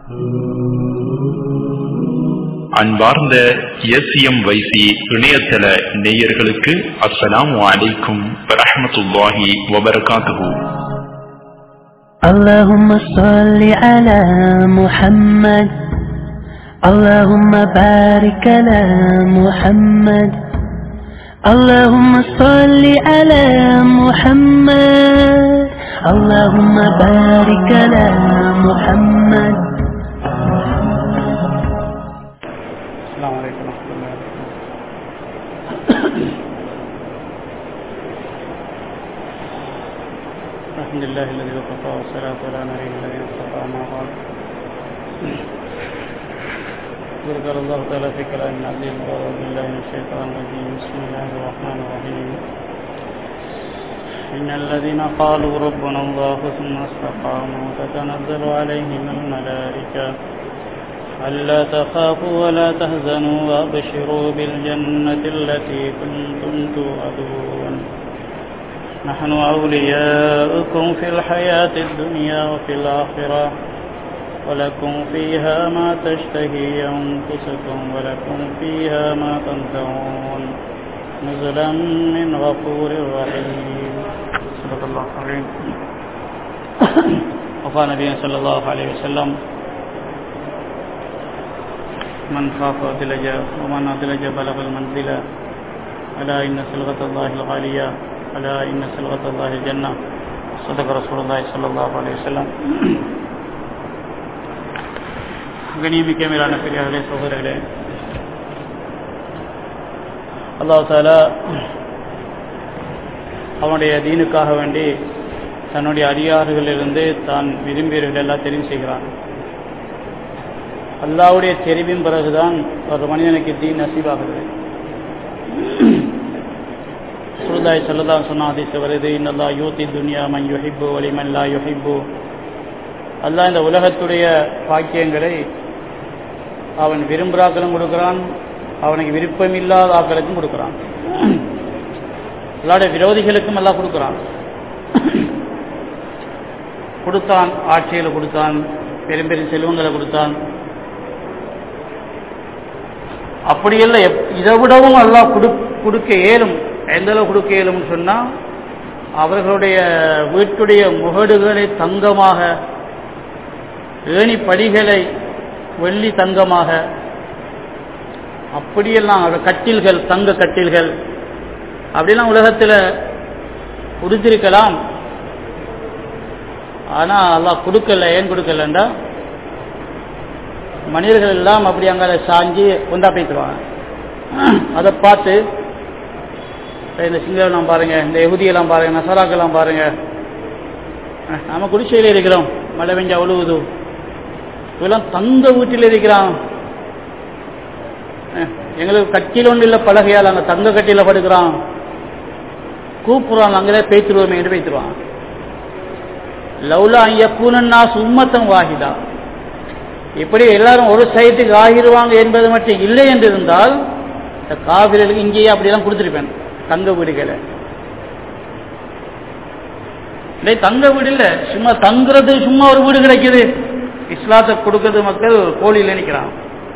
அன்பார்ந்த எஸ்எம் வைசி இணையதள நேயர்களுக்கு அஸ்ஸலாமு அலைக்கும் வரஹ்மத்துல்லாஹி வபரகாத்துஹு اللهم صل على محمد اللهم بارك على محمد اللهم صل على محمد اللهم بارك على محمد السلام عليكم ورحمة الله الحمد لله الذي وقف والصلاة على نبيه الذي اصطفى ما قال ذكر الله تعالى في كلام العزيز أعوذ بالله من الشيطان الرجيم بسم الله الرحمن الرحيم إن الذين قالوا ربنا الله ثم استقاموا تتنزل عليهم الملائكة ألا تخافوا ولا تهزنوا وأبشروا بالجنة التي كنتم توعدون نحن أولياؤكم في الحياة الدنيا وفي الآخرة ولكم فيها ما تشتهي أنفسكم ولكم فيها ما تنتهون نزلا من غفور رحيم صدق الله العظيم وقال نبينا صلى الله عليه وسلم من خاف أدلج ومن أدلج بلغ المنزل ألا إن سلغة الله الغالية ألا إن سلغة الله الجنة صدق رسول الله صلى الله عليه وسلم கணியமிக்க மேலான பெரியார்களே சகோதரர்களே அல்லாஹ் தாலா அவனுடைய தீனுக்காக வேண்டி தன்னுடைய அடியாறுகளிலிருந்து தான் விரும்பியவர்கள் எல்லாம் தெரிவு செய்கிறான் அல்லாவுடைய தெரிவின் பிறகுதான் ஒரு மனிதனுக்கு தீன் நசீவாகிறது சுருதாய் சொல்லதான் சொன்ன அதிச வருது இன்னல்லா யூத்தி துனியா மன் யுஹிப்பு வலிமன் லா யுஹிப்பு அல்லாஹ் இந்த உலகத்துடைய பாக்கியங்களை அவன் விரும்புகிறாக்களும் கொடுக்கிறான் அவனுக்கு விருப்பமில்லாத ஆக்களுக்கும் கொடுக்கிறான் அல்லாவுடைய விரோதிகளுக்கும் எல்லாம் கொடுக்கிறான் கொடுத்தான் ஆட்சியில் கொடுத்தான் பெரும் பெரும் செல்வங்களை கொடுத்தான் அப்படியல்ல இதை விடவும் எல்லாம் கொடுக்க இயலும் எந்த அளவு கொடுக்க இயலும்னு சொன்னால் அவர்களுடைய வீட்டுடைய முகடுகளை தங்கமாக ஏணி படிகளை வெள்ளி தங்கமாக அப்படியெல்லாம் கட்டில்கள் தங்க கட்டில்கள் அப்படிலாம் உலகத்தில் கொடுத்திருக்கலாம் ஆனால் அல்லாஹ் கொடுக்கல ஏன் கொடுக்கலண்டா மனிதர்கள் எல்லாம் அப்படி அங்கே சாஞ்சி கொண்டா போய்த்துருவாங்க அதை பார்த்து இந்த சிங்களம் பாருங்க இந்த எகுதியெல்லாம் பாருங்க நசராக்கெல்லாம் பாருங்க நம்ம குடிசையில் இருக்கிறோம் மழை பெஞ்சா ஒழுகுது இதெல்லாம் தங்க வீட்டில் இருக்கிறான் எங்களுக்கு கட்டியில் ஒன்றும் இல்லை பலகையால் அங்கே தங்க கட்டியில் படுக்கிறான் கூப்புறான் அங்கே பேய்த்துருவோமே என்று பேய்த்துருவான் லவ்லா ஐயக்கூனன்னா சும்மத்தம் வாகிதா இப்படி எல்லாரும் ஒரு சைட்டுக்கு ஆகிடுவாங்க என்பது மட்டும் இல்லை என்று இருந்தால் இந்த காவிரிகளுக்கு இங்கேயே அப்படியெல்லாம் கொடுத்துருப்பேன் தங்க வீடுகளை இல்லை தங்க வீடு இல்லை சும்மா தங்குறது சும்மா ஒரு வீடு கிடைக்குது இஸ்லாத்தை கொடுக்கறது மக்கள் கோழியில் நினைக்கிறான்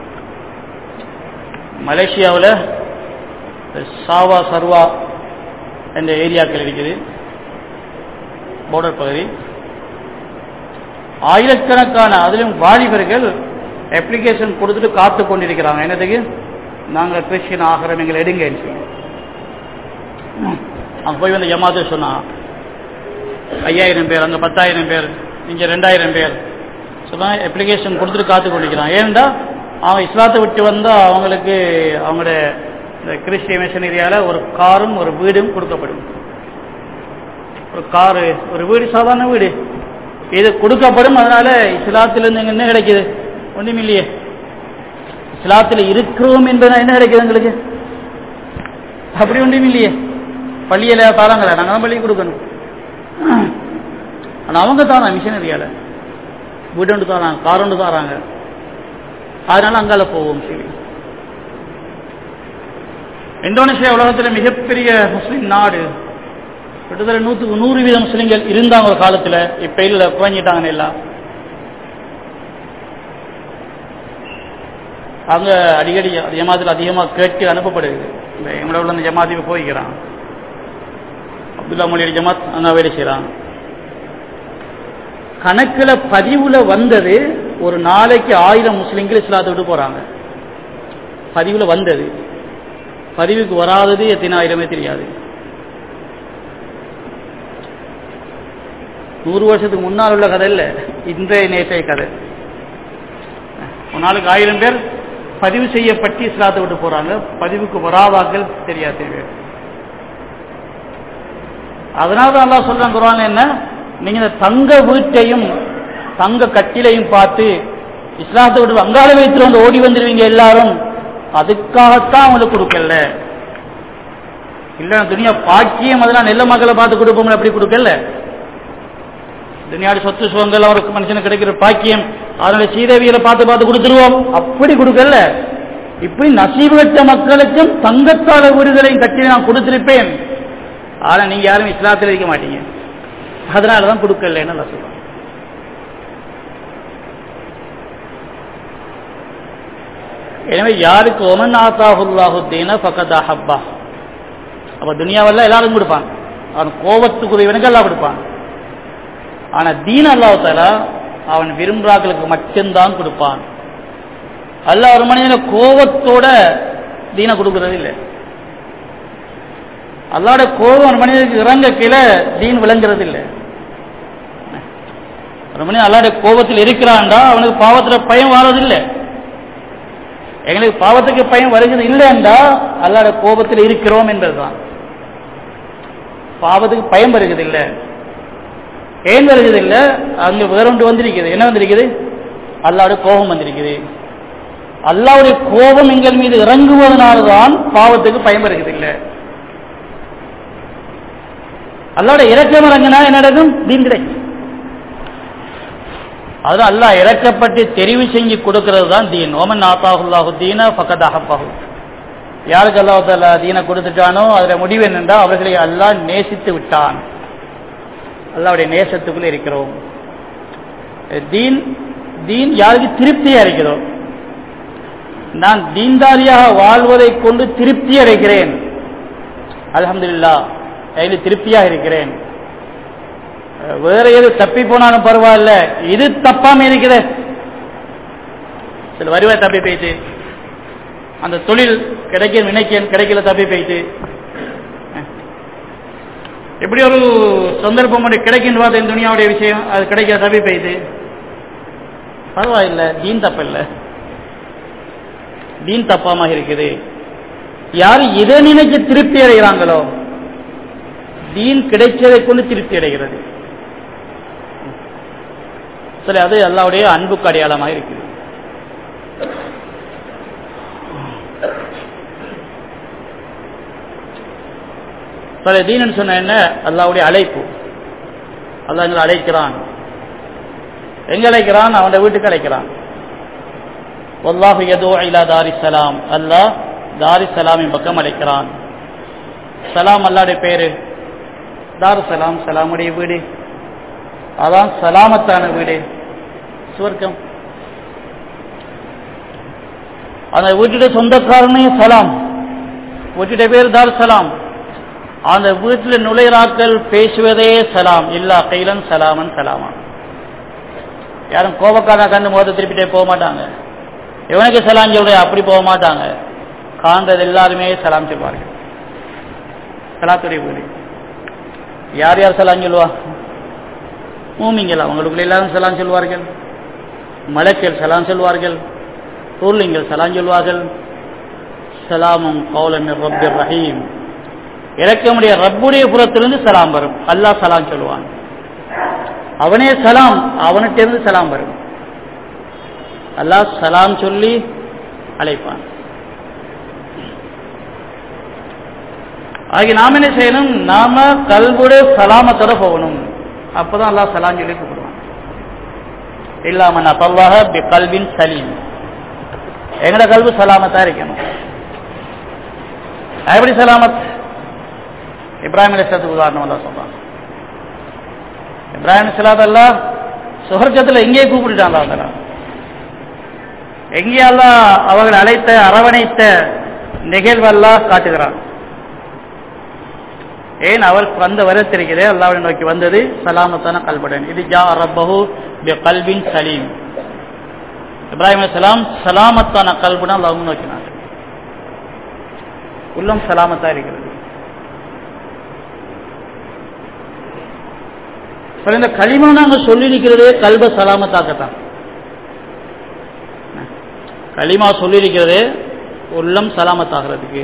மலேசியாவில் சாவா சர்வா என்ற ஏரியாக்கள் இருக்குது பார்டர் பகுதி ஆயிரக்கணக்கான அதிலும் வாலிபர்கள் அப்ளிகேஷன் கொடுத்துட்டு காத்து கொண்டிருக்கிறாங்க என்னதுக்கு நாங்கள் கிறிஸ்டின் ஆகிறோம் எங்களை எடுங்க அங்கே போய் வந்து ஜமாத்து சொன்னா ஐயாயிரம் பேர் அங்கே பத்தாயிரம் பேர் இங்கே ரெண்டாயிரம் பேர் சொன்னால் அப்ளிகேஷன் கொடுத்துட்டு காத்து கொண்டிருக்கிறான் ஏன்டா அவன் இஸ்லாத்தை விட்டு வந்தால் அவங்களுக்கு அவங்களுடைய இந்த கிறிஸ்டிய மிஷன் ஏரியாவில் ஒரு காரும் ஒரு வீடும் கொடுக்கப்படும் ஒரு காரு ஒரு வீடு சாதாரண வீடு இது கொடுக்கப்படும் அதனால இஸ்லாத்திலிருந்து என்ன கிடைக்குது ஒன்றும் இல்லையே இஸ்லாத்தில் இருக்கிறோம் என்பது என்ன கிடைக்குது எங்களுக்கு அப்படி ஒன்றும் இல்லையே பள்ளியில தாராங்களே நாங்கள் தான் பள்ளி கொடுக்கணும் ஆனால் அவங்க தானா மிஷனரியால வீடு ஒன்று தாராங்க கார் ஒன்று தாராங்க அதனால அங்கால போவோம் சரி இந்தோனேஷியா உலகத்தில் மிகப்பெரிய முஸ்லிம் நாடு கிட்டத்தட்ட நூற்றுக்கு நூறு வீத முஸ்லிம்கள் இருந்தாங்க ஒரு காலத்தில் இப்போ இல்லை குறைஞ்சிட்டாங்க எல்லாம் அங்க அடிக்கடி ஜமாத்தில் அதிகமாக கேட்டு அனுப்பப்படுது இந்த எங்களோட உள்ள அந்த ஜமாத்துக்கு போய்க்கிறான் அப்துல்லா மொழி ஜமாத் அங்க வேலை செய்கிறான் கணக்கில் பதிவுல வந்தது ஒரு நாளைக்கு ஆயிரம் முஸ்லிம்கள் இஸ்லாத்தை விட்டு போறாங்க பதிவுல வந்தது பதிவுக்கு வராதது எத்தனை ஆயிரமே தெரியாது நூறு வருஷத்துக்கு முன்னால் உள்ள கதை இல்லை இன்றைய நேற்றைய கதை ஒரு நாளுக்கு ஆயிரம் பேர் பதிவு செய்யப்பட்டு இஸ்லாத்தை விட்டு போறாங்க பதிவுக்கு வராதாக்கள் தெரியாது பேர் அதனால தான் அல்லாஹ் சொல்றான் குரான் என்ன நீங்க இந்த தங்க வீட்டையும் தங்க கட்டிலையும் பார்த்து இஸ்லாத்தை விட்டு வங்காள வைத்து வந்து ஓடி வந்துருவீங்க எல்லாரும் அதுக்காகத்தான் அவங்களுக்கு கொடுக்கல இல்ல துணியா பாக்கியம் அதெல்லாம் நெல்ல மக்களை பார்த்து கொடுப்போம் அப்படி கொடுக்கல துணியாடி சொத்து சுகங்கள் அவருக்கு மனுஷனுக்கு கிடைக்கிற பாக்கியம் அதனுடைய சீதவியலை பார்த்து பார்த்து கொடுத்துருவோம் அப்படி கொடுக்கல இப்படி நசீவு கட்ட மக்களுக்கும் தங்கத்தால வீடுகளையும் கட்டி நான் கொடுத்திருப்பேன் ஆனா நீங்க யாரும் இஸ்லாத்தில் இருக்க மாட்டீங்க அதனாலதான் கொடுக்கலன்னு நான் சொல்றேன் எனவே யாருக்கு ஒமன் ஆத்தாஹுல்லாஹு தீன பக்கத்தா ஹப்பா அப்ப துனியாவெல்லாம் எல்லாரும் கொடுப்பான் அவன் கோபத்துக்குரியவனுக்கு எல்லாம் கொடுப்பான் ஆனா தீன் அல்லாஹால அவன் விரும்புறாக்களுக்கு மட்டும்தான் கொடுப்பான் அல்ல ஒரு மனிதன கோபத்தோட தீனை கொடுக்கறது இல்லை அல்லாட கோபம் ஒரு மனிதனுக்கு இறங்க கீழே தீன் விளங்குறது இல்லை ஒரு மனிதன் அல்லாட கோபத்தில் இருக்கிறான்டா அவனுக்கு பாவத்துல பயம் வாழறதில்லை எங்களுக்கு பாவத்துக்கு பயம் வருகிறது இல்லைண்டா அல்லாட கோபத்தில் இருக்கிறோம் என்பதுதான் பாவத்துக்கு பயம் வருகிறது இல்லை ஏன் வருகிறது இல்லை அங்க வேறொன்று வந்திருக்குது என்ன வந்திருக்குது அல்லாட கோபம் வந்திருக்குது அல்லாவுடைய கோபம் எங்கள் மீது இறங்குவதனால்தான் பாவத்துக்கு பயம் வருகிறது இல்லை அல்லாட இறக்கம் இறங்கினா என்ன நடக்கும் தீன் கிடைக்கும் அது அல்லாஹ் இறக்கப்பட்டு தெரிவு செஞ்சு கொடுக்கிறது தான் தீன் ஓமன் ஆத்தாஹுல்லாஹு தீன பக்கத் அஹப்பாஹு யாருக்கு அல்லாஹால தீனை கொடுத்துட்டானோ அதுல முடிவு என்னென்றா அவர்களை அல்லாஹ் நேசித்து விட்டான் அல்லாவுடைய நேசத்துக்குள்ள இருக்கிறோம் தீன் தீன் யாருக்கு திருப்தியா இருக்கிறோம் நான் தீன்தாரியாக வாழ்வதை கொண்டு திருப்தி அடைகிறேன் அலமதுல்லா கையில் திருப்தியாக இருக்கிறேன் வேற எது தப்பி போனாலும் பரவாயில்ல இது தப்பாம இருக்குது சில வருவாய் தப்பி போயிட்டு அந்த தொழில் கிடைக்க நினைக்கேன் கிடைக்கல தப்பி போயிட்டு எப்படி ஒரு சந்தர்ப்பம் ஒன்று கிடைக்கின்ற இந்த துணியாவுடைய விஷயம் அது கிடைக்க தப்பி போயிட்டு பரவாயில்ல தீன் தப்பில்லை தீன் தப்பாம இருக்குது யார் இதை நினைச்சு திருப்தி அடைகிறாங்களோ தீன் கிடைச்சதை கொண்டு திருப்தி அடைகிறது சரி அது அல்லாவுடைய அன்புக்கு அடையாளமாக இருக்குது சரி தீனு சொன்ன என்ன அல்லாவுடைய அழைப்பு அல்லா எங்களை அழைக்கிறான் எங்க அழைக்கிறான் அவன் வீட்டுக்கு அழைக்கிறான் ஒல்லாஹு எதோ இலா தாரி சலாம் அல்லாஹ் தாரி சலாமின் பக்கம் அழைக்கிறான் சலாம் அல்லாடைய பேரு தாரு சலாம் சலாமுடைய வீடு அதான் சலாமத்தான வீடு சுவர்க்கம் அந்த வீட்டுடைய சொந்தக்காரனே சலாம் வீட்டுடைய பேர் தார் சலாம் அந்த வீட்டில் நுழைறாக்கள் பேசுவதே சலாம் இல்லா கைலன் சலாமன் சலாமா யாரும் கோபக்காரன் கண்டு முகத்தை திருப்பிட்டே போக மாட்டாங்க இவனுக்கு சலாம் சொல்ற அப்படி போக மாட்டாங்க காண்றது எல்லாருமே சலாம் சொல்வார்கள் சலாத்துடைய வீடு யார் யார் சலாம் சொல்லுவா மூமிங்கள் அவங்களுக்குள்ள எல்லாரும் சலாம் சொல்வார்கள் மலக்கள் சலாம் சொல்வார்கள் பொருளிங்கள் சலாம் சொல்வார்கள் சலாமும் கௌலம் ரப்பிர் ரஹீம் இறக்கமுடைய ரப்புடைய புறத்திலிருந்து சலாம் வரும் அல்லாஹ் சலாம் சொல்லுவான் அவனே சலாம் அவனுக்கிருந்து சலாம் வரும் அல்லாஹ் சலாம் சொல்லி அழைப்பான் ஆகிய நாம் என்ன செய்யணும் நாம கல்வுடைய சலாமத்தோட போகணும் அப்பதான் அல்லாஹ் சலாம் சொல்லி கூப்பிடுவான் இல்லாம அப்பல்லாக பி கல்வின் சலீம் எங்கட கல்வி சலாமத்தா இருக்கணும் எப்படி சலாமத் இப்ராஹிம் அலிஸ்லத்துக்கு உதாரணம் தான் சொல்றான் இப்ராஹிம் சலாத் அல்லா சுகர்க்கத்தில் எங்கேயே கூப்பிட்டுட்டான் அல்லா எங்கேயெல்லாம் அவர்கள் அழைத்த அரவணைத்த நிகழ்வெல்லாம் காட்டுகிறான் ஏன் அவர் வந்த வரத்திருக்கிறே அல்லாவை நோக்கி வந்தது சலாமத்தான கல்புடன் இது ஜா ரப்பஹு கல்வின் சலீம் இப்ராஹிம் அலைஹிஸ்ஸலாம் சலாமத்தான கல்புடன் அல்லாஹ் நோக்கினார் உள்ளம் சலாமத்தா இருக்கிறது சரி, இந்த களிமா நாங்க சொல்லி இருக்கிறதே கல்ப சலாமத்தாக்கத்தான் களிமா சொல்லி இருக்கிறதே உள்ளம் சலாமத்தாகிறதுக்கு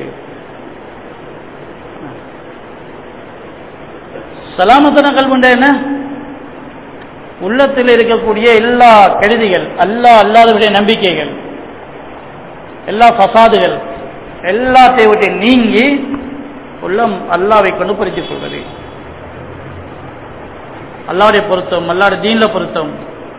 சலாமத்தான கல்புண்டா என்ன உள்ளத்தில் இருக்கக்கூடிய எல்லா கெடுதிகள் அல்லா அல்லாதவுடைய நம்பிக்கைகள் எல்லா ஃபசாதுகள் எல்லாத்தையும் விட்டு நீங்கி உள்ளம் அல்லாவை கொண்டு பறித்துக் கொள்வது அல்லாவுடைய பொருத்தம் அல்லாவுடைய தீன்ல பொருத்தம்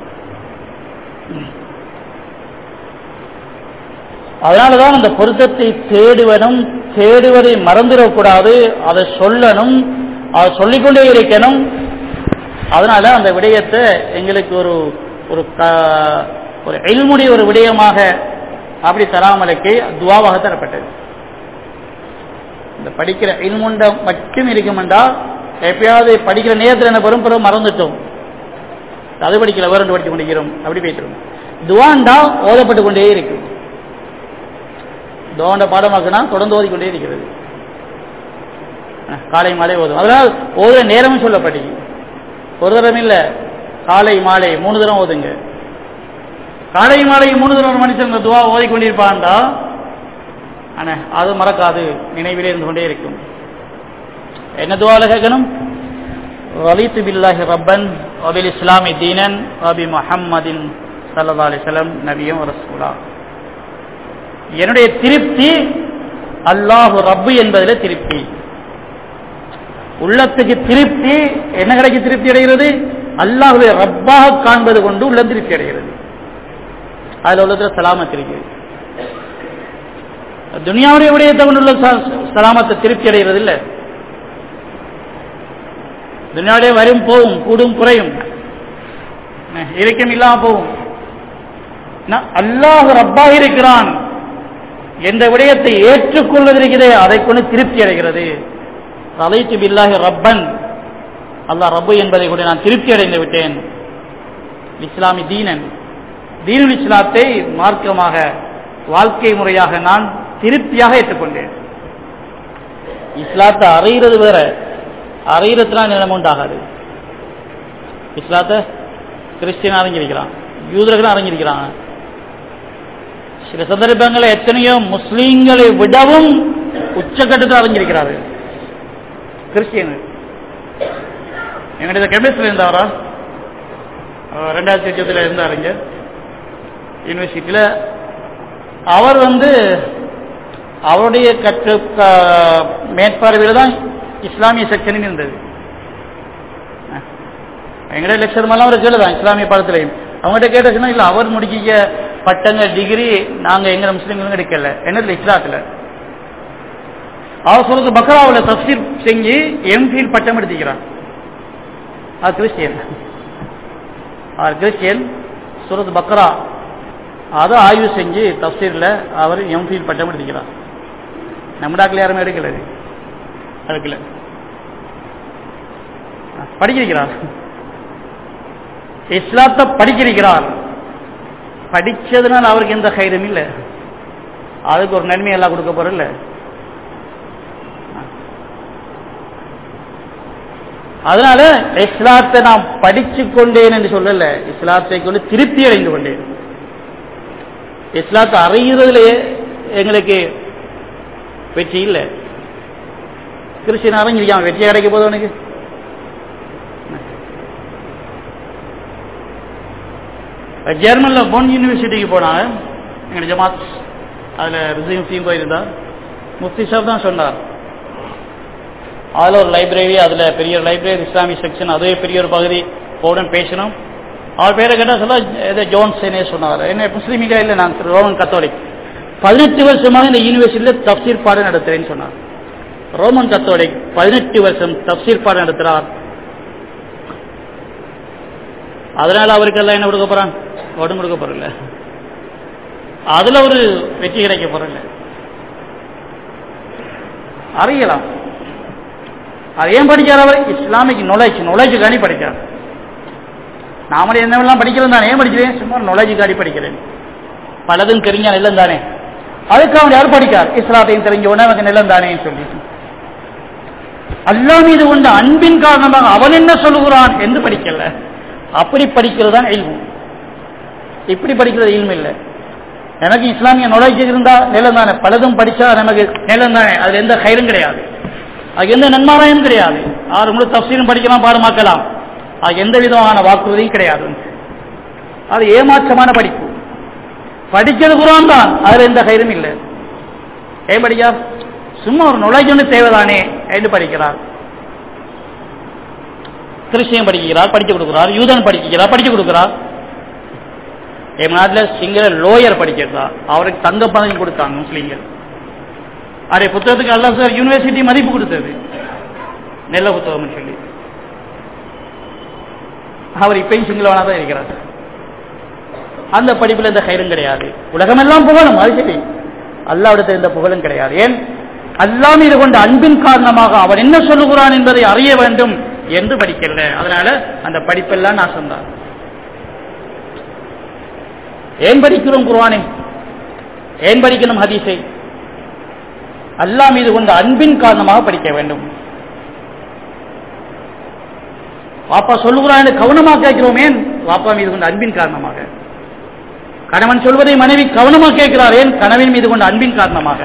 அதனாலதான் அந்த பொருத்தத்தை தேடுவனும் தேடுவதை மறந்துடக்கூடாது அதை சொல்லணும் அதை சொல்லிக்கொண்டே இருக்கணும் அதனால அந்த விடயத்தை எங்களுக்கு ஒரு ஒரு க- ஒரு எல்முடைய ஒரு விடயமாக அப்படி தராமலுக்கு துவாவாக தரப்பட்டது இந்த படிக்கிற இல்முண்ட மட்டும் இருக்குமெண்டா எப்பயாவது படிக்கிற நேரத்தில் என்ன பெரும் பெரும் மறந்துட்டோம் அது படிக்கல வேறு ரெண்டு படித்து கொண்டிருக்கிறோம் அப்படி போயிட்டு துவாண்டா ஓதப்பட்டு கொண்டே இருக்கும் துவாண்ட பாடமாக்குனா தொடர்ந்து ஓதிக்கொண்டே இருக்கிறது அஹ், காலை மாலை ஓதும் அதனால் ஓதுற நேரமும் சொல்லப்பட்டது ஒரு தரம் இல்ல காலை மாலை மூணு தரம் ஓதுங்க காலை மாலை மூணு தரம் ஒரு மனுஷன் இந்த துவா ஓதிக்கொண்டிருப்பான்டா ஆனா அது மறக்காது நினைவிலே இருந்து கொண்டே இருக்கும் என்ன துவால கேட்கணும் ரலித்து பில்லாஹி ரப்பன் வபில் இஸ்லாமி தீனன் வபி முஹம்மதின் சல்லா அலிசலம் நபியும் ரசூலா என்னுடைய திருப்தி அல்லாஹு ரப்பு என்பதில் திருப்தி உள்ளத்துக்கு திருப்தி என்ன கிடைக்கு திருப்தி அடைகிறது அல்லாஹுவை ரப்பாக காண்பது கொண்டு உள்ள திருப்தி அடைகிறது அதுல உள்ளதுல சலாமத் இருக்கிறது துனியாவுடைய விடயத்தை கொண்டுள்ள ச- சலாமத்தை திருப்தி அடைகிறது இல்லை துனியாவுடைய வரும் போகும் கூடும் குறையும் என்ன, இலக்கியம் இல்லாம போகும் ந- அல்லாஹ் ரப்பாக இருக்கிறான் என்ற விடயத்தை ஏற்றுக்கொள்வதற்கிறே அதை கொண்டு திருப்தி அடைகிறது அலைத்து பில்லாஹி ரப்பன் அல்லாஹ் ரப்பு என்பதை கூட நான் திருப்தி அடைந்து விட்டேன் இஸ்லாமி தீனன் தீனுல் இஸ்லாத்தை மார்க்கமாக வாழ்க்கை முறையாக நான் திருப்தியாக ஏற்றுக்கொண்டேன் இஸ்லாத்தை அறையிறது வேற அறையிறதுனா நிலைமை உண்டாகாது இஸ்லாத்தை கிறிஸ்டியன் அறிஞ்சிருக்கிறான் யூதர்கள் அறிஞ்சிருக்கிறாங்க சில சந்தர்ப்பங்களில் எத்தனையோ முஸ்லீம்களை விடவும் உச்சக்கட்டத்தில் அறிஞ்சிருக்கிறார்கள் கிறிஸ்டியன் எங்களுடைய கெமிஸ்ட்ரி இருந்தவரா அவர் ரெண்டாயிரத்தி எட்டில் இருந்த அறிஞர் யூனிவர்சிட்டியில் அவர் வந்து அவருடைய கற்று க- மேற்பார்வையில் தான் இஸ்லாமிய செக்ஷனும் இருந்தது எங்களுடைய லெக்சர் மேலாம் அவர் கேளுதான் இஸ்லாமிய பாடத்திலையும் அவங்ககிட்ட கேட்டுச்சுன்னா இல்லை அவர் முடிக்க பட்டங்கள் டிகிரி நாங்கள் எங்க முஸ்லீம்களும் எடுக்கல என்னதுல இஸ்லாத்துல அவர் சொல்றது பக்ராவில் தப்சீர் செஞ்சு எம்ஃபில் பட்டம் எடுத்துக்கிறான் அது கிறிஸ்டியன் அவர் கிறிஸ்டியன் சூரத் பக்ரா அதை ஆய்வு செஞ்சு தப்சீர்ல அவர் எம்ஃபில் பட்டம் எடுத்துக்கிறார் நம்ம டாக்டர் யாருமே எடுக்கல இது. எடுக்கல படிக்கிறார் இஸ்லாத்தை படிக்கிறார் படிச்சதுனால அவருக்கு எந்த கைரும் இல்லை அதுக்கு ஒரு நன்மை எல்லாம் கொடுக்க போறல அதனால இஸ்லாத்தை நான் படிச்சு கொண்டேன் என்று சொல்லல இஸ்லாத்தை கொண்டு திருப்தி அடைந்து கொண்டேன் இஸ்லாத்தை அறிகிறதுலயே எங்களுக்கு வெற்றி இல்லை கிறிஸ்டின் அறிஞ்சிருக்கான் வெற்றி கிடைக்க போதும் அவனுக்கு ஜெர்மன்ல பொன் யூனிவர்சிட்டிக்கு போனாங்க எங்க ஜமாத் அதுல ரிசீவ் டீம் போயிருந்தா முஃப்தி சாப் தான் சொன்னார் அதுல ஒரு லைப்ரரி அதுல பெரிய லைப்ரரி இஸ்லாமிக் செக்ஷன் அதுவே பெரிய ஒரு பகுதி போடும் பேசணும் அவர் பேரை கேட்டா சொல்ல ஏதோ ஜோன்சனே சொன்னார் என்ன முஸ்லீமிகா இல்லை நான் ரோமன் கத்தோலிக் பதினெட்டு வருஷமாக இந்த யூனிவர்சிட்டியில் தப்சீர் பாடம் நடத்துறேன்னு சொன்னார் ரோமன் கத்தோலிக் பதினெட்டு வருஷம் தப்சீர் பாடம் நடத்துறார் அதனால அவருக்கு எல்லாம் என்ன கொடுக்க போறான் ஒடும் கொடுக்க போறல அதுல ஒரு வெற்றி கிடைக்க போறல அறியலாம் அது ஏன் படிக்கிறார் அவர் இஸ்லாமிக் நாலேஜ் நாலேஜுக்காண்டி படிக்கிறார் நாமளே என்னவெல்லாம் படிக்கிறோம் தானே ஏன் படிக்கிறேன் சும்மா நாலேஜுக்காண்டி படிக்கிறேன் பலதும் தெரிஞ்ச நிலம் தானே அதுக்கு அவன் யார் படிக்கார் இஸ்லாத்தையும் தெரிஞ்ச உடனே அவனுக்கு நிலம் தானே சொல்லி அல்லா மீது கொண்ட அன்பின் காரணமாக அவன் என்ன சொல்லுகிறான் என்று படிக்கல அப்படி படிக்கிறது தான் இல்மு இப்படி படிக்கிறது இல்மு இல்லை எனக்கு இஸ்லாமிய நாலேஜ் இருந்தா நிலம் தானே பலதும் படிச்சா நமக்கு நிலம் தானே அதுல எந்த கயிறும் கிடையாது அது எந்த நன்மாராயம் கிடையாது ஆறு முழு தப்சீலும் படிக்கலாம் பாடமாக்கலாம் அது எந்த விதமான வாக்குறுதியும் கிடையாது அது ஏமாற்றமான படிப்பு படிக்கிறது குரான் தான் அதுல எந்த கயிறும் இல்லை ஏன் படிக்கா சும்மா ஒரு நுழைஞ்சு ஒன்று தேவைதானே என்று படிக்கிறார் கிறிஸ்டியன் படிக்கிறார் படிச்சு கொடுக்கிறார் யூதன் படிக்கிறார் படிச்சு கொடுக்கிறார் என் நாட்டில் சிங்கள லோயர் படிக்கிறார் அவருக்கு தங்க பதவி கொடுத்தாங்க முஸ்லீம்கள் அதே புத்தகத்துக்கு அல்லா சார் யூனிவர்சிட்டி மதிப்பு கொடுத்தது நெல்ல புத்தகம் சொல்லி அவர் இப்பயும் சிங்களவனா தான் இருக்கிறார் அந்த படிப்பில் எந்த கயிறும் கிடையாது உலகமெல்லாம் புகழும் அது சரி அல்லாவிடத்தில் எந்த புகழும் கிடையாது ஏன் அல்லா மீது கொண்ட அன்பின் காரணமாக அவன் என்ன சொல்லுகிறான் என்பதை அறிய வேண்டும் என்று படிக்கல அதனால அந்த படிப்பெல்லாம் நாசம்தான் ஏன் படிக்கிறோம் குர்வானை ஏன் படிக்கணும் ஹதீஸை அல்லா மீது கொண்ட அன்பின் காரணமாக படிக்க வேண்டும் வாப்பா சொல்லுகிறான் கவனமாக கேட்கிறோம் ஏன் வாப்பா மீது கொண்ட அன்பின் காரணமாக கணவன் சொல்வதை மனைவி கவனமாக கேட்கிறார் ஏன் கணவன் மீது கொண்ட அன்பின் காரணமாக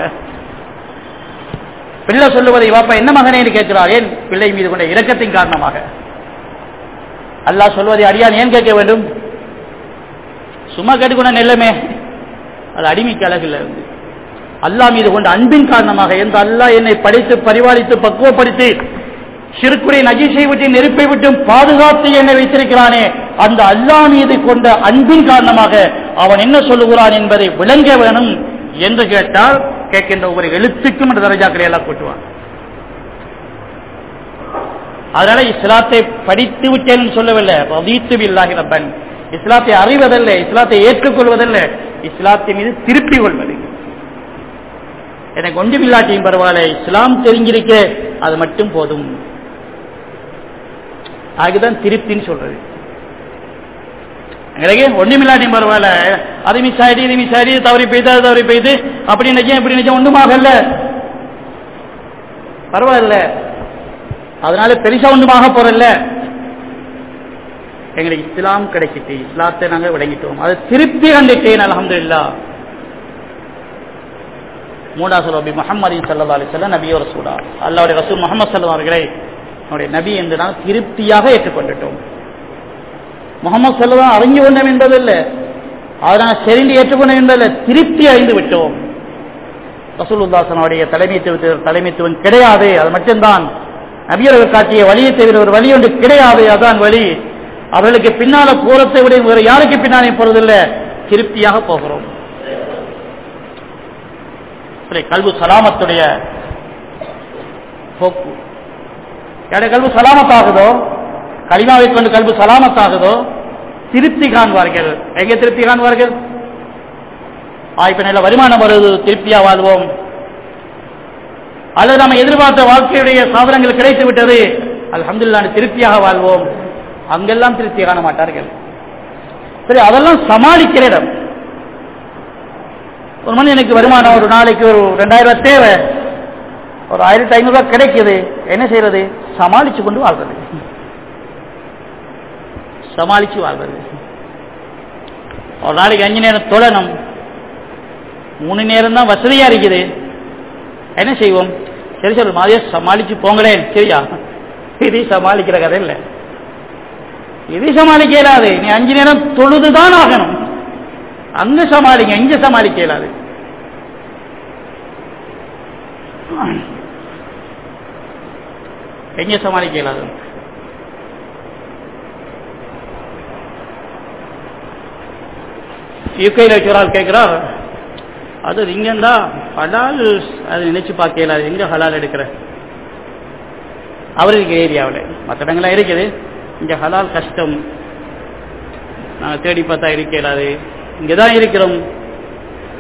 பிள்ளை சொல்லுவதை வாப்பா என்ன மகனே என்று கேட்கிறார் ஏன் பிள்ளை மீது கொண்ட இரக்கத்தின் காரணமாக அல்லாஹ் சொல்வதை அடியான் ஏன் கேட்க வேண்டும் சும்மா கேட்டுக்கொண்ட நெல்லமே அது அடிமைக்கு அழகில் இருந்து அல்லாஹ் மீது கொண்ட அன்பின் காரணமாக எந்த அல்லாஹ் என்னை படித்து பரிபாலித்து பக்குவப்படுத்தி சிறுக்குறை நஜீசை விட்டு நெருப்பை விட்டும் பாதுகாத்து என்னை வைத்திருக்கிறானே அந்த அல்லாஹ் மீது கொண்ட அன்பின் காரணமாக அவன் என்ன சொல்லுகிறான் என்பதை விளங்க வேணும் என்று கேட்டால் கேட்கின்ற ஒவ்வொரு எழுத்துக்கும் அந்த தரஜாக்களை எல்லாம் கூட்டுவான் அதனால இஸ்லாத்தை படித்து விட்டேன் சொல்லவில்லை ரதீத்து பில்லாஹி ரப்பன் இஸ்லாத்தை அறிவதல்ல இஸ்லாத்தை ஏற்றுக்கொள்வதல்ல இஸ்லாத்தை மீது திருப்பி கொள்வது எனக்கு ஒன்றும் இல்லாட்டியும் பரவாயில்ல இஸ்லாம் தெரிஞ்சிருக்க அது மட்டும் போதும் அதுதான் திருப்தின்னு சொல்றது எனக்கு ஒண்ணுமில்லாட்டியும் பரவாயில்ல அது மிஸ் ஆயிடு இது மிஸ் ஆயிடு தவறி பெய்து அது தவறி பெய்து அப்படி நினைச்சேன் இப்படி நினைச்சேன் ஒன்றுமாகல பரவாயில்ல அதனால பெருசா ஒன்றுமாக போறல்ல எங்களுக்கு இஸ்லாம் கிடைச்சிட்டு இஸ்லாத்தை நாங்கள் விளங்கிட்டோம் அது திருப்தி கண்டுட்டேன் அலமதுல்லா மூடா சொல்லி முகமது சல்லா அலி சொல்ல நபியோர் சூடா அல்லாவுடைய ரசூல் முகமது சல்லா அவர்களை நம்முடைய நபி என்று நான் திருப்தியாக ஏற்றுக்கொண்டுட்டோம் முகமது சல்லா அறிஞ்சு கொண்டோம் என்பதில்ல அதனால் செறிந்து ஏற்றுக்கொண்டோம் என்பதில்ல திருப்தி அறிந்து விட்டோம் ரசூலுல்லாசனுடைய தலைமைத்துவ தலைமைத்துவம் கிடையாது அது மட்டும்தான் நபியர்கள் காட்டிய வழியை தவிர ஒரு வழி ஒன்று கிடையாது அதான் வழி அவர்களுக்கு பின்னால போறதை விட வேற யாருக்கு பின்னாலே போறதில்லை திருப்தியாக போகிறோம் கல்வு சலாமத்துடைய போக்கு யாருடைய கல்வு சலாமத்தாகுதோ களிமாவை கொண்டு கல்வு சலாமத்தாகுதோ திருப்தி காண்பார்கள் எங்க திருப்தி காண்பார்கள் இப்ப நல்ல வருமானம் வருது திருப்தியா வாழ்வோம் அல்லது நம்ம எதிர்பார்த்த வாழ்க்கையுடைய சாதனங்கள் கிடைத்து விட்டது அல்ஹம்துல்லா திருப்தியாக வாழ்வோம் அங்கெல்லாம் திருப்தி காண மாட்டார்கள் சரி அதெல்லாம் சமாளிக்கிற இடம் ஒரு மனிதனுக்கு வருமானம் ஒரு நாளைக்கு ஒரு ரெண்டாயிரம் ரூபாய் தேவை ஒரு ஆயிரத்தி ஐநூறு ரூபாய் கிடைக்குது என்ன செய்யறது சமாளிச்சு கொண்டு வாழ்றது சமாளிச்சு வாழ்றது ஒரு நாளைக்கு அஞ்சு நேரம் தொழணும் மூணு நேரம் தான் வசதியா இருக்குது என்ன செய்வோம் சரி சரி மாதிரியா சமாளிச்சு போங்களேன் சரியா இது சமாளிக்கிற கதை இல்லை இது சமாளிக்க இயலாது நீ அஞ்சு நேரம் தொழுதுதான் ஆகணும் அங்க சமாளிங்க இங்க சமாளிக்க இயலாது எங்க சமாளிக்க இயலாது யூகையில் வைக்கிறார் கேட்கிறார் அது இங்கண்டா ஹலால் அது நினைச்சு பார்க்க இயலாது எங்க ஹலால் எடுக்கிற அவர் இருக்க ஏரியாவில் மற்ற இடங்கள்லாம் இருக்குது இங்க ஹலால் கஷ்டம் நாங்கள் தேடி பார்த்தா இருக்க இயலாது இங்கே தான் இருக்கிறோம்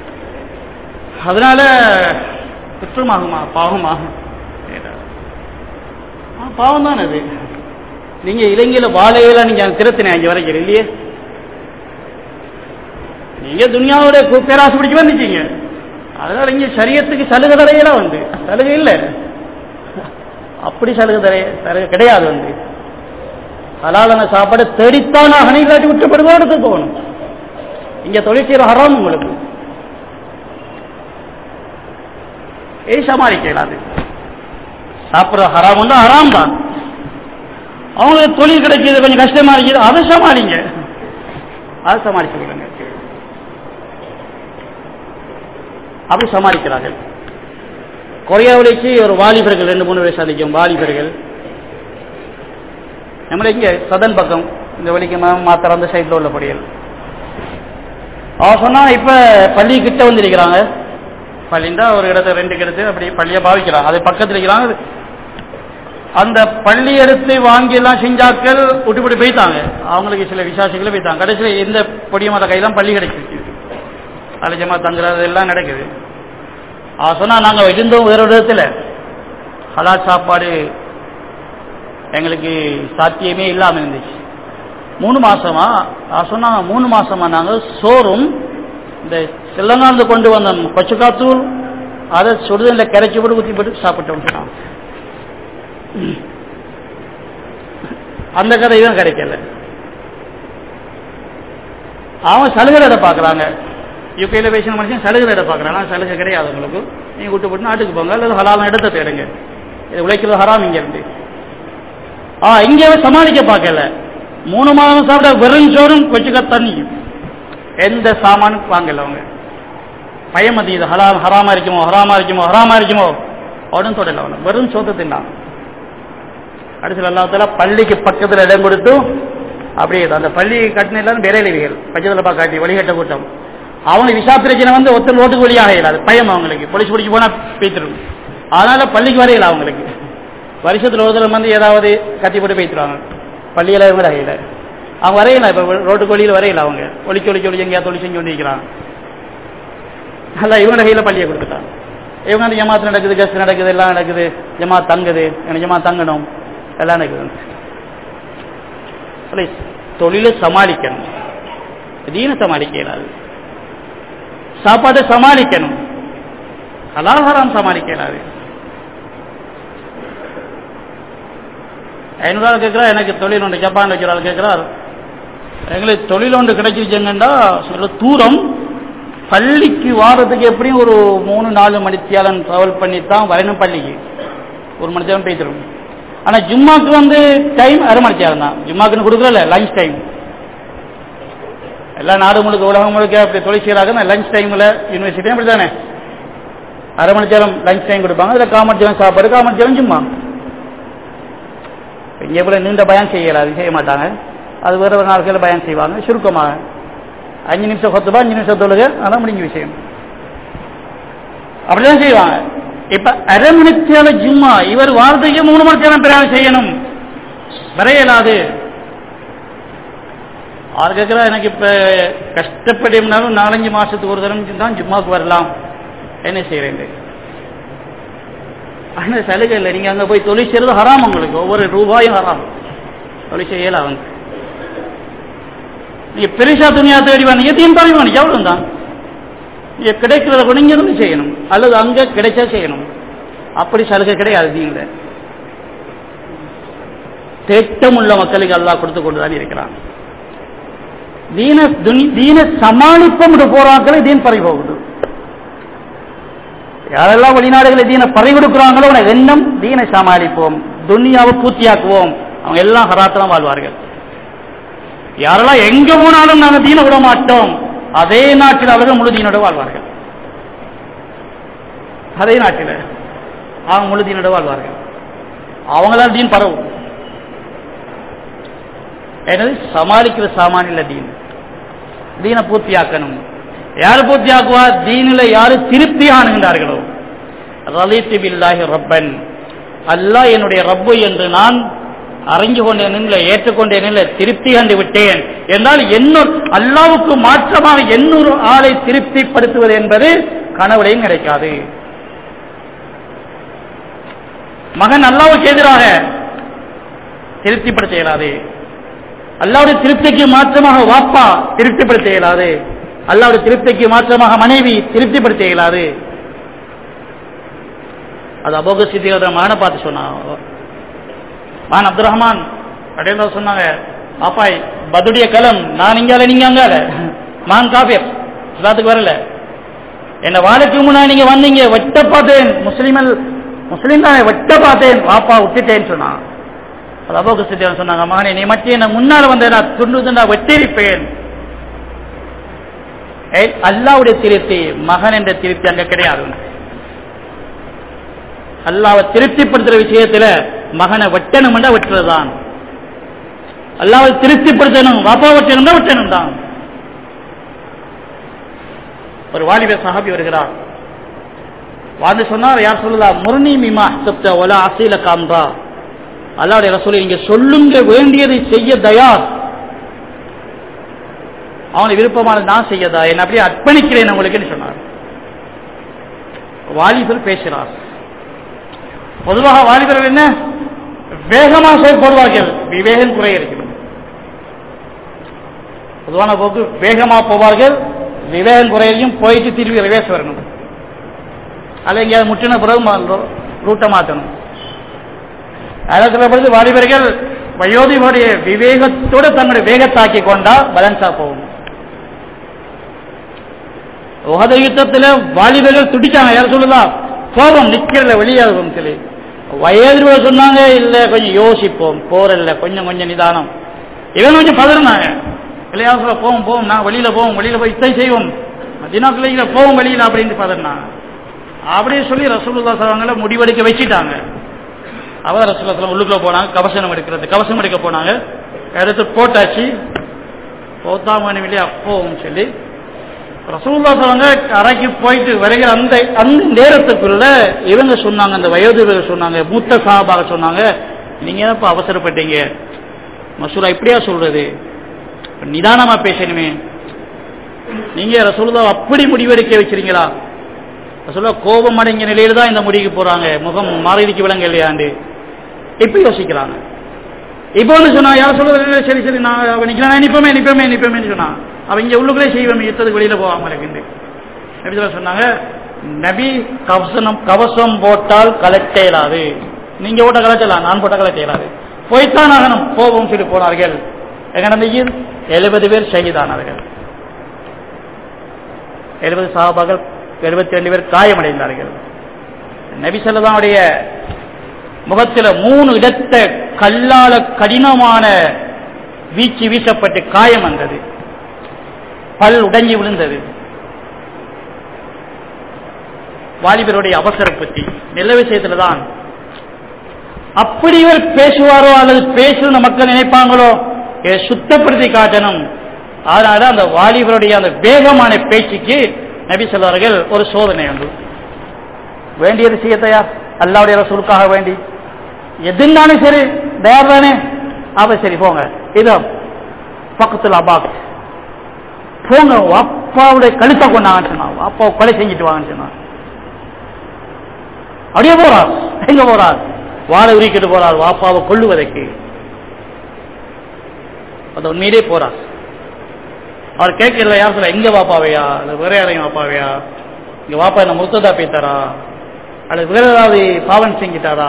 அதனால குற்றமாகுமா பாவமாகும் பாவம் தான் அது நீங்க இலங்கையில வாழையில நீங்க திருத்தின அங்க வரைக்கும் இல்லையே நீங்க துனியாவோட கு- பேராசை பிடிக்க வந்துட்டீங்க அதனால இங்க சரியத்துக்கு சலுகை தரையெல்லாம் வந்து சலுகை இல்ல அப்படி சலுகை தரைய சலுகை கிடையாது வந்து ஹலாலான சாப்பாடு தேடித்தான் ஆகணும் இல்லாட்டி விட்டு பிறகு இடத்துக்கு போகணும் இங்க தொழில் செய்யற ஹராம் உங்களுக்கு ஏய் சமாளிக்க இயலாது சாப்பிட்ற ஹராம் வந்து ஹராம் தான் அவங்களுக்கு தொழில் கிடைக்கிது கொஞ்சம் கஷ்டமா இருக்குது அதை சமாளிங்க அதை சமாளிச்சு விடுங்க அப்படி சமாளிக்கிறார்கள் கொரியாவிலேக்கு ஒரு வாலிபர்கள் ரெண்டு மூணு வயசு அதிகம் வாலிபர்கள் நம்மள இங்க சதன் பக்கம் இந்த வழிக்கு மாத்திர அந்த சைட்ல உள்ள படியல் அவ சொன்னா இப்ப பள்ளி கிட்ட வந்திருக்கிறாங்க பள்ளிண்டா ஒரு இடத்த ரெண்டு இடத்து அப்படி பள்ளியை பாவிக்கிறாங்க அது பக்கத்துல இருக்கிறாங்க அந்த பள்ளி எடுத்து வாங்கி எல்லாம் செஞ்சாக்கள் விட்டு விட்டு போயிட்டாங்க அவங்களுக்கு சில விசாசிகளை போயிட்டாங்க கடைசியில் எந்த பொடியும் அதை கையெல்லாம் பள்ளி கிடைச்சிருக்கு அலஜமா தங்குறது எல்லாம் நடக்குது அவ சொன்னா நாங்க இருந்தோம் வேற ஒரு இடத்துல ஹலால் சாப்பாடு எங்களுக்கு சாத்தியமே இல்லாம இருந்துச்சு மூணு மாசமா அவ சொன்னாங்க மூணு மாசமா நாங்க சோறும் இந்த சில்லங்காந்து கொண்டு வந்த கொச்சக்காத்தூள் அதை சுடுதல்ல கரைச்சி போட்டு ஊற்றி போட்டு சாப்பிட்டோம் சொன்னாங்க அந்த கதை தான் கிடைக்கல அவன் சலுகை பார்க்கறாங்க யூகேல பேசின மனுஷன் சலுகை பார்க்கறாங்க ஆனா சலுகை கிடையாது உங்களுக்கு நீங்க விட்டு போட்டு நாட்டுக்கு போங்க அல்லது ஹலாலான இடத்தை தேடுங்க இது உழைக்கிறது ஹராம் இங்க இருந்து ஆ இங்க சமாளிக்க பார்க்கல மூணு மாதம் சாப்பிட வெறும் சோறும் கொச்சுக்க தண்ணியும் எந்த சாமானும் வாங்கல அவங்க பயமதி இது ஹலாம் ஹராமா இருக்குமோ ஹராமா இருக்குமோ ஹராமா இருக்குமோ அவனும் தொடல அவனு வெறும் சோத்தை தின்னான் கடைசியில் அல்லாத்தால பள்ளிக்கு பக்கத்துல இடம் கொடுத்து அப்படியே அந்த பள்ளி கட்டின எல்லாரும் விரைவிகள் பச்சைதலப்பா காட்டி வழிகட்ட கூட்டம் அவங்களுக்கு விஷா பிரச்சனை வந்து ஒருத்தர் ரோட்டுக்கு வழியாக இயலாது பயம் அவங்களுக்கு போலீஸ் பிடிச்சி போனா பேத்துரும் அதனால பள்ளிக்கு வரையில அவங்களுக்கு வருஷத்துல ஒரு தடவை வந்து ஏதாவது கத்தி போட்டு பேத்துருவாங்க பள்ளியில இவங்க வரையில அவங்க வரையில இப்ப ரோட்டுக்கு வழியில் வரையில அவங்க ஒலிக்க ஒலிக்க ஒலிக்க எங்கேயா தொழில் செஞ்சு கொண்டிருக்கிறாங்க அல்ல இவங்க கையில பள்ளியை கொடுத்துட்டாங்க இவங்க வந்து ஜமாத் நடக்குது கஸ்ட் நடக்குது எல்லாம் நடக்குது ஜமாத் தங்குது எனக்கு ஜமாத் தங்கணும் எல்லாம் நடக்குது அல்ல, தொழிலை சமாளிக்கணும் தீன சமாளிக்க இயலாது சாப்பாட்டை சமாளிக்கணும் ஹலால் ஹராம் சமாளிக்க இயலாது ஐநூறு ஆள் கேட்கிறா எனக்கு தொழில் ஒன்று ஜப்பான் வைக்கிற ஆள் கேட்கிறார் எங்களுக்கு தொழில் ஒன்று கிடைச்சிருச்சுங்கன்னா சொல்ல தூரம் பள்ளிக்கு வாரத்துக்கு எப்படியும் ஒரு மூணு நாலு மணித்தியாலன் ட்ராவல் பண்ணி தான் வரணும் பள்ளிக்கு ஒரு மணித்தியாலம் போய்த்திரும் ஆனா ஜும்மாக்கு வந்து டைம் அரை மணித்தியாலம் தான் ஜும்மாக்குன்னு கொடுக்குறல லஞ்ச் டைம் எல்லா நாடு முழுக்க உலகம் முழுக்க அப்படி தொழில் செய்யறாங்க லஞ்ச் டைம்ல யூனிவர்சிட்டி அப்படி தானே அரை மணித்தியாலம் லஞ்ச் டைம் கொடுப்பாங்க அதுல காமர்த்தியாலம் சாப்பாடு காமர்த்தியாலம் ஜும்மா இங்கே போல நீண்ட பயம் செய்யலாது செய்ய மாட்டாங்க அது வேற ஒரு நாட்களில் பயம் செய்வாங்க சுருக்கமாக அஞ்சு நிமிஷம் கொத்துபா அஞ்சு நிமிஷம் தொழுக அதான் முடிஞ்ச விஷயம் அப்படிதான் செய்வாங்க இப்ப அரை மணித்தியால ஜும்மா இவர் வாரத்துக்கு மூணு மணித்தியாலம் பிரயாணம் செய்யணும் வரையலாது ஆறு கேட்கிறா எனக்கு இப்ப கஷ்டப்படினாலும் நாலஞ்சு மாசத்துக்கு ஒரு தரம் தான் ஜும்மாவுக்கு வரலாம் என்ன செய்யறேன் ஆனா சலுகை இல்லை நீங்க அங்க போய் தொழில் செய்யறது ஹராம் உங்களுக்கு ஒவ்வொரு ரூபாயும் ஹராம் தொழில் செய்யல அவங்க நீங்க பெருசா துணியா தேடி வாங்க எதையும் பரவி வாங்க எவ்வளவு தான் நீங்க கிடைக்கிறத கூட இங்க இருந்து செய்யணும் அல்லது அங்க கிடைச்சா செய்யணும் அப்படி சலுகை கிடையாது நீங்க திட்டமுள்ள மக்களுக்கு அல்லாஹ் கொடுத்து கொண்டுதான் இருக்கிறான் தீன துனி- தீன சமாளிப்பம் போறாக்களை தீன் பறி போகுது யாரெல்லாம் வெளிநாடுகளில் தீனை பறி கொடுக்குறாங்களோ உனக்கு எண்ணம் தீனை சமாளிப்போம் துனியாவை பூர்த்தியாக்குவோம் அவங்க எல்லாம் ஹராத்தலாம் வாழ்வார்கள் யாரெல்லாம் எங்க போனாலும் நாங்க தீன விட மாட்டோம் அதே நாட்டில் அவர்கள் முழு தீனோட வாழ்வார்கள் அதே நாட்டில் அவங்க முழு தீனோட வாழ்வார்கள் அவங்களால் தீன் பரவும் எனது சமாளிக்கிற சாமானில தீன் தீனை பூர்த்தியாக்கணும் யார் பூர்த்தியாக்குவா தீனில யாரு திருப்தி ஆணுகின்றார்களோ ரலித்து பில்லாஹி ரப்பன் அல்லாஹ் என்னுடைய ரப்பு என்று நான் அறிஞ்சு கொண்டேன் இல்லை ஏற்றுக்கொண்டேன் இல்லை திருப்தி கண்டு விட்டேன் என்றால் இன்னொரு அல்லாவுக்கு மாற்றமாக எண்ணூறு ஆளை திருப்திப்படுத்துவது என்பது கனவுலையும் கிடைக்காது மகன் அல்லாவுக்கு எதிராக திருப்திப்படுத்த இயலாது அல்லாவுடைய திருப்திக்கு மாற்றமாக வாப்பா திருப்திப்படுத்த இயலாது அல்லாவுடைய திருப்திக்கு மாற்றமாக மனைவி திருப்திப்படுத்த இயலாது அது அபோக சித்தியோட மகனை பார்த்து சொன்னான் மான் அப்துல் ரஹ்மான் அப்படின்னு சொன்னாங்க பாப்பாய் பதுடைய களம் நான் இங்கால நீங்க அங்கால மான் காபியர் இஸ்லாத்துக்கு வரல என்ன வாழைக்கு முன்னாடி நீங்க வந்தீங்க வெட்ட பார்த்தேன் முஸ்லிமல் முஸ்லீம் தானே வெட்ட பார்த்தேன் வாப்பா விட்டுட்டேன்னு சொன்னான் அது அபோக சித்தியான் சொன்னாங்க மகனே நீ மட்டும் என்ன முன்னால வந்த நான் துண்டு துண்டா வெட்டிருப்பேன் ஏய், அல்லாவுடைய திருப்தி மகன் என்ற திருப்தி அங்க கிடையாது அல்லாவை திருப்திப்படுத்துற விஷயத்துல மகனை வெட்டணும்னா வெட்டுறதுதான் அல்லாவை திருப்திப்படுத்தணும் வாப்பா வெட்டணும் தான் வெட்டணும் தான் ஒரு வாலிப சஹாபி வருகிறார் வாழ்ந்து சொன்னார் யார் சொல்லுதா முர்னி மிமா சப்த ஒலா அசீல காம்ரா அல்லாவுடைய ரசூலை நீங்க சொல்லுங்க வேண்டியதை செய்ய தயார் அவனுக்கு விருப்பமானது நான் செய்யதா என்ன அப்படியே அர்ப்பணிக்கிறேன் உங்களுக்கு சொன்னார் வாலிபர் பேசுகிறார் பொதுவாக வாலிபர்கள் என்ன வேகமாக செயல்படுவார்கள் விவேகம் குறைய இருக்கிறது பொதுவான போக்கு வேகமாக போவார்கள் விவேகம் குறையும் போயிட்டு திரும்பி ரிவேஸ் வரணும் அல்ல எங்கேயாவது முட்டின பிறகு ரூட்டை மாற்றணும் அதில் சொல்லப்படுது வாலிபர்கள் வயோதிபருடைய விவேகத்தோடு தன்னுடைய வேகத்தாக்கி கொண்டா பேலன்ஸா போகும் உகத யுத்தத்தில் வாலிபர்கள் துடிச்சாங்க யார் சொல்லலாம் போவோம் நிக்கிறல வெளியாகும் சொல்லி வயது சொன்னாங்க இல்ல கொஞ்சம் யோசிப்போம் போறல்ல கொஞ்சம் கொஞ்சம் நிதானம் இவன் கொஞ்சம் பதறினாங்க இல்லையா சொல்ல போவோம் போவோம் நான் வெளியில போவோம் வெளியில போய் இத்தை செய்வோம் தினாக்குள்ள போவோம் வெளியில அப்படின்னு பதறினாங்க அப்படியே சொல்லி ரசூலுல்லா சவங்களை முடிவெடுக்க வச்சுட்டாங்க அவர் ரசூலத்தில் உள்ளுக்குள்ள போனாங்க கவசம் எடுக்கிறது கவசம் எடுக்க போனாங்க எடுத்து போட்டாச்சு போத்தாம இல்லையா அப்போவும் சொல்லி ரசூல்லா சவங்க அறைக்கு போயிட்டு வருகிற அந்த அந்த நேரத்துக்குள்ள இவங்க சொன்னாங்க அந்த வயோதிபர்கள் சொன்னாங்க மூத்த சாபாக சொன்னாங்க நீங்க என்னப்பா அவசரப்பட்டீங்க மசூரா இப்படியா சொல்றது நிதானமா பேசணுமே நீங்க ரசூல்லா அப்படி முடிவெடுக்க வச்சிருங்களா ரசூல்லா கோபம் அடைஞ்ச நிலையில தான் இந்த முடிவுக்கு போறாங்க முகம் மாறிதிக்கு விளங்க இல்லையாண்டு இப்ப யோசிக்கிறாங்க இப்ப வந்து சொன்னா யார் சொல்றது சரி சரி நான் அவன் நிக்கிறேன் நிப்பமே நிப்பமே நிப்பமே சொன்னா அவன் இங்க உள்ளுக்குள்ளே செய்வோம் யுத்தத்துக்கு வெளியில போகாம இருக்கு நபி சொன்னாங்க நபி கவசம் கவசம் போட்டால் கலட்ட இயலாது நீங்க போட்ட கலட்டலாம் நான் போட்ட கலட்ட இயலாது போய்த்தான் ஆகணும் போவோம் சொல்லி போனார்கள் எங்கடந்தையில் எழுபது பேர் ஷஹீதானார்கள் எழுபது சாபாக்கள் எழுபத்தி ரெண்டு பேர் காயமடைந்தார்கள் நபி சொல்லதாவுடைய முகத்தில் மூணு இடத்த கல்லால கடினமான வீச்சு வீசப்பட்டு காயம் வந்தது பல் உடைஞ்சி விழுந்தது வாலிபருடைய அவசர பற்றி நல்ல விஷயத்துல தான் அப்படி இவர் பேசுவாரோ அல்லது பேசுற மக்கள் நினைப்பாங்களோ இதை சுத்தப்படுத்தி காட்டணும் அதனால அந்த வாலிபருடைய அந்த வேகமான பேச்சுக்கு நபி சொல்வார்கள் ஒரு சோதனை உண்டு வேண்டியது செய்ய தயார் அல்லாவுடைய ரசூலுக்காக வேண்டி எதுனாலும் சரி தயார் தானே அப்ப சரி போங்க இதோ பக்கத்தில் அபாக் போங்க அப்பாவுடைய கழுத்தை கொண்டாங்கன்னு சொன்னான் அப்பாவை கொலை செஞ்சுட்டு வாங்கன்னு சொன்னான் அப்படியே போறார் எங்க போறார் வாழை உரிக்கிட்டு போறார் வாப்பாவை கொள்ளுவதற்கு அது உண்மையிலே போறார் அவர் கேட்கல யார் சொல்ல எங்க வாப்பாவையா அல்லது வேற யாரையும் வாப்பாவையா இங்க வாப்பா என்ன முருத்ததா பேத்தாரா அல்லது வேற ஏதாவது பாவன் செஞ்சிட்டாரா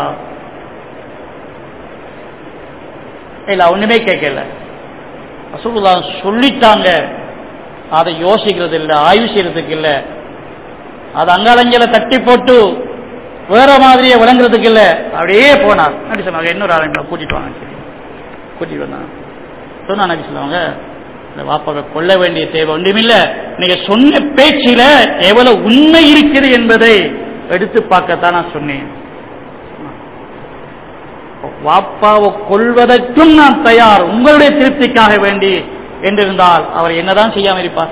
இல்ல ஒண்ணுமே கேட்கல ரசூலுல்லா சொல்லிட்டாங்க அதை யோசிக்கிறது இல்ல ஆய்வு செய்யறதுக்கு இல்ல அது அங்காலஞ்சல தட்டி போட்டு வேற மாதிரியே விளங்குறதுக்கு இல்ல அப்படியே போனார் அப்படி சொன்னாங்க இன்னொரு ஆளுங்களை கூட்டிட்டு வாங்க சரி கூட்டிட்டு வந்தாங்க சொன்னா நபி சொல்லுவாங்க இந்த வாப்பாவை கொள்ள வேண்டிய தேவை ஒன்றுமில்ல நீங்க சொன்ன பேச்சில எவ்வளவு உண்மை இருக்குது என்பதை எடுத்து பார்க்கத்தான் நான் சொன்னேன் வாப்பாவை கொள்வதற்கும் நான் தயார் உங்களுடைய திருப்திக்காக வேண்டி என்றிருந்தால் அவர் என்னதான் செய்யாமல் இருப்பார்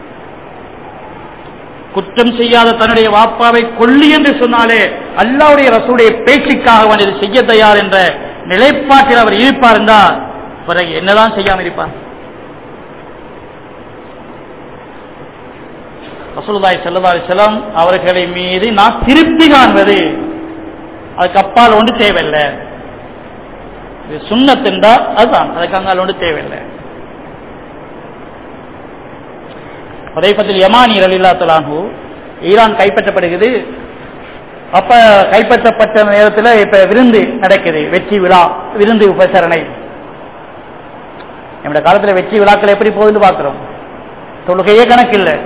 குற்றம் செய்யாத தன்னுடைய வாப்பாவை கொல்லி என்று சொன்னாலே அல்லாவுடைய ரசூடைய பேச்சுக்காக வேண்டியது செய்ய தயார் என்ற நிலைப்பாட்டில் அவர் இருப்பார் என்றால் பிறகு என்னதான் செய்யாமல் இருப்பார் ரசூலுல்லாஹி ஸல்லல்லாஹு அலைஹி வஸல்லம் அவர்களை மீது நான் திருப்தி காண்பது அதுக்கு அப்பால் ஒன்று தேவையில்லை இது சுண்ணத்துண்டா அதுதான் அதுக்கு அங்கால் ஒன்று தேவையில்லை உதைப்பத்தில் யமானி ரலில்லா தலாஹு ஈரான் கைப்பற்றப்படுகிறது அப்ப கைப்பற்றப்பட்ட நேரத்தில் இப்ப விருந்து நடக்குது வெற்றி விழா விருந்து உபசரணை நம்முடைய காலத்துல வெற்றி விழாக்கள் எப்படி போகுதுன்னு பார்க்கிறோம் தொழுகையே கணக்கு இல்லை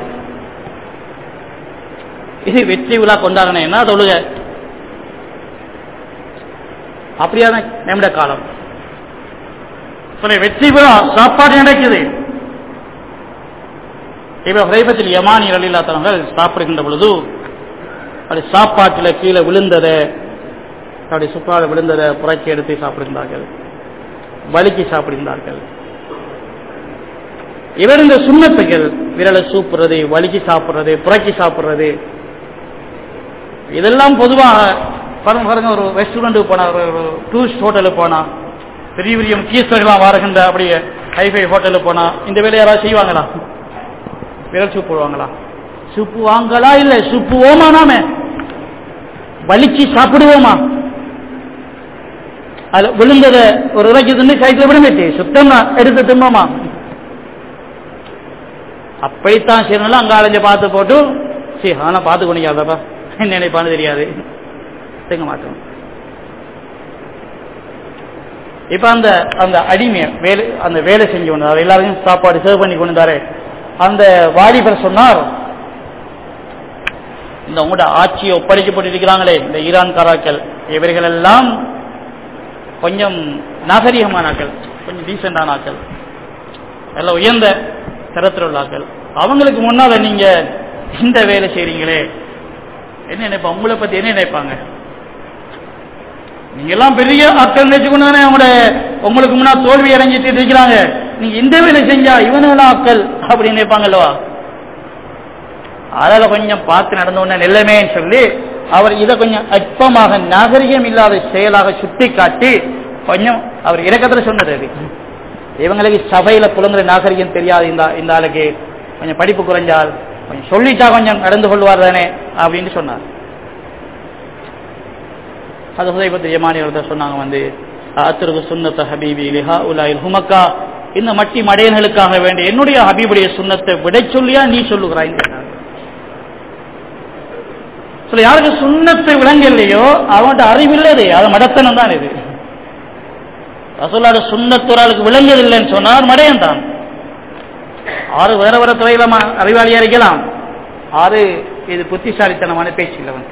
இது வெற்றி விழா கொண்டாடினா தொழுகை அப்படியான நம்முடைய காலம் இப்ப வெற்றி விழா சாப்பாடு நடக்குது இப்ப ஹைபத்தில் யமானி அலில்லாத்தவங்கள் சாப்பிடுகின்ற பொழுது அப்படி சாப்பாட்டில் கீழே விழுந்ததை அப்படி சுப்பாடு விழுந்ததை புரட்சி எடுத்து சாப்பிடுகின்றார்கள் வலிக்கு சாப்பிடுகின்றார்கள் இவர் இந்த சுண்ணத்துகள் விரலை சூப்புறது வலிக்கு சாப்பிடுறது புரட்சி சாப்பிடுறது இதெல்லாம் பொதுவாக பாருங்க பாருங்க ஒரு ரெஸ்டாரண்ட்டுக்கு போனா ஒரு ஒரு டூரிஸ்ட் ஹோட்டலுக்கு போனா பெரிய பெரிய முக்கியஸ்தர்களாம் வருகின்ற அப்படியே ஹைஃபை ஹோட்டலுக்கு போனா இந்த வேலையை யாராவது செய்வாங்களா விரல் சூப்பு போடுவாங்களா சூப்பு வாங்கலா இல்ல சூப்புவோமா நாம வலிச்சு சாப்பிடுவோமா அதுல விழுந்தத ஒரு உரைக்கு தின்னு கைத்துல விடுங்கட்டு சுத்தமா எடுத்து தின்னோமா அப்படித்தான் செய்யணும் அங்க அலைஞ்ச பார்த்து போட்டு சரி ஆனா பார்த்து கொண்டிக்காதப்பா என்ன நினைப்பான்னு தெரியாது திங்க மாட்டோம் இப்ப அந்த அந்த அடிமை வேலை அந்த வேலை செஞ்சு கொண்டார் எல்லாரையும் சாப்பாடு சர்வ் பண்ணி கொண்டாரு அந்த வாலிபர் சொன்னார் இந்த உங்களோட ஆட்சியை ஒப்படைக்கப்பட்டிருக்கிறாங்களே இந்த ஈரான் கராக்கள் இவர்கள் எல்லாம் கொஞ்சம் நாகரிகமானாக்கள் கொஞ்சம் டீசென்டான ஆக்கள் எல்லாம் உயர்ந்த தரத்தில் உள்ள ஆக்கள் அவங்களுக்கு முன்னால நீங்க இந்த வேலை செய்றீங்களே என்ன நினைப்பாங்க உங்களை பத்தி என்ன நினைப்பாங்க நீங்க எல்லாம் பெரிய ஆட்கள் நினைச்சுக்கொண்டு தானே உங்களோட உங்களுக்கு முன்னாடி தோல்வி அடைஞ்சிட்டு இருக்கிறாங்க நீங்க இந்த வேலை செஞ்சா இவனெல்லாம் ஆட்கள் அப்படி நினைப்பாங்கல்லவா அதில் கொஞ்சம் பார்த்து நடந்தோன்ன நிலைமைன்னு சொல்லி அவர் இதை கொஞ்சம் அற்பமாக நாகரிகம் இல்லாத செயலாக சுட்டி காட்டி கொஞ்சம் அவர் இறக்கத்துல சொன்னது அது இவங்களுக்கு சபையில புலங்குற நாகரிகம் தெரியாது இந்த இந்த ஆளுக்கு கொஞ்சம் படிப்பு குறைஞ்சால் கொஞ்சம் சொல்லிட்டா கொஞ்சம் நடந்து கொள்வார் தானே அப்படின்னு சொன்னார் அது ஹுதைபத்து யமானி ஒருத்தர் சொன்னாங்க வந்து அத்திருக்கு சுன்னத்த ஹபீபி லிஹா உலாயில் ஹுமக்கா இந்த மட்டி மடையன்களுக்காக வேண்டிய என்னுடைய ஹபீபுடைய சுண்ணத்தை விடை சொல்லியா நீ சொல்லுகிறாய் சொல்ல யாருக்கு சுண்ணத்தை விளங்கலையோ அவன்கிட்ட அறிவில்லது அது மடத்தனம் தான் இது ரசூல்லாட சுண்ணத்துறாளுக்கு விளங்குதில்லைன்னு சொன்னார் மடையன் தான் ஆறு வேற வேற துறையில ம- அறிவாளியா இருக்கலாம் ஆறு இது புத்திசாலித்தனமான பேச்சு இல்லை வந்து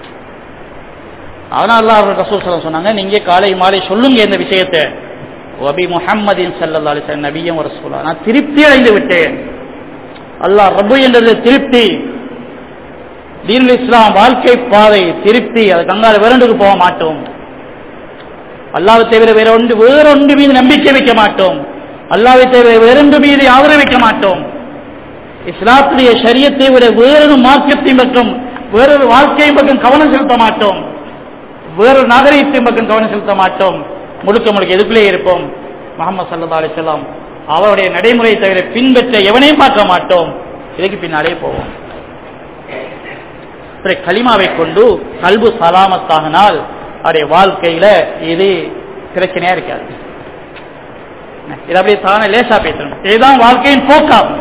அதனால அவர் ரசூல் ஸல்லல்லாஹு சொன்னாங்க நீங்க காலை மாலை சொல்லுங்க இந்த விஷயத்தை வபி முஹம்மதின் ஸல்லல்லாஹு அலைஹி வஸல்லம் நபியும் ரசூலா நான் திருப்தி அடைந்து விட்டேன் அல்லாஹ் ரப்பு என்றது திருப்தி தீனுல் இஸ்லாம் வாழ்க்கை பாதை திருப்தி அது கங்கால வேறொன்றுக்கு போக மாட்டோம் அல்லாவை தவிர வேற ஒன்று வேறொன்று மீது நம்பிக்கை வைக்க மாட்டோம் அல்லாவை தவிர வேறொன்று மீது ஆதரவு வைக்க மாட்டோம் இஸ்லாத்துடைய ஷரியத்தை விட வேறொரு மார்க்கத்தையும் பக்கம் வேறொரு வாழ்க்கையும் பக்கம் கவனம் செலுத்த மாட்டோம் வேறொரு நாகரிகத்தையும் பக்கம் கவனம் செலுத்த மாட்டோம் முழுக்க முழுக்க எதுக்குள்ளே இருப்போம் முகமது சல்லா அலிசல்லாம் அவருடைய நடைமுறையை தவிர பின்பற்ற எவனையும் பார்க்க மாட்டோம் இதுக்கு பின்னாலே போவோம் பிறகு கலிமாவை கொண்டு கல்பு சலாமத்தாகினால் அவருடைய வாழ்க்கையில இது பிரச்சனையா இருக்காது இது அப்படியே தானே லேசா பேசணும் இதுதான் வாழ்க்கையின் போக்காகும்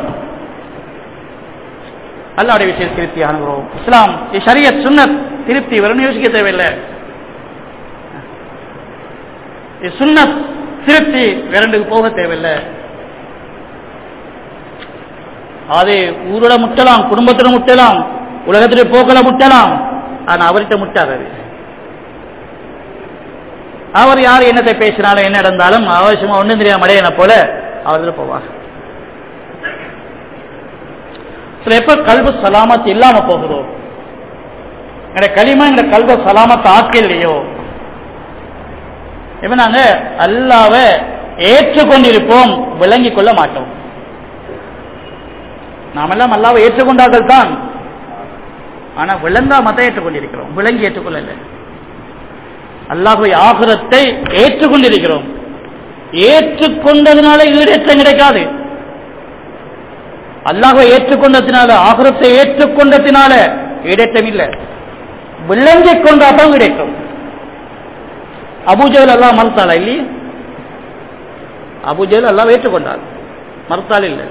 அல்லாவுடைய விஷயம் திருப்தி அனுகிறோம் இஸ்லாம் ஷரியத் சுன்னத் திருப்தி வரும்னு யோசிக்க தேவையில்லை இது சுன்னத் திருப்தி வேறண்டுக்கு போக தேவையில்லை அது ஊரோட முட்டலாம் குடும்பத்தோட முட்டலாம் உலகத்திலே போக்கல முட்டலாம் ஆனா அவர்கிட்ட முட்டாது அது. அவர் யார் என்னத்தை பேசினாலும் என்ன நடந்தாலும் அவசியமா ஒண்ணும் தெரியாம மடையனை போல அவர்ல போவார் சில எப்ப கல்வி சலாமத் இல்லாம போகுதோ எங்க களிமா எங்க கல்வ சலாமத் ஆக்கலையோ இப்ப நாங்க அல்லாவ ஏற்றுக்கொண்டிருப்போம் விளங்கிக் கொள்ள மாட்டோம் நாமெல்லாம் அல்லாவை ஏற்றுக்கொண்டார்கள் தான் ஆனா விளங்கா மத்த ஏற்றுக்கொண்டிருக்கிறோம் விளங்கி ஏற்றுக்கொள்ளல அல்லாஹுவை ஆகுரத்தை ஏற்றுக்கொண்டிருக்கிறோம் ஏற்றுக்கொண்டதுனால ஈடேற்றம் கிடைக்காது அல்லாஹை ஏற்றுக்கொண்டதினால ஆகிரத்தை ஏற்றுக்கொண்டதினால இடட்டம் இல்லை விளங்கிக் கொண்டாதான் கிடைக்கும் அபூஜல் அல்லாஹ் மறுத்தாளா இல்லையே அபூஜல் அல்லாஹ் ஏற்றுக்கொண்டாள் மறுத்தாள் இல்லை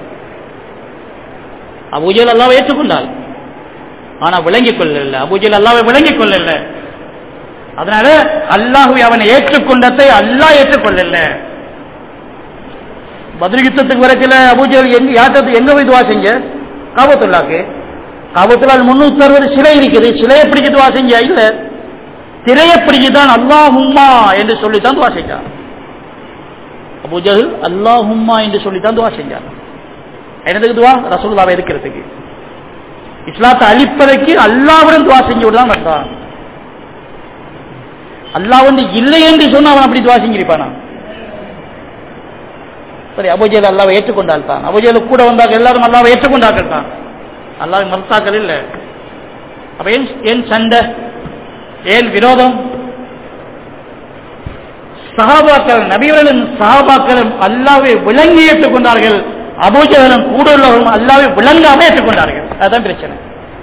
அபூஜல் அல்லாஹ் ஏற்றுக்கொண்டாள் ஆனா விளங்கிக் கொள்ளல அபூஜல் அல்லாவை விளங்கிக் கொள்ளல அதனால அல்லாஹு அவனை ஏற்றுக்கொண்டதை அல்லாஹ் ஏற்றுக்கொள்ளல பதில் யுத்தத்துக்கு வரைக்கல அபூஜல் எங்க யார்கிட்ட எங்க போய் துவா செஞ்ச காபத்துல்லாக்கு காபத்துல்லால் முன்னூத்தி அறுபது சிலை இருக்குது சிலையை பிடிக்க துவா செஞ்ச இல்ல திரையை பிடிக்கத்தான் அல்லாஹும்மா என்று சொல்லித்தான் துவா செஞ்சான் அபூஜல் அல்லாஹும்மா என்று சொல்லித்தான் துவா செஞ்சான் என்னதுக்கு துவா ரசூல்லாவை எதுக்கிறதுக்கு இஸ்லாத்தை அழிப்பதற்கு அல்லாவுடன் துவா செஞ்சு விடலாம் வந்தான் அல்லாஹ் வந்து இல்லை என்று சொன்னா அவன் அப்படி துவா செஞ்சிருப்பானா சரி அபுஜேல் அல்லாவை ஏற்றுக்கொண்டால் தான் அபுஜேல கூட வந்தார்கள் எல்லாரும் அல்லாவை ஏற்றுக்கொண்டார்கள் தான் அல்லாவை மறுத்தாக்கள் இல்லை அப்ப ஏன் ஏன் சண்டை ஏன் விரோதம் சகாபாக்கள் நபிகளின் சகாபாக்களும் அல்லாவை விளங்கி ஏற்றுக்கொண்டார்கள் அபூஜகனும் கூட உள்ளவர்களும் அல்லாவை விளங்காம ஏற்றுக்கொண்டார்கள் அதுதான் பிரச்சனை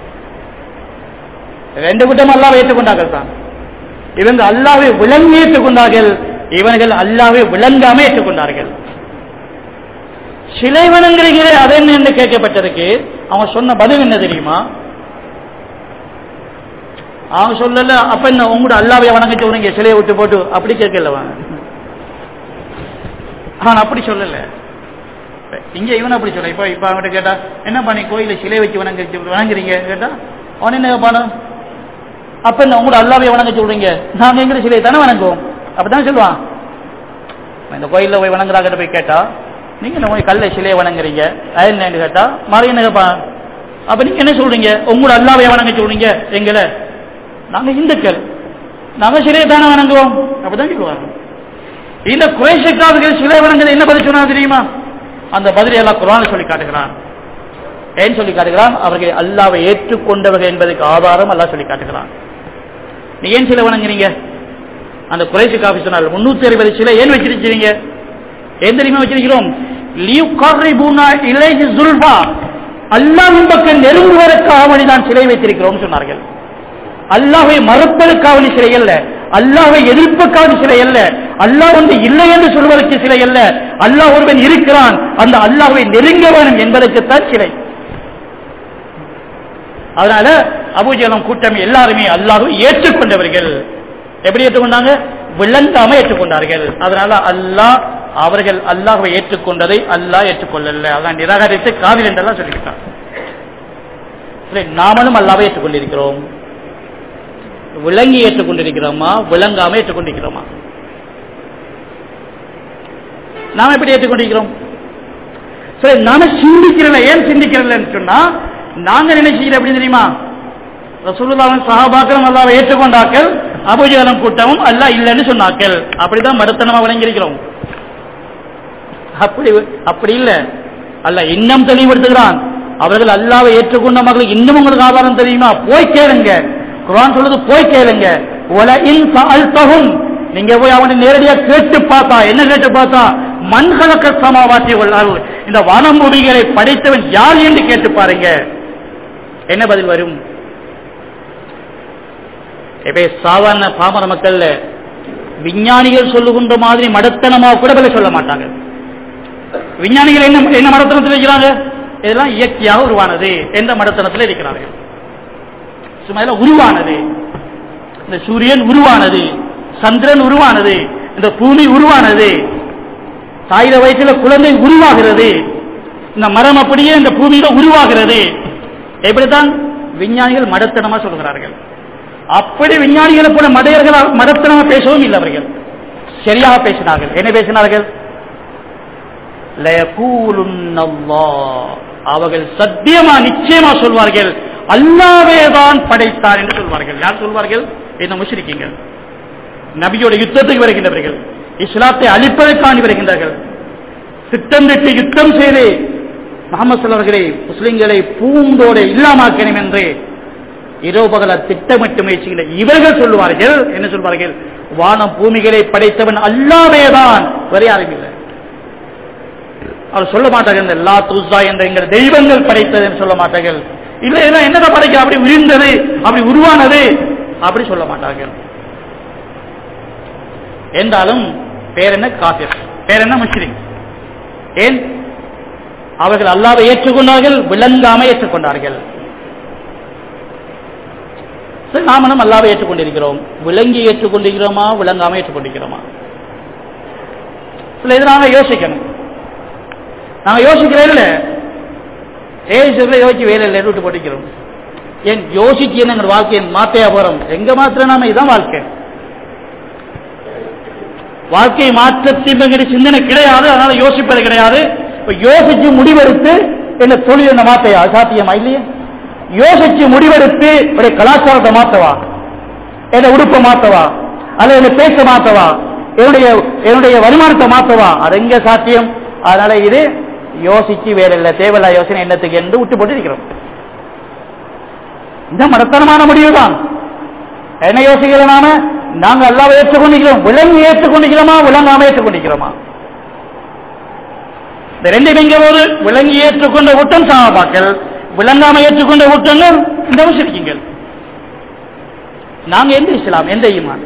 ரெண்டு கூட்டம் அல்லாவை ஏற்றுக்கொண்டார்கள் தான் இவங்க அல்லாவை விளங்கி ஏற்றுக்கொண்டார்கள் இவர்கள் அல்லாவை விளங்காம ஏற்றுக்கொண்டார்கள் சிலை வணங்குறீங்களே அது என்ன என்று கேட்கப்பட்டதுக்கு அவன் சொன்ன பதில் என்ன தெரியுமா அவன் சொல்லல அப்ப என்ன உங்களோட அல்லாவை வணங்க சொல்றீங்க சிலையை விட்டு போட்டு அப்படி கேட்கல அவன் அவன் அப்படி சொல்லல இங்க இவன் அப்படி சொல்ல இப்ப இப்ப அவன்கிட்ட கேட்டா என்ன பண்ணி கோயில சிலை வச்சு வணங்க வணங்குறீங்க கேட்டா அவன் என்ன கேட்பானு அப்ப என்ன உங்களோட அல்லாவை வணங்க சொல்றீங்க நாங்க எங்க சிலையை தானே வணங்குவோம் அப்படிதான் சொல்லுவான் இந்த கோயில்ல போய் வணங்குறாங்க போய் கேட்டா நீங்க என்ன போய் கல்ல சிலையை வணங்குறீங்க அது என்னன்னு கேட்டா மறு என்ன கேட்பான் அப்ப நீங்க என்ன சொல்றீங்க உங்களோட அல்லாவை வணங்க சொல்றீங்க எங்களை நாங்க இந்துக்கள் நாங்க சிலையை தானே வணங்குவோம் அப்படிதான் சொல்லுவாங்க இந்த குறைஷக்காரர்கள் சிலை வணங்குறது என்ன பதில் சொன்னா தெரியுமா அந்த பதிலை எல்லாம் குரான் சொல்லி காட்டுகிறான் ஏன் சொல்லி காட்டுகிறான் அவர்கள் அல்லாவை ஏற்றுக்கொண்டவர்கள் என்பதற்கு ஆதாரம் அல்லாஹ் சொல்லி காட்டுகிறான் நீ ஏன் சிலை வணங்குறீங்க அந்த குறைசி காஃபி சொன்னார் முன்னூத்தி அறுபது சிலை ஏன் வச்சிருக்கிறீங்க ஏன் தெரியுமா வச்சிருக்கிறோம் லீவ் கார்ரை பூனா இலேஜ் சுல்பா அல்லாவின் பக்கம் நெருங்குவதற்காக வேண்டி நான் சிலை வைத்திருக்கிறோம் சொன்னார்கள் அல்லாவை மறுப்பதற்காக சிலை அல்ல அல்லாவை எதிர்ப்புக்காக சிலை அல்ல அல்லாஹ் வந்து இல்லை என்று சொல்வதற்கு சிலை அல்ல அல்லாஹ் ஒருவன் இருக்கிறான் அந்த அல்லாஹை நெருங்க வேணும் என்பதற்குத்தான் சிலை அதனால அபூஜலம் கூட்டம் எல்லாருமே அல்லாஹை ஏற்றுக்கொண்டவர்கள் எப்படி ஏற்றுக்கொண்டாங்க விளங்காம ஏற்றுக்கொண்டார்கள் அதனால அல்லாஹ் அவர்கள் அல்லாஹை ஏற்றுக்கொண்டதை அல்லாஹ் ஏற்றுக்கொள்ளல அதான் நிராகரித்து காவிரி என்றெல்லாம் சொல்லிவிட்டான் சரி, நாமளும் அல்லாவை ஏற்றுக்கொண்டிருக்கிறோம் விளங்கி ஏற்றுக்கொண்டிருக்கிறோமா விளங்காம ஏற்றுக்கொண்டிருக்கிறோமா நாம எப்படி ஏற்றுக்கொண்டிருக்கிறோம் சரி நாம சிந்திக்கிறல ஏன் சிந்திக்கிறலன்னு சொன்னா நாங்க நினைச்சுக்கிறோம் எப்படி தெரியுமா ரசூலுல்லாவின் சஹாபாக்களும் அல்லாவை ஏற்றுக்கொண்டாக்கள் அபுஜலம் கூட்டமும் அல்லாஹ் இல்லைன்னு சொன்னாக்கள் அப்படிதான் மடத்தனமா விளங்கியிருக்கிறோம் அப்படி அப்படி இல்ல அல்ல இன்னும் தெளிவுபடுத்துகிறான் அவர்கள் அல்லாவை ஏற்றுக்கொண்ட மக்கள் இன்னும் உங்களுக்கு ஆதாரம் தெரியுமா போய் கேளுங்க குரான் சொல்லுது போய் கேளுங்க உல இன் சஅல்தஹும் நீங்க போய் அவனை நேரடியா கேட்டு பார்த்தா என்ன கேட்டு பார்த்தா மண்கலக்க சமாவாசி உள்ளால் இந்த வானமூடிகளை படைத்தவன் யார் என்று கேட்டு பாருங்க என்ன பதில் வரும் இப்ப சாதாரண பாமர மக்கள்ல விஞ்ஞானிகள் சொல்லுகின்ற மாதிரி மடத்தனமா கூட பதில் சொல்ல மாட்டாங்க விஞ்ஞானிகள் என்ன என்ன மடத்தனத்தில் இருக்கிறாங்க இதெல்லாம் இயற்கையாக உருவானது எந்த மடத்தனத்தில் இருக்கிறார்கள் சும்மா இதெல்லாம் உருவானது இந்த சூரியன் உருவானது சந்திரன் உருவானது இந்த பூமி உருவானது தாயிர வயசுல குழந்தை உருவாகிறது இந்த மரம் அப்படியே இந்த பூமியில உருவாகிறது எப்படித்தான் விஞ்ஞானிகள் மடத்தனமா சொல்கிறார்கள் அப்படி விஞ்ஞானிகளை போல மடையர்கள் மடத்தனமா பேசவும் இல்லை அவர்கள் சரியாக பேசினார்கள் என்ன பேசினார்கள் லயகூலுன்னல்லாஹ். அவர்கள் சத்தியமா நிச்சயமா சொல்வார்கள் அல்லாவே தான் படைத்தார் என்று சொல்வார்கள் யார் சொல்வார்கள் இந்த முஸ்லிக்கீங்கள் நபியோட யுத்தத்துக்கு வருகின்றவர்கள் இஸ்லாத்தை அழிப்பதற்காண்டி வருகின்றார்கள் திட்டமிட்டு யுத்தம் செய்து முகமது அவர்களை முஸ்லிம்களை பூண்டோட இல்லாமாக்கணும் என்று இரவு பகல திட்டமிட்டு முயற்சிகளை இவர்கள் சொல்லுவார்கள் என்ன சொல்வார்கள் வானம் பூமிகளை படைத்தவன் அல்லாவேதான் வேற யாரும் இல்லை அவர் சொல்ல மாட்டார்கள் இந்த லா தூசா என்ற எங்கள் தெய்வங்கள் படைத்தது என்று சொல்ல மாட்டார்கள் இல்ல இதெல்லாம் என்னதான் படைக்க அப்படி விரிந்தது அப்படி உருவானது அப்படி சொல்ல மாட்டார்கள் என்றாலும் பேர் என்ன காபிர் பேர் என்ன முஸ்லிம் ஏன் அவர்கள் அல்லாவை ஏற்றுக்கொண்டார்கள் விளங்காம ஏற்றுக்கொண்டார்கள் சரி, நாமளும் அல்லாவை ஏற்றுக்கொண்டிருக்கிறோம் விளங்கி ஏற்றுக்கொண்டிருக்கிறோமா விளங்காம ஏற்றுக்கொண்டிருக்கிறோமா சில இது நாங்க யோசிக்கணும் நாங்க யோசிக்கிறோம் இல்ல ஏழு சொல்ல யோசிச்சு வேலை இல்லை விட்டு போட்டிக்கிறோம் ஏன் யோசிச்சு என்ன எங்க வாழ்க்கையை மாத்தையா போறோம் எங்க மாத்திர நாம இதுதான் வாழ்க்கை வாழ்க்கை மாற்றத்தின் என்கிற சிந்தனை கிடையாது அதனால யோசிப்பது கிடையாது இப்ப யோசிச்சு முடிவெடுத்து என்ன தொழில் என்ன மாத்தையா அது சாத்தியமா இல்லையா யோசிச்சு முடிவெடுத்து என்னுடைய கலாச்சாரத்தை மாத்தவா என்ன உடுப்பை மாத்தவா அல்லது என்ன பேச மாத்தவா என்னுடைய என்னுடைய வருமானத்தை மாத்தவா அது எங்க சாத்தியம் அதனால இது யோசிச்சு வேற இல்ல தேவையில்லா யோசனை என்னத்துக்கு என்று விட்டு போட்டு இருக்கிறோம் இந்த மடத்தனமான முடிவு தான் என்ன யோசிக்கிறோம் நாம நாங்க அல்லாவை ஏற்றுக்கொண்டிருக்கிறோம் விலங்கு ஏற்றுக்கொண்டிருக்கிறோமா விலங்காம ஏற்றுக்கொண்டிருக்கிறோமா இந்த ரெண்டு நீங்க போது விலங்கி ஏற்றுக்கொண்ட கூட்டம் சாபாக்கள் விளங்காம ஏற்றுக்கொண்ட கூட்டங்கள் இந்த முஸ்லிம்கள் நாங்க எந்த இஸ்லாம் எந்த ஈமான்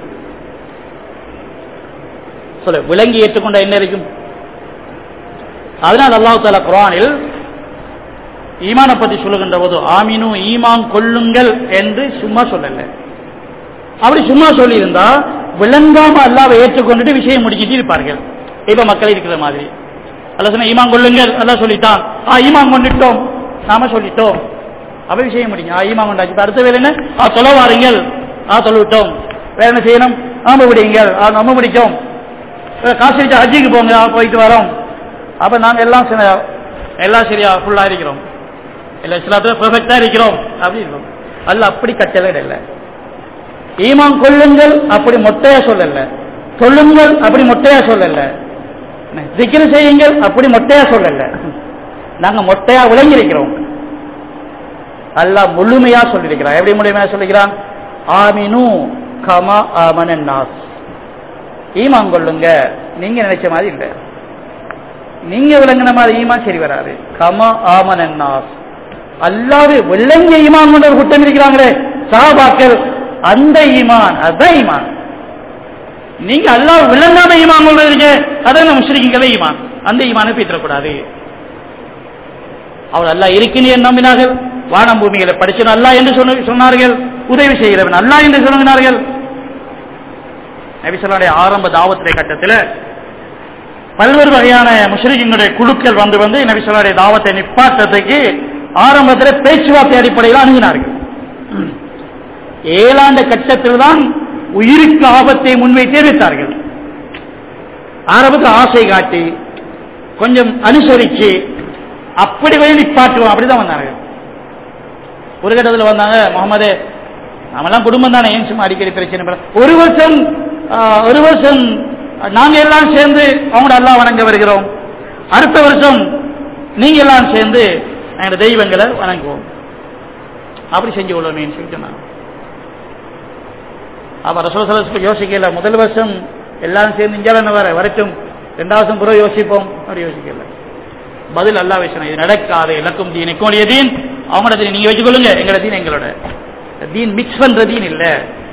சொல்ல விலங்கி ஏற்றுக்கொண்ட என்ன இருக்கும் அதனால் அல்லாஹ் தாலா குரானில் ஈமானை பத்தி சொல்லுகின்ற போது ஆமீனு ஈமான் கொள்ளுங்கள் என்று சும்மா சொல்லல அப்படி சும்மா சொல்லி இருந்தா விளங்காம அல்லாவை ஏற்றுக்கொண்டுட்டு விஷயம் முடிச்சிட்டு இருப்பார்கள் இப்ப மக்கள் இருக்கிற மாதிரி அல்ல சொன்ன ஈமான் கொள்ளுங்கள் அல்லாஹ் சொல்லிட்டான் ஆ ஈமான் கொண்டுட்டோம் நாம சொல்லிட்டோம் அப்ப விஷயம் முடிங்க ஆ ஈமான் கொண்டாச்சு இப்ப அடுத்த வேலை என்ன ஆ தொலை வாருங்கள் ஆ சொல்லிவிட்டோம் வேற என்ன செய்யணும் ஆம்பு பிடிங்கள் ஆ நம்ம பிடிக்கும் வேற காசு வச்சு ஹஜ்ஜிக்கு போங்க ஆ, போயிட்டு வரோம் அப்ப நாங்க எல்லாம் சரி- எல்லாம் சரியா ஃபுல்லா இருக்கிறோம் இல்ல இஸ்லாத்துல பெர்ஃபெக்டா இருக்கிறோம் அப்படி இருக்கும் அல்ல அப்படி கட்டளை இல்லை ஈமான் கொள்ளுங்கள் அப்படி மொட்டையா சொல்லல சொல்லுங்கள் அப்படி மொட்டையா சொல்லல திக்ரு செய்யுங்கள் அப்படி மொட்டையா சொல்லல நாங்க மொட்டையா விளங்கி இருக்கிறோம் அல்லாஹ் முழுமையா சொல்லியிருக்கிறான் எப்படி முழுமையா சொல்லிக்கிறான் ஆமினு கமா ஆமனன் நாஸ் ஈமான் கொள்ளுங்க நீங்க நினைச்ச மாதிரி இல்ல நீங்க விளங்கின மாதிரி ஈமான் சரி வராது கமா ஆமனன் நாஸ் அல்லாது விளங்கிய ஈமான் கொண்ட ஒரு குற்றம் இருக்கிறாங்களே சஹாபாக்கள் அந்த ஈமான் அதுதான் ஈமான் நீங்க அல்லாஹ் விளங்காம ஈமான் கொள்றீங்க அதான் முஸ்லிம்களே ஈமான் அந்த ஈமானை பீற்றக்கூடாது அவர் அல்லாஹ் இருக்கிறேன் நம்பினார்கள் வானம் பூமிகளை படிச்சவன் அல்லாஹ் என்று சொன்ன- சொன்னார்கள் உதவி செய்கிறவன் அல்லாஹ் என்று சொன்னார்கள் நபிசல்லாடைய ஆரம்ப தாவத்துடைய கட்டத்தில் பல்வேறு வகையான முஸ்லிம்களுடைய குழுக்கள் வந்து வந்து நபிசல்லாடைய தாவத்தை நிப்பாட்டத்துக்கு ஆரம்பத்தில் பேச்சுவார்த்தை அடிப்படையில் அணுகினார்கள் ஏழாண்டு கட்டத்தில் தான் உயிருக்கு ஆபத்தை முன்வைத்து எதிர்த்தார்கள் ஆரம்பத்தில் ஆசை காட்டி கொஞ்சம் அனுசரிச்சு அப்படி போய் நிப்பாட்டுவோம் அப்படிதான் வந்தாங்க ஒரு கட்டத்தில் வந்தாங்க முகமது நாமெல்லாம் குடும்பம் தானே ஏன் சும்மா அடிக்கடி பிரச்சனை பண்ண ஒரு வருஷம் ஆ, ஒரு வருஷம் நாங்க எல்லாம் சேர்ந்து அவங்களோட எல்லாம் வணங்க வருகிறோம் அடுத்த வருஷம் நீங்க எல்லாம் சேர்ந்து எங்களோட தெய்வங்களை வணங்குவோம் அப்படி செஞ்சு கொள்ளணும்னு சொல்லி சொன்னாங்க அப்ப ரசோசல யோசிக்கல முதல் வருஷம் எல்லாரும் சேர்ந்து இங்கே வர வரட்டும் ரெண்டாவது வருஷம் புறம் யோசிப்போம் அப்படி யோசிக்கல பதில் அல்லா விஷயம் இது நடக்காது இலக்கும் தீன் எக்கோடைய தீன் அவங்களோட தீன் நீங்க வச்சுக்கொள்ளுங்க எங்களோட தீன் எங்களோட தீன் மிக்ஸ் பண்ற தீன் இல்ல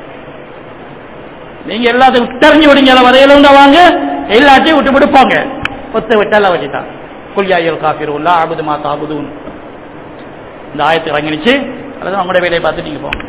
நீங்க எல்லாத்தையும் விட்டறிஞ்சு விடுங்க எல்லாம் வரையில உண்டா வாங்க எல்லாத்தையும் விட்டு விடுப்பாங்க ஒத்த விட்டால வச்சுட்டான் குல்யாயல் காஃபிர் உள்ள ஆபுது மா தாபுதுன் இந்த ஆயத்தை இறங்கிடுச்சு அல்லது அவங்களோட வேலையை பார்த்து நீங்க போங்க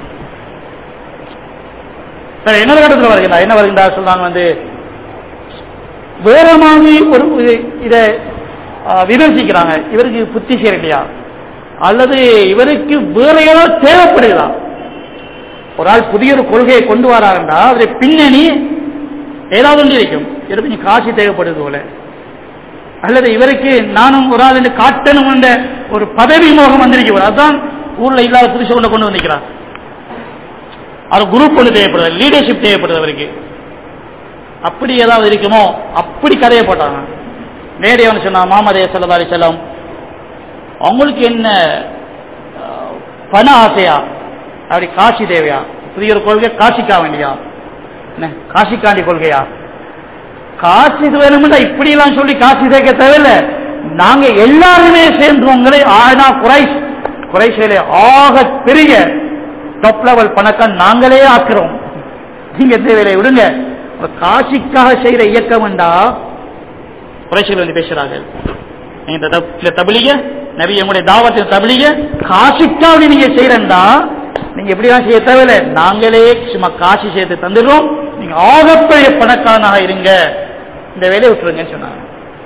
சரி என்ன கட்டத்தில் வருகின்றா என்ன வருகின்றா சொல்றாங்க வந்து வேற மாதிரி ஒரு இது- இதை ஆ, விமர்சிக்கிறாங்க இவருக்கு புத்தி சேரலையா அல்லது இவருக்கு வேற ஏதோ தேவைப்படுகிறா ஒரு ஆள் புதிய ஒரு கொள்கையை கொண்டு வராருண்டா அதுல பின்னணி ஏதாவது ஒன்று இருக்கும் இவருக்கு கொஞ்சம் காசு தேவைப்படுது போல அல்லது இவருக்கு நானும் ஒரு ஆள் என்று காட்டணும் என்ற ஒரு பதவி மோகம் வந்திருக்கு போல. அதுதான் ஊர்ல இல்லாத புதுசு கொண்டு கொண்டு வந்திருக்கிறார் அது குரூப் ஒன்று தேவைப்படுது லீடர்ஷிப் தேவைப்படுது அவருக்கு அப்படி ஏதாவது இருக்குமோ அப்படி கதையை போட்டாங்க நேரே வந்து சொன்னா மாமதே சல்லா அலி செல்லம் அவங்களுக்கு என்ன அஹ், பண ஆசையா அப்படி காசி தேவையா புதிய ஒரு கொள்கை காசிக்கா வேண்டியா என்ன காசிக்காண்டி கொள்கையா காசு இது வேணும்னா இப்படி எல்லாம் சொல்லி காசு சேர்க்க தேவையில்ல நாங்க எல்லாருமே சேர்ந்து உங்களை ஆனா குறைஸ் குறைசிலே ஆக பெரிய டாப் லெவல் பணக்கம் நாங்களே ஆக்குறோம் நீங்க எந்த வேலையை விடுங்க ஒரு காசிக்காக செய்யற இயக்கம் வேண்டா குறைசிகள் வந்து பேசுறார்கள் நீங்க இந்த தப்- இந்த தபிலிக நபி எங்களுடைய தாவத்தின் தபிலிக காசிக்காக நீங்க செய்யறா நீங்க எப்படிலாம் செய்ய தேவையில்லை நாங்களே சும்மா காசி சேர்த்து தந்துடுறோம் நீங்க ஆகப்பெரிய பணக்காரனாக இருங்க இந்த வேலையை விட்டுருங்கன்னு சொன்னாங்க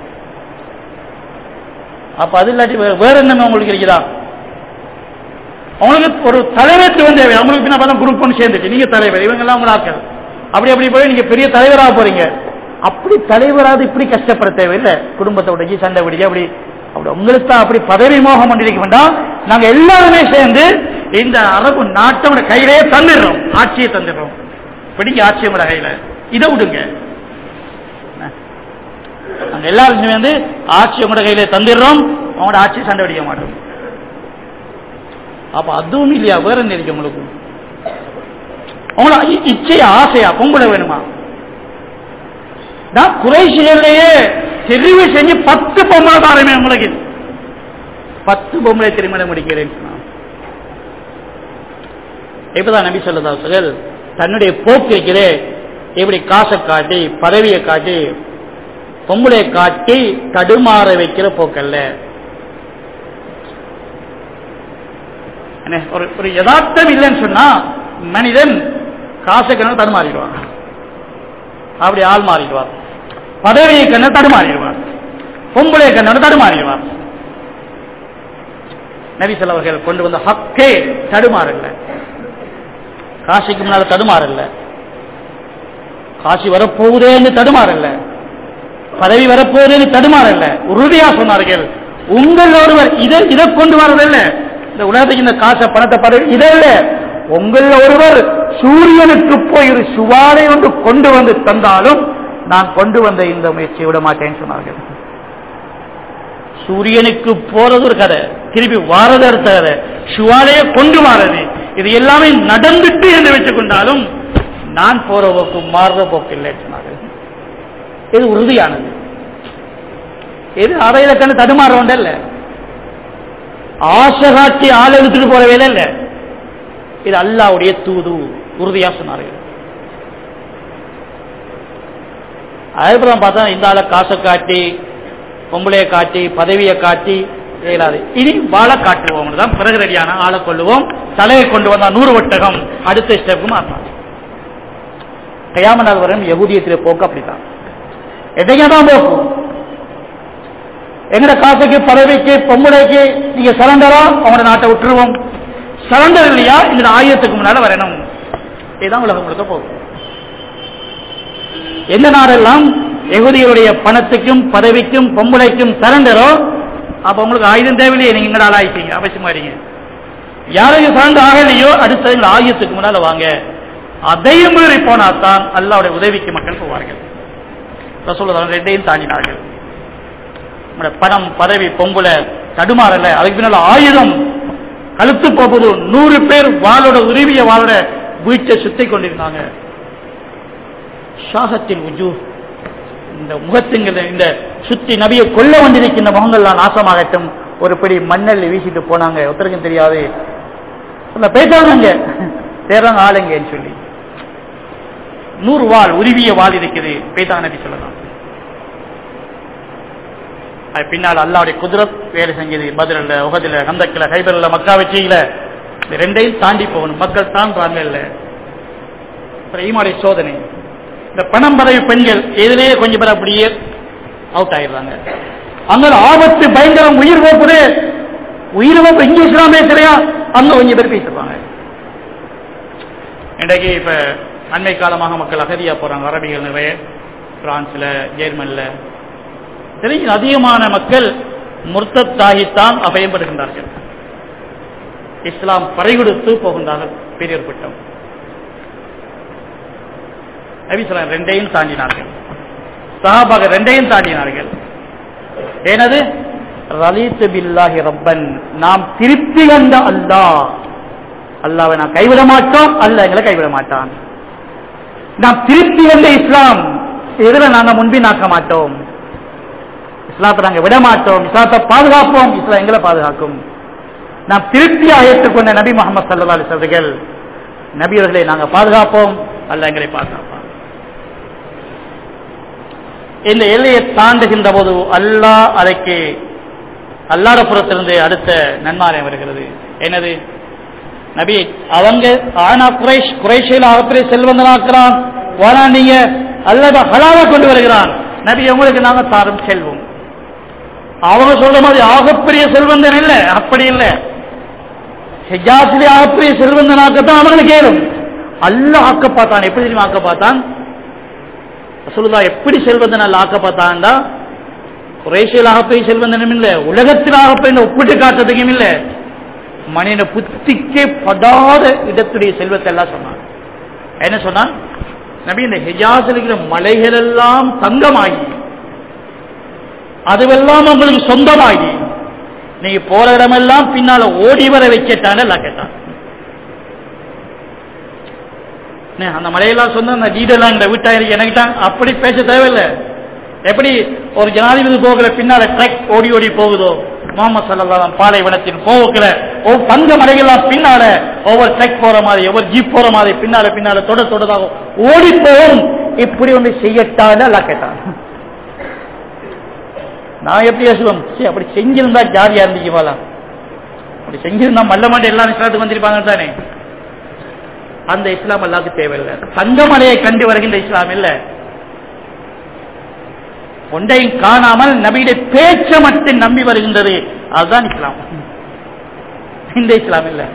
அப்ப அது இல்லாட்டி வேற- வேற என்ன உங்களுக்கு இருக்குதா அவங்களுக்கு ஒரு தலைவருக்கு தேவை அவங்களுக்கு பின்ன பார்த்தா குரூப் ஒன்று சேர்ந்துட்டு நீங்க தலைவர் இவங்க எல்லாம் உங்களை ஆக்கள் அப்படி அப்படி போய் நீங்க பெரிய தலைவராக போறீங்க அப்படி தலைவராது இப்படி கஷ்டப்பட தேவையில்லை குடும்பத்தை உடைச்சி சண்டை பிடிக்க அப்படி அப்படி உங்களுக்கு தான் அப்படி பதவி மோகம் பண்ணிருக்க வேண்டாம் நாங்க எல்லாருமே சேர்ந்து இந்த அரபு நாட்டோட கையிலே தந்துடுறோம் ஆட்சியை தந்துடுறோம் பிடிங்க ஆட்சியோட கையில இதை விடுங்க நாங்க எல்லாரும் சேர்ந்து ஆட்சி உங்களோட கையில தந்துடுறோம் அவங்களோட ஆட்சி சண்டை பிடிக்க மாட்டோம் அப்ப அதுவும் இல்லையா வேற என்ன இருக்கு உங்களுக்கு உங்களோட இ- இச்சையா ஆசையா பொம்பளை வேணுமா நான் குறைசிகளையே தெரிவு செஞ்சு பத்து பொம்பளை தாரமே உங்களுக்கு பத்து பொம்பளை திருமணம் முடிக்கிறேன் சொன்னான். இப்பதான் நபி சொல்லதாசர்கள் தன்னுடைய போக்கு இருக்கிறே இப்படி காசை காட்டி பதவியை காட்டி பொம்பளை காட்டி தடுமாற வைக்கிற போக்கல்ல என்ன, ஒரு ஒரு யதார்த்தம் இல்லைன்னு சொன்னா மனிதன் காசை கண்ணு தடுமாறிடுவான் அப்படி ஆள் மாறிடுவார் பதவியை கண்ணு தடுமாறிடுவார் பொம்பளை கண்ணு தடுமாறிடுவார் நபிசல் அவர்கள் கொண்டு வந்த ஹக்கே தடுமாறல்ல காசிக்கு முன்னால தடுமாறல்ல காசி வரப்போகுதேன்னு தடுமாறல்ல பதவி வரப்போகுதுன்னு தடுமாறல்ல உறுதியா சொன்னார்கள் உங்கள் ஒருவர் இதை இதை கொண்டு வரதில்ல இந்த உலகத்துக்கு இந்த காசை பணத்தை பதவி இதை இல்ல உங்கள் ஒருவர் சூரியனுக்கு போய் ஒரு சுவாலை ஒன்று கொண்டு வந்து தந்தாலும் நான் கொண்டு வந்த இந்த முயற்சியை விட மாட்டேன்னு சொன்னார்கள் சூரியனுக்கு போறது ஒரு கதை திருப்பி வாரது அடுத்த கதை சுவாலையை கொண்டு வாரது இது எல்லாமே நடந்துட்டு என்று வச்சுக் கொண்டாலும் நான் போற போக்கு மாறுற போக்கு இல்லைன்னு சொன்னார்கள் இது உறுதியானது இது அறையில கண்டு தடுமாறும் இல்ல ஆசை காட்டி ஆள் எடுத்துட்டு போற வேலை இல்ல இது அல்லாவுடைய தூது உறுதியா சொன்னார்கள் அதுக்கப்புறம் பார்த்தா இந்த ஆளை காசை காட்டி பொம்பளையை காட்டி பதவியை காட்டி இயலாது இனி வாழை காட்டுவோம் தான் பிறகு ரெடியான ஆளை கொள்ளுவோம் தலையை கொண்டு வந்தா நூறு ஒட்டகம் அடுத்த ஸ்டெப்புக்கு மாற்றான் கையாமனால் வரும் யகுதியத்திலே போக்கு அப்படித்தான் எதையும் தான் போக்கும் எங்கட காசுக்கு பதவிக்கு பொம்பளைக்கு நீங்க சரண்டரா அவங்களோட நாட்டை விட்டுருவோம் சரண்டர் இல்லையா இந்த ஆயிரத்துக்கு முன்னால வரணும் இதுதான் உலகம் முழுக்க போகும் எந்த நாடெல்லாம் எகுதிகளுடைய பணத்துக்கும் பதவிக்கும் பொம்பளைக்கும் சரண்டரோ அப்ப உங்களுக்கு ஆயுதம் தேவையில்லையே நீங்க எங்கட ஆளாயிட்டீங்க அவசியமா இருங்க யாரையும் சரண்டு ஆகலையோ அடுத்தது இந்த ஆயுதத்துக்கு முன்னால வாங்க அதையும் மீறி போனால்தான் அல்லாவுடைய உதவிக்கு மக்கள் போவார்கள் ரசூலுல்லாஹ் ரெண்டையும் தாண்டினார்கள் நம்முடைய பணம் பதவி பொம்புல தடுமாறல அதுக்கு பின்னால ஆயுதம் கழுத்து போகுது நூறு பேர் வாளோட உருவிய வாளோட வீட்டை சுத்தி கொண்டிருந்தாங்க ஷாகத்தின் உஜு இந்த முகத்துங்கிற இந்த சுத்தி நபியை கொல்ல வந்திருக்கின்ற முகங்கள்லாம் நாசமாகட்டும் ஒரு பிடி மண்ணல் வீசிட்டு போனாங்க ஒருத்தருக்கும் தெரியாது சொல்ல பேசாதங்க தேர்றாங்க ஆளுங்கன்னு சொல்லி நூறு வாள் உருவிய வாள் இருக்குது பேதான் நபி சொல்லலாம் அது பின்னால் அல்லாவுடைய குதிரத் வேலை செஞ்சது பதில உகதில கந்தக்கில கைபரில் மக்கா வச்சியில இந்த ரெண்டையும் தாண்டி போகணும் மக்கள் தாண்டாங்க இல்ல ஈமாடைய சோதனை இந்த பணம் பதவி பெண்கள் எதிலேயே கொஞ்சம் பேர் அப்படியே அவுட் ஆயிடுறாங்க அங்க ஆபத்து பயங்கரம் உயிர் போக்குது உயிர் போப்பு இங்க இஸ்லாம் பேசுறியா அங்க கொஞ்சம் பேர் பேசுறாங்க இன்றைக்கு இப்ப அண்மை காலமாக மக்கள் அகதியா போறாங்க அரபிகள் நிறைய பிரான்ஸ்ல ஜெர்மன்ல தெரியும் அதிகமான மக்கள் முர்த்தத்தாகித்தான் அபயப்படுகின்றார்கள் இஸ்லாம் பறைகொடுத்து போகின்றார்கள் பெரியர் கூட்டம் நபிஸ்லாம் ரெண்டையும் தாண்டினார்கள் சஹாபாக ரெண்டையும் தாண்டினார்கள் ஏனது ரலீத்து பில்லாஹி ரப்பன் நாம் திருப்தி கண்ட அல்லாஹ் அல்லாவை நாம் கைவிட மாட்டோம் அல்ல எங்களை கைவிட மாட்டான் நாம் திருப்தி கண்ட இஸ்லாம் இதுல நாங்க முன்பின் ஆக்க மாட்டோம் இஸ்லாத்தை நாங்கள் விட மாட்டோம் இஸ்லாத்தை பாதுகாப்போம் இஸ்லாம் எங்களை பாதுகாக்கும் நாம் திருப்தியாக ஏற்றுக்கொண்ட நபி முகமது சல்லா அலிசர்கள் நபியர்களை நாங்கள் பாதுகாப்போம் அல்ல எங்களை பாதுகாப்போம் இந்த எல்லையை தாண்டுகின்ற போது அல்லாஹ் அதற்கு அல்லாத புறத்திலிருந்து அடுத்த நன்மாரியம் வருகிறது என்னது நபி அவங்க ஆனா குறைஷ் குறைஷில் ஆகப்பெரிய செல்வந்தனாக்குறான் வானா நீங்க அல்லது ஹலாவா கொண்டு வருகிறான் நபி உங்களுக்கு நாங்க தாரும் செல்வோம் அவங்க சொல்ற மாதிரி ஆகப்பெரிய செல்வந்தன் இல்ல அப்படி இல்ல ஹெஜாசிலே ஆகப்பெரிய செல்வந்தனாக்கத்தான் அவங்களுக்கு ஏறும் அல்ல ஆக்க பார்த்தான் எப்படி தெரியுமா ஆக்க பார்த்தான் சொல்லுதா எப்படி செல்வந்தன் அல்ல ஆக்க பார்த்தான்டா குறைசியல் ஆகப்பெரிய செல்வந்தனும் இல்ல உலகத்தில் ஆகப்பெரிய ஒப்பிட்டு காட்டுறதுக்கும் இல்ல மனித புத்திக்கே படாத இடத்துடைய செல்வத்தை எல்லாம் சொன்னான் என்ன சொன்னான் நபி இந்த ஹிஜாஸ் இருக்கிற மலைகள் எல்லாம் தங்கமாகி அதுவெல்லாம் உங்களுக்கு சொந்தமாகி நீங்க போற இடமெல்லாம் பின்னால ஓடி வர வைக்கட்டான எல்லாம் கேட்டான் நே, அந்த மலையெல்லாம் சொந்த அந்த டீடெல்லாம் இந்த வீட்டாயிரம் எனக்கு அப்படி பேச தேவையில்லை எப்படி ஒரு ஜனாதிபதி போகிற பின்னால ட்ரக் ஓடி ஓடி போகுதோ முகமது சல்லாம் பாலைவனத்தின் போகிற ஒவ்வொரு பங்க மலைகள்லாம் பின்னால ஒவ்வொரு ட்ரக் போற மாதிரி ஒவ்வொரு ஜீப் போற மாதிரி பின்னால பின்னால தொட தொடதாக ஓடி போகும் இப்படி ஒன்று செய்யட்டான்னு எல்லாம் கேட்டான் நான் எப்படி பேசுவோம் சரி அப்படி செஞ்சிருந்தா ஜாலியா இருந்துச்சு போலாம் அப்படி செஞ்சிருந்தா மல்ல மாட்டே எல்லாரும் இஸ்லாத்துக்கு வந்திருப்பாங்க தானே அந்த இஸ்லாம் அல்லாவுக்கு தேவையில்லை தங்கமலையை கண்டு வருகின்ற இஸ்லாம் இல்ல ஒன்றையும் காணாமல் நபியுடைய பேச்ச மட்டும் நம்பி வருகின்றது அதுதான் இஸ்லாம் இந்த இஸ்லாம் இல்ல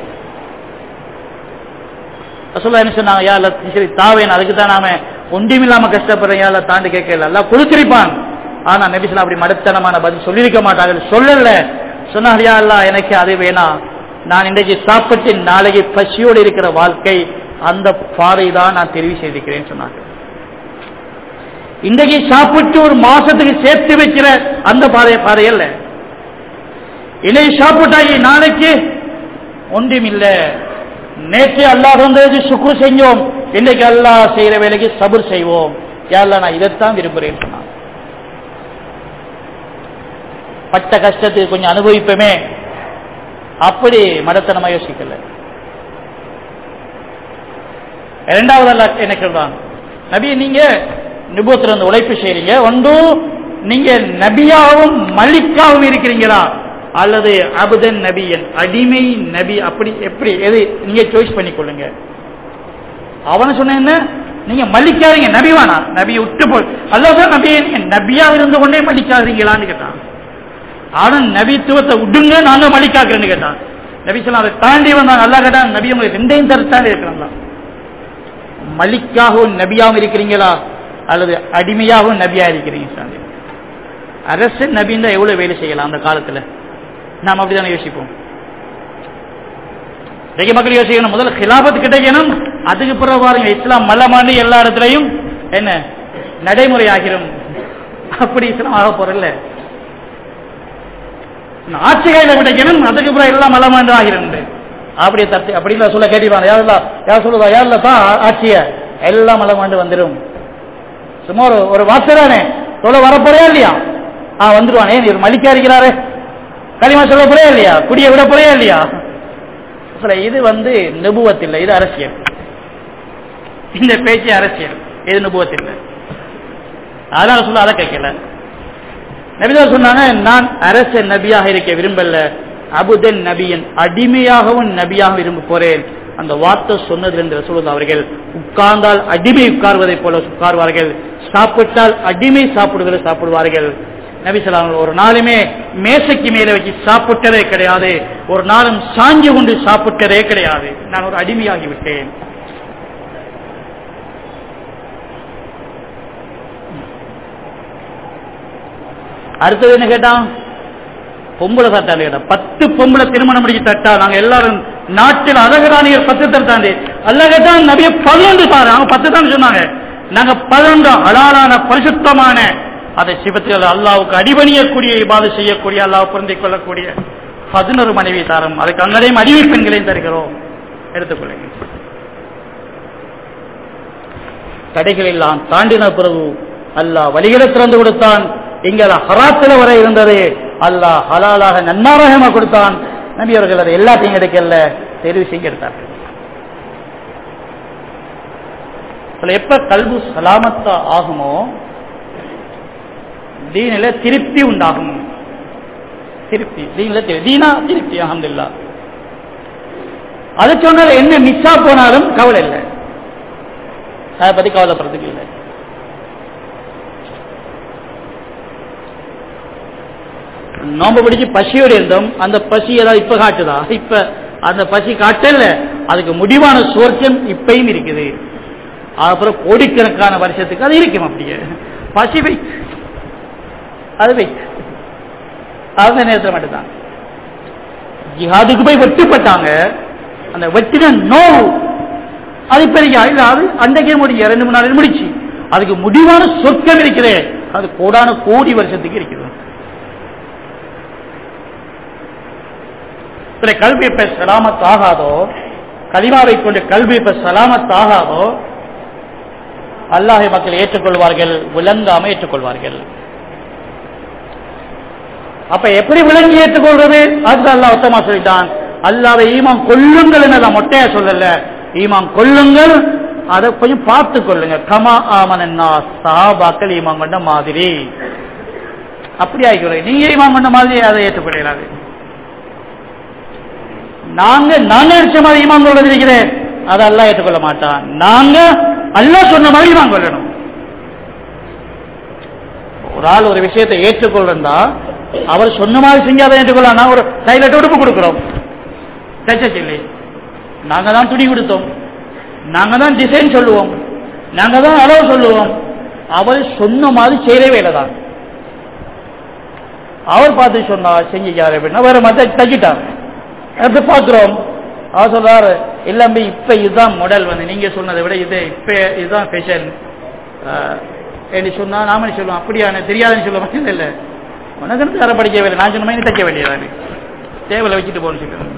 சொல்ல என்ன சொன்னாங்க யா அல்ல, சரி தாவேன் அதுக்கு தான் நாம ஒன்றுமில்லாம கஷ்டப்படுறேன் யா அல்ல, தாண்டி கேட்கல எல்லாம் கொடுத்திருப்பான் ஆனா நபிஸ்லாம் அப்படி மடத்தனமான பதில் சொல்லியிருக்க மாட்டார்கள் சொல்லல சொன்னார் யா அல்லா எனக்கு அது வேணாம் நான் இன்றைக்கு சாப்பிட்டு நாளைக்கு பசியோடு இருக்கிற வாழ்க்கை அந்த பாதை தான் நான் தெரிவு செய்திருக்கிறேன் சொன்னாங்க இன்றைக்கு சாப்பிட்டு ஒரு மாசத்துக்கு சேர்த்து வைக்கிற அந்த பாதை பாதை அல்ல இன்னைக்கு சாப்பிட்டாகி நாளைக்கு ஒன்றும் இல்ல நேற்று அல்லாஹ் வந்ததுக்கு சுக்குரு செஞ்சோம் இன்னைக்கு அல்லாஹ் செய்யற வேலைக்கு சபுர் செய்வோம் யாரெல்லாம் நான் இதைத்தான் விரும்புறேன் சொன்னான் பட்ட கஷ்டத்துக்கு கொஞ்சம் அனுபவிப்போமே அப்படி மடத்தனமா யோசிக்கல இரண்டாவது அல்ல என்ன சொல்றான் நபி நீங்க நிபுணத்துல இருந்து உழைப்பு செய்றீங்க ஒன்று நீங்க நபியாவும் மலிக்காவும் இருக்கிறீங்களா அல்லது அபுதன் நபியன் அடிமை நபி அப்படி எப்படி எது நீங்க சாய்ஸ் பண்ணிக்கொள்ளுங்க அவன சொன்ன என்ன நீங்க மலிக்காதீங்க நபி வேணா நபி விட்டு போய் அல்லாதான் நபியை நீங்க நபியா இருந்து கொண்டே மலிக்காதீங்களான்னு கேட்டான் ஆனா நபித்துவத்தை விடுங்க நாங்க மலிக்காக்குறேன்னு கேட்டான் நபி சொன்னா அதை தாண்டி வந்தாங்க அல்லா கேட்டான் நபி உங்களுக்கு ரெண்டையும் தரத்தாண்டி இருக்கிறாங்களா மலிக்காகவும் நபியாகவும் இருக்கிறீங்களா அல்லது அடிமையாகவும் நபியா இருக்கிறீங்க சாமி அரசு நபின் தான் எவ்வளவு வேலை செய்யலாம் அந்த காலத்துல நாம் அப்படித்தானே யோசிப்போம் இன்றைக்கு மக்கள் யோசிக்கணும் முதல்ல கிலாபத் கிடைக்கணும் அதுக்கு பிறகு பாருங்க இஸ்லாம் மல்லமாண்டு எல்லா இடத்துலையும் என்ன நடைமுறை ஆகிரும் அப்படி இஸ்லாம் ஆக போறல ஆட்சி கையில கிடைக்கணும் அதுக்கு பிறகு எல்லாம் மல்லமாண்டு ஆகிரும் அப்படி தத்து அப்படி இல்ல சொல்ல கேட்டிப்பாங்க யாருல யார் சொல்லுதா யாருல தான் ஆட்சிய எல்லாம் மல்லமாண்டு வந்துடும் சும்மா ஒரு ஒரு வாசரானே சொல்ல வரப்போறே இல்லையா ஆ வந்துருவானே நீ ஒரு மலிக்கா இருக்கிறாரு களிமா சொல்ல போறே இல்லையா குடிய விட போறே இல்லையா சொல்ல இது வந்து நுபுவத் இல்லை இது அரசியல் இந்த பேச்சு அரசியல் இது நுபுவத் இல்லை அதனால சொல்ல அதை கேட்கல நபிதான் சொன்னாங்க நான் அரச நபியாக இருக்க விரும்பல அபுதன் நபியன் அடிமையாகவும் நபியாக விரும்ப போறேன் அந்த வார்த்தை சொன்னது என்று சொல்வது அவர்கள் உட்கார்ந்தால் அடிமை உட்கார்வதை போல உட்கார்வார்கள் சாப்பிட்டால் அடிமை சாப்பிடுவதை சாப்பிடுவார்கள் நபிசலாம் ஒரு நாளுமே மேசைக்கு மேலே வச்சு சாப்பிட்டதே கிடையாது ஒரு நாளும் சாஞ்சி கொண்டு சாப்பிட்டதே கிடையாது நான் ஒரு அடிமையாகி விட்டேன் அடுத்தது என்ன கேட்டான் பொம்பளை தட்டாண்டு கேட்டான் பத்து பொம்பளை திருமணம் முடிச்சு தட்டா நாங்க எல்லாரும் நாட்டில் அழகராணியர் பத்து தட்டாண்டு அல்ல கேட்டா நபிய பதினொன்று சார் அவங்க பத்து தான் சொன்னாங்க நாங்க பதினொன்று அலாலான பரிசுத்தமான அதை சிவத்தில் அல்லாவுக்கு அடிபணியக்கூடிய இபாது செய்யக்கூடிய அல்லாஹ் பொருந்திக் கொள்ளக்கூடிய பதினொரு மனைவி தாரம் அதுக்கு அங்கதையும் அடிமை பெண்களையும் தருகிறோம் எடுத்துக்கொள்ளுங்க தடைகள் எல்லாம் தாண்டின பிறகு அல்லாஹ் வழிகளை திறந்து கொடுத்தான் இங்க அது ஹராத்துல வரை இருந்தது அல்லாஹ் ஹலாலாக நன்மாராயமா கொடுத்தான் நபி அவர்கள் அதை எல்லாத்தையும் கிடைக்கல தெரிவு செஞ்சு எடுத்தார்கள் அதுல எப்ப கல்பு சலாமத்தா ஆகுமோ தீனில திருப்தி உண்டாகும் திருப்தி தீனில திரு- தீனா திருப்தி அஹமதுல்லா அது சொன்னால என்ன மிஸ்ஸா போனாலும் கவலை இல்லை அதை பத்தி கவலைப்படுறதுக்கு இல்லை நோம்பு பிடிச்சு பசியோடு இருந்தோம் அந்த பசி ஏதாவது இப்ப காட்டுதா இப்ப அந்த பசி காட்டல அதுக்கு முடிவான சுவர்க்கம் இப்பயும் இருக்குது அப்புறம் கோடிக்கணக்கான வருஷத்துக்கு அது இருக்கும் அப்படியே பசி வை அது வை அந்த நேரத்தில் மட்டும்தான் ஜிஹாதுக்கு போய் வெட்டுப்பட்டாங்க அந்த வெட்டின நோவு அது பெரிய இல்ல அது அன்றைக்கே முடிய ரெண்டு மூணு நாள் முடிச்சு அதுக்கு முடிவான சொர்க்கம் இருக்கிறே அது கோடான கோடி வருஷத்துக்கு இருக்குது பிற கல்வி இப்ப சலாமத் ஆகாதோ கலிமாவை கொண்டு கல்வி இப்ப சலாமத் ஆகாதோ அல்லாஹை மக்கள் ஏற்றுக்கொள்வார்கள் விளங்காம ஏற்றுக்கொள்வார்கள் அப்ப எப்படி விளங்கி ஏற்றுக்கொள்றது அதுதான் அல்லாஹ் உத்தமா சொல்லிட்டான் அல்லாவை ஈமான் கொள்ளுங்கள் என்ன மொட்டையா சொல்லல ஈமான் கொள்ளுங்கள் அதை கொஞ்சம் பார்த்து கொள்ளுங்க கமா ஆமனன்னா சஹாபாக்கள் ஈமான் கொண்ட மாதிரி அப்படி ஆகிக்கிறோம் நீங்க ஈமான் கொண்ட மாதிரி அதை ஏற்றுக்கொள்கிறாரு நாங்க நாங்க நினைச்ச மாதிரி ஈமான் கொள்வது இருக்கிறேன் அதை அல்லாஹ் ஏற்றுக்கொள்ள மாட்டான் நாங்க அல்லாஹ் சொன்ன மாதிரி ஈமான் கொள்ளணும் ஒரு ஆள் ஒரு விஷயத்தை ஏற்றுக்கொள்றா அவர் சொன்ன மாதிரி செஞ்சு அதை ஏற்றுக்கொள்ளலாம் ஒரு டைலட் உடுப்பு கொடுக்கிறோம் தச்ச இல்லை நாங்க தான் துணி கொடுத்தோம் நாங்க தான் டிசைன் சொல்லுவோம் நாங்க தான் அளவு சொல்லுவோம் அவர் சொன்ன மாதிரி செய்யற வேலை தான் அவர் பார்த்து சொன்னா செஞ்சுக்காரு அப்படின்னா வேற மாதிரி தச்சிட்டார் அப்படி பார்க்கிறோம் அவர் சொல்றாரு எல்லாமே இப்ப இதுதான் மாடல் வந்து நீங்க சொன்னதை விட இது இப்ப இதுதான் ஃபேஷன் என்று சொன்னா நாம சொல்லுவோம் அப்படியா எனக்கு தெரியாதுன்னு சொல்ல மாட்டேன் இல்ல உனக்கு தர படிக்க வேலை நான் சொன்ன மாதிரி தைக்க வேண்டியதானு தேவையில்ல வச்சுட்டு போகணும் சொல்லுவேன்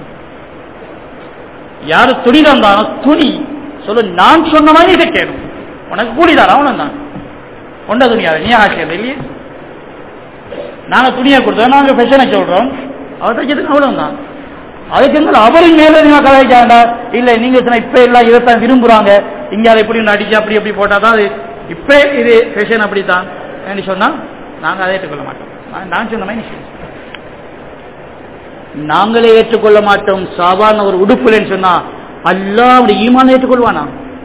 யாரு துணி தந்தானோ துணி சொல்லு நான் சொன்ன மாதிரி தைக்கணும் உனக்கு கூலிதான் அவனும் தான் கொண்ட துணியா நீ ஆசையது இல்லையே நாங்க துணியை கொடுத்தோம் நாங்க ஃபெஷனை சொல்றோம் அவர் தைக்கிறதுக்கு அவ்வளவு தான் அதுக்கு எங்களை அவரின் மேல நீங்க கலாய்க்காண்டா இல்ல நீங்க சொன்ன இப்ப எல்லாம் இதைத்தான் விரும்புறாங்க இங்க அதை இப்படி நடிச்சு அப்படி அப்படி போட்டாதான் அது இப்ப இது ஃபேஷன் அப்படித்தான் என்று சொன்னா நாங்க அதை ஏற்றுக்கொள்ள மாட்டோம் நான் நான் சொன்ன மாதிரி நீ சொல்லு. நாங்களே ஏற்றுக்கொள்ள மாட்டோம் சாதாரண ஒரு உடுப்புலன்னு சொன்னா அல்லா அப்படி ஈமான் ஏற்றுக்கொள்வானா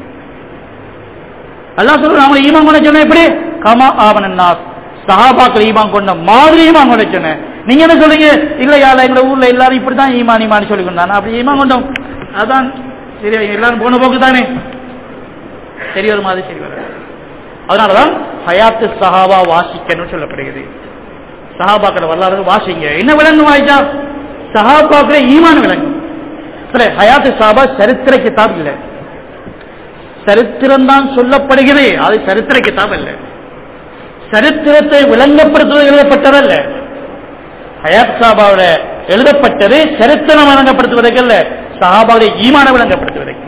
அல்லா சொல்ற அவங்க ஈமான் கொண்ட சொன்ன எப்படி கமா ஆவணன்னா சஹாபாக்கள் ஈமான் கொண்ட மாதிரி ஈமான் கொண்ட சொன்னேன் நீங்க என்ன சொல்றீங்க இல்ல யாரா எங்க ஊர்ல எல்லாரும் இப்படிதான் ஈமான் ஈமான் சொல்லி கொண்டான் அப்படி ஈமான் கொண்டோம் அதான் சரியா எல்லாரும் போன போக்கு தானே சரி ஒரு மாதிரி சரி வர அதனாலதான் ஹயாத்து சஹாபா வாசிக்கணும்னு சொல்லப்படுகிறது சஹாபாக்கள் வரலாறு வாசிங்க என்ன விளங்கு வாய்ச்சா சஹாபாக்களே ஈமான் விளங்கும் இல்ல ஹயாத்து சஹாபா சரித்திர கிதாப் இல்ல சரித்திரம் தான் சொல்லப்படுகிறது அது சரித்திர கிதாப் இல்ல சரித்திரத்தை விளங்கப்படுத்துவது எழுதப்பட்டதல்ல ஹயாத் சாபாவோட எழுதப்பட்டது சரித்திரம் விளங்கப்படுத்துவதற்கு அல்ல சஹாபாவுடைய ஈமான விளங்கப்படுத்துவதற்கு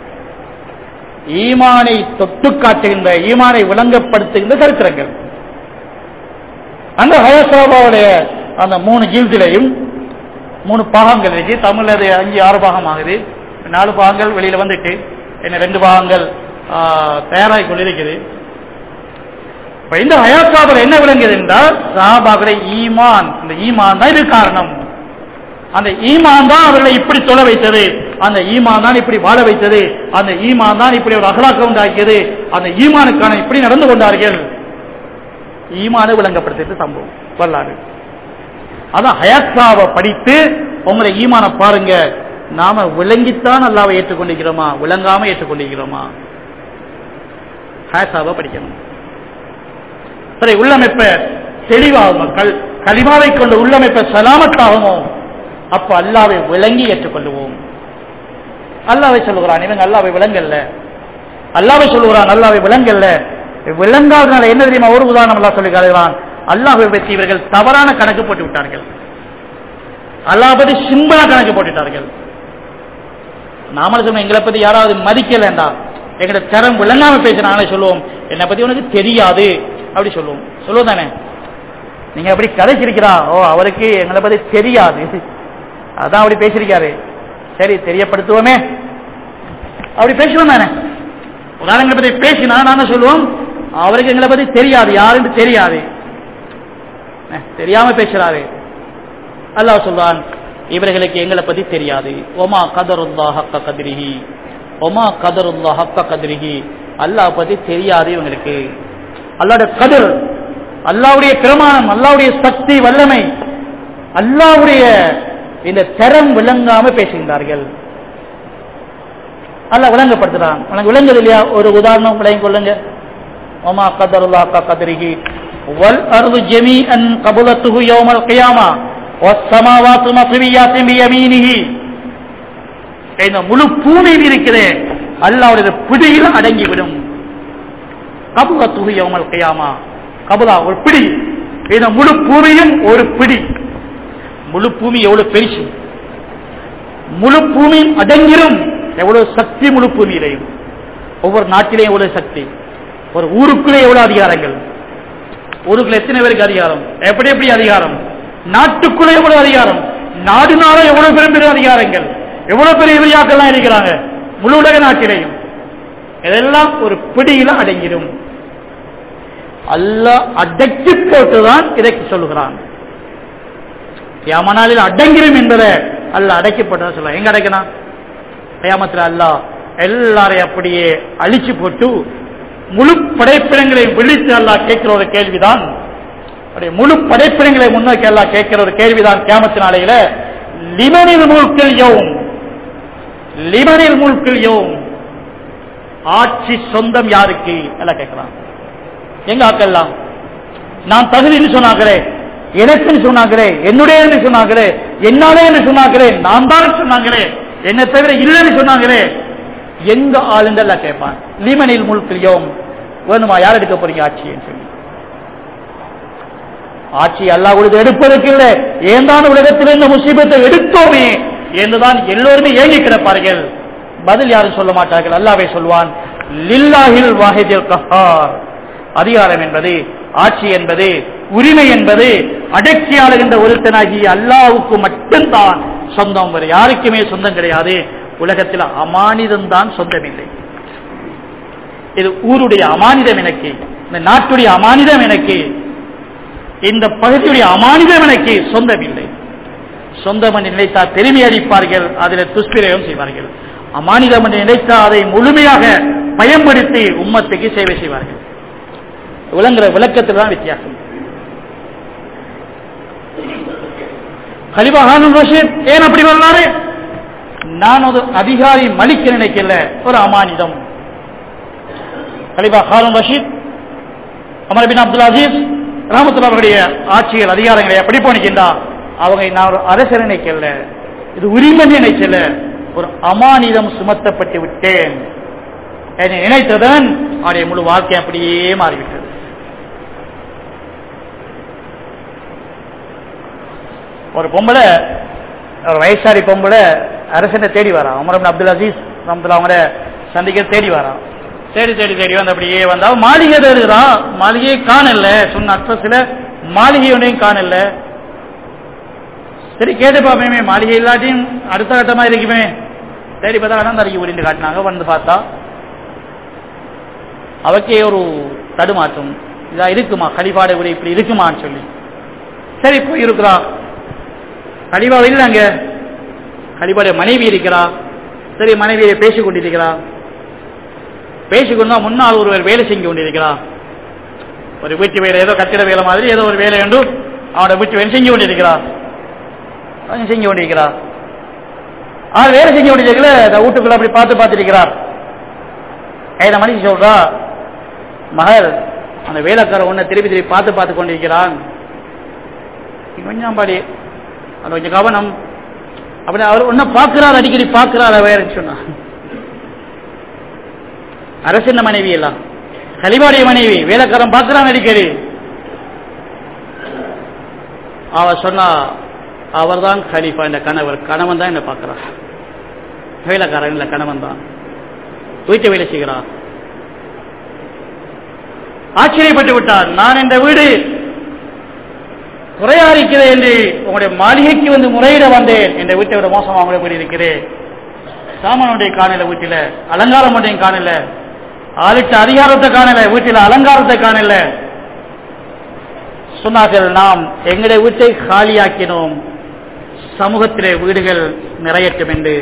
ஈமானை தொட்டு காட்டுகின்ற ஈமானை விளங்கப்படுத்துகின்ற சரித்திரங்கள் அந்த ஹயசாபாவுடைய அந்த மூணு ஜீவத்திலையும் மூணு பாகங்கள் இருக்கு தமிழ்ல அது அஞ்சு ஆறு பாகம் ஆகுது நாலு பாகங்கள் வெளியில வந்துட்டு என்ன ரெண்டு பாகங்கள் தயாராகி கொண்டிருக்குது இப்ப இந்த ஹயாசாபில் என்ன விளங்குது என்றால் சஹாபாக்களை ஈமான் இந்த ஈமான் தான் இது காரணம் அந்த ஈமான் தான் அவர்களை இப்படி தொலை வைத்தது அந்த ஈமான் தான் இப்படி வாழ வைத்தது அந்த ஈமான் தான் இப்படி ஒரு அகலாக்க உண்டாக்கியது அந்த ஈமானுக்கான இப்படி நடந்து கொண்டார்கள் ஈமானை விளங்கப்படுத்திட்டு சம்பவம் வரலாறு அதான் ஹயாத்தாவை படித்து உங்களை ஈமான பாருங்க நாம விளங்கித்தான் அல்லாவை ஏற்றுக்கொண்டிருக்கிறோமா விளங்காம ஏற்றுக்கொண்டிருக்கிறோமா ஹயாத்தாவை படிக்கணும் சரி உள்ளமைப்ப தெளிவாகும் கல் கலிமாவை கொண்ட உள்ளமைப்ப சலாமத்தாகுமோ அப்ப அல்லாவை விளங்கி ஏற்றுக்கொள்ளுவோம் அல்லாவை சொல்லுகிறான் இவங்க அல்லாவை விளங்கல்ல அல்லாவை சொல்லுகிறான் அல்லாவை விளங்கல்ல விளங்காதனால என்ன தெரியுமா ஒரு உதாரணம் எல்லாம் சொல்லி காட்டுகிறான் அல்லாஹை பற்றி இவர்கள் தவறான கணக்கு போட்டு விட்டார்கள் அல்லாஹ் பத்தி சிம்பிளா கணக்கு போட்டுட்டார்கள் நாமளும் சொன்ன எங்களை பத்தி யாராவது மதிக்கலண்டா எங்களை தரம் விளங்காம பேசினாங்களே சொல்லுவோம் என்னை பத்தி உனக்கு தெரியாது அப்படி சொல்லுவோம் சொல்லுவோம் தானே நீங்க அப்படி கதைச்சிருக்கிறா ஓ அவருக்கு எங்களை பத்தி தெரியாது அதான் அப்படி பேசியிருக்காரு சரி தெரியப்படுத்துவோமே அப்படி பேசுவோம் தானே ஒரு ஆள் எங்களை பத்தி பேசினா நாங்க சொல்லுவோம் அவருக்கு எங்களை பத்தி தெரியாது யாருன்னு தெரியாது அஹ், தெரியாம பேசுறாரு அல்லாஹ் சொல்றான் இவர்களுக்கு எங்களை பத்தி தெரியாது ஒமா கதருல்லா ஹக்க கதிரிஹி ஒமா கதருல்லா ஹக்க கதிரிஹி அல்லாஹ் பத்தி தெரியாது இவங்களுக்கு அல்லாட கதிர் அல்லாவுடைய பிரமாணம் அல்லாவுடைய சக்தி வல்லமை அல்லாவுடைய இந்த தரம் விளங்காம பேசுகின்றார்கள் அல்லாஹ் விளங்கப்படுத்துறான் உனக்கு விளங்குது இல்லையா ஒரு உதாரணம் விளங்கி கொள்ளுங்க ஒமா கதருல்லா ஹக்க கதிரிஹி வல் அர்து ஜமீஅன் கபுலத்துஹு யௌமல் கியாமா والسماوات مطويات بيمينه இந்த முழு பூமியும் இருக்கிறே அல்லாவுடைய பிடியில் அடங்கிவிடும் கபுல துகு யௌமல் கியாமா கபுலா ஒரு பிடி இந்த முழு பூமியும் ஒரு பிடி முழு பூமி எவ்வளவு பெருசு முழு பூமியும் அடங்கிரும் எவ்வளவு சக்தி முழு பூமியிலையும் ஒவ்வொரு நாட்டிலையும் எவ்வளவு சக்தி ஒரு ஊருக்குள்ளே எவ்வளவு அதிகாரங்கள் ஊருக்குள்ள எத்தனை பேருக்கு அதிகாரம் எப்படி எப்படி அதிகாரம் நாட்டுக்குள்ள எவ்வளவு அதிகாரம் நாடு நாள எவ்வளவு பெரும் பெரிய அதிகாரங்கள் எவ்வளவு பெரிய விரியாக்கள்லாம் இருக்கிறாங்க முழு உலக நாட்டிலையும் இதெல்லாம் ஒரு பிடியில அடங்கிடும் அல்ல அடக்கி போட்டுதான் இதை சொல்லுகிறான் யாமனாலில் அடங்கிடும் என்பதை அல்ல அடக்கி போட்டதான் சொல்ல எங்க அடைக்கணும் கயாமத்தில் அல்ல எல்லாரையும் அப்படியே அழிச்சு போட்டு முழு படைப்பிடங்களையும் விழித்து அல்லா கேட்கிற ஒரு கேள்விதான் அப்படியே முழு படைப்பிடங்களை முன்னோக்கி எல்லாம் கேட்கிற ஒரு கேள்விதான் கேமத்து நாளையில லிமனில் முழுக்கில் யோவும் லிமனில் முழுக்கில் யோவும் ஆட்சி சொந்தம் யாருக்கு எல்லாம் கேட்கலாம் எங்க ஆக்கலாம் நான் தகுதின்னு சொன்னாங்களே எனக்குன்னு சொன்னாங்களே என்னுடைய சொன்னாங்களே என்னாலே சொன்னாங்களே நான் தான் சொன்னாங்களே என்ன தவிர இல்லைன்னு சொன்னாங்களே எங்க ஆளுங்க எல்லாம் கேட்பான் லிமனில் முழுக்கில் யோவும் வேணுமா யார் எடுக்க போறீங்க ஆட்சின்னு சொல்லி ஆட்சி அல்லா கொடுத்து எடுப்பதற்கு இல்லை ஏந்தான உலகத்தில் இந்த முசீபத்தை எடுத்தோமே என்றுதான் எல்லோருமே ஏங்கி கிடப்பார்கள் பதில் யாரும் சொல்ல மாட்டார்கள் அல்லாவே சொல்வான் லில்லாஹில் வாஹிதில் கஹார் அதிகாரம் என்பது ஆட்சி என்பது உரிமை என்பது அடக்கி ஆளுகின்ற ஒருத்தனாகி அல்லாவுக்கு மட்டும்தான் சொந்தம் வேறு யாருக்குமே சொந்தம் கிடையாது உலகத்தில் அமானிதம் தான் சொந்தமில்லை இது ஊருடைய அமானிதம் எனக்கு இந்த நாட்டுடைய அமானிதம் எனக்கு இந்த பகுதியுடைய அமானிதம் எனக்கு சொந்தமில்லை சொந்தம் என்று நினைத்தால் பெருமை அளிப்பார்கள் அதில் துஷ்பிரயோகம் செய்வார்கள் அமானிதம் என்று நினைத்தால் அதை முழுமையாக பயன்படுத்தி உம்மத்துக்கு சேவை செய்வார்கள் விளங்குற விளக்கத்தில் தான் வித்தியாசம் கலிபா ஹானூன் ரஷீத் ஏன் அப்படி வரலாறு நான் ஒரு அதிகாரி மலிக்க நினைக்கல ஒரு அமானிதம் கலிபா ஹாரூன் ரஷீத் அமர் பின் அப்துல் அசீஸ் ராமத்துல அவர்களுடைய ஆட்சிகள் அதிகாரங்களை எப்படி போனிக்கின்றா அவங்க நான் ஒரு அரசர் நினைக்கல இது உரிமை நினைக்கல ஒரு அமானிதம் சுமத்தப்பட்டு விட்டேன் என்னை நினைத்ததன் அவருடைய முழு வாழ்க்கை அப்படியே மாறிவிட்டது ஒரு பொம்பளை ஒரு வயசாரி பொம்பளை அரசனை தேடி வரா அமரம் அப்துல் அசீஸ் ரமத்துல அவங்கள சந்திக்க தேடி வரா தேடி தேடி தேடி வந்து அப்படியே வந்தா மாளிகை தேடுகிறா மாளிகையை காணல சொன்ன அட்ரஸ்ல மாளிகை ஒன்றையும் காணல சரி கேட்டு பார்ப்போமே மாளிகை இல்லாட்டியும் அடுத்த கட்டமா இருக்குமே தேடி பார்த்தா அனந்த அறிக்கை உரிந்து காட்டினாங்க வந்து பார்த்தா அவக்கே ஒரு தடுமாற்றம் இதா இருக்குமா கலிபாடு உரை இப்படி இருக்குமான்னு சொல்லி சரி போய் இருக்கிறா கலிபா இல்லைங்க கலிபாடு மனைவி இருக்கிறா சரி மனைவியை பேசிக் கொண்டிருக்கிறா பேசிக்கொண்டா முன்னால் ஒருவர் வேலை செஞ்சு கொண்டிருக்கிறார் ஒரு வீட்டு வேலை ஏதோ கட்டிட வேலை மாதிரி ஏதோ ஒரு வேலை என்று அவனோட வீட்டு வேலை செஞ்சு கொண்டிருக்கிறார் அவன் செஞ்சு கொண்டிருக்கிறார் அவர் வேலை செஞ்சு கொண்டிருக்கல இந்த வீட்டுக்குள்ள அப்படி பார்த்து பார்த்திருக்கிறார் ஐந்து மணிக்கு சொல்றா மகள் அந்த வேலைக்கார ஒன்ன திருப்பி திருப்பி பார்த்து பார்த்து கொண்டிருக்கிறான் நீ கொஞ்சம் பாடி அது கொஞ்சம் கவனம் அப்படி அவர் ஒன்ன பார்க்கிறார் அடிக்கடி பார்க்கிறார் வேறன்னு சொன்னான் அரசின் மனைவி எல்லாம் கலிபாடைய மனைவி வேலைக்காரன் பார்க்கிறான் அடிக்கடி அவ சொன்னா அவர் தான் கலிஃபா இந்த கணவர் கணவன் தான் என்ன பார்க்கிறார் வேலைக்காரன் இல்ல கணவன் தான் வீட்டு வேலை செய்கிறார் ஆச்சரியப்பட்டு விட்டார் நான் இந்த வீடு குறையா இருக்கிறது என்று உங்களுடைய மாளிகைக்கு வந்து முறையிட வந்தேன் என்ற வீட்டை விட மோசமாக உங்களை போய் இருக்கிறேன் சாமானுடைய காணல வீட்டில அலங்காரம் ஒன்றையும் காணல ஆளிட்ட அதிகாரத்தை காணல வீட்டில் அலங்காரத்தை காணல சொன்னார்கள் நாம் எங்களுடைய வீட்டை காலியாக்கினோம் சமூகத்திலே வீடுகள் நிறையட்டும் என்று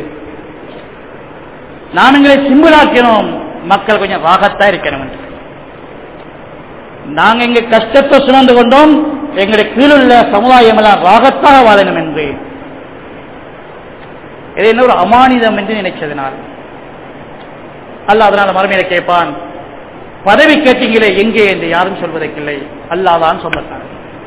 நாம் எங்களை சிம்பிளாக்கினோம் மக்கள் கொஞ்சம் ராகத்தா இருக்கணும் என்று நாங்க எங்க கஷ்டத்தை சுமந்து கொண்டோம் எங்களுடைய கீழுள்ள சமுதாயம் எல்லாம் ராகத்தாக வாழணும் என்று இது என்ன ஒரு அமானிதம் என்று நினைச்சதனால் அல்ல அதனால மறுமையில கேட்பான் பதவி கேட்டீங்களே எங்கே என்று யாரும் சொல்வதற்கில்லை அல்லாதான் சொல்லத்தான்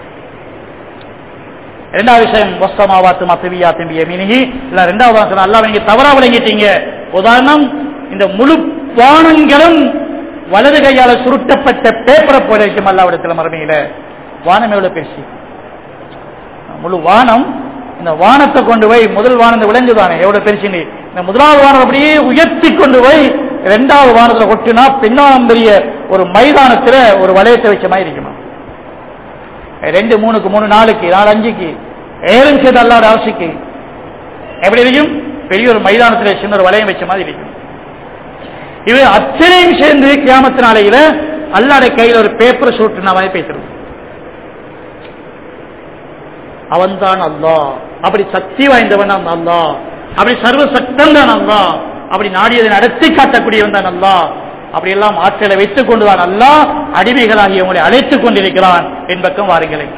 இரண்டாவது விஷயம் வஸ்தமாவாத்து மத்தவியா தம்பிய மினிகி இல்ல ரெண்டாவது வாசனம் அல்லாஹ் நீங்க தவறா விளங்கிட்டீங்க உதாரணம் இந்த முழு வானங்களும் வலது கையால சுருட்டப்பட்ட பேப்பரை போல இருக்கும் அல்லாவிடத்தில் மறுமையில வானம் எவ்வளவு பெருசு முழு வானம் இந்த வானத்தை கொண்டு போய் முதல் வானம் விளைஞ்சுதானே எவ்வளவு பெருசுன்னு இந்த முதலாவது வானம் அப்படியே உயர்த்தி கொண்டு போய் இரண்டாவது வானத்துல கொட்டினா பின்னாலும் பெரிய ஒரு மைதானத்துல ஒரு வளையத்தை வச்ச மாதிரி இருக்குமா ரெண்டு மூணுக்கு மூணு நாளுக்கு நாலு அஞ்சுக்கு ஏழும் சேர்த்து அல்லாத அவசிக்கு எப்படி இருக்கும் பெரிய ஒரு மைதானத்தில் சின்ன ஒரு வளையம் வச்ச மாதிரி இருக்கும் இது அத்தனையும் சேர்ந்து கியாமத்து நாளையில அல்லாட கையில் ஒரு பேப்பர் சூட்டுன மாதிரி பேசுறது அவன்தான் அல்லா அப்படி சக்தி வாய்ந்தவன் அந்த அல்லா அப்படி சர்வ சக்தம் தான் அல்லா அப்படி நாடியதை நடத்தி காட்டக்கூடியவன் தான் அல்லா அப்படி எல்லாம் ஆற்றலை வைத்துக் கொண்டுதான் அல்லா அடிமைகளாகி உங்களை அழைத்துக் கொண்டிருக்கிறான் என் பக்கம் வாருங்களேன்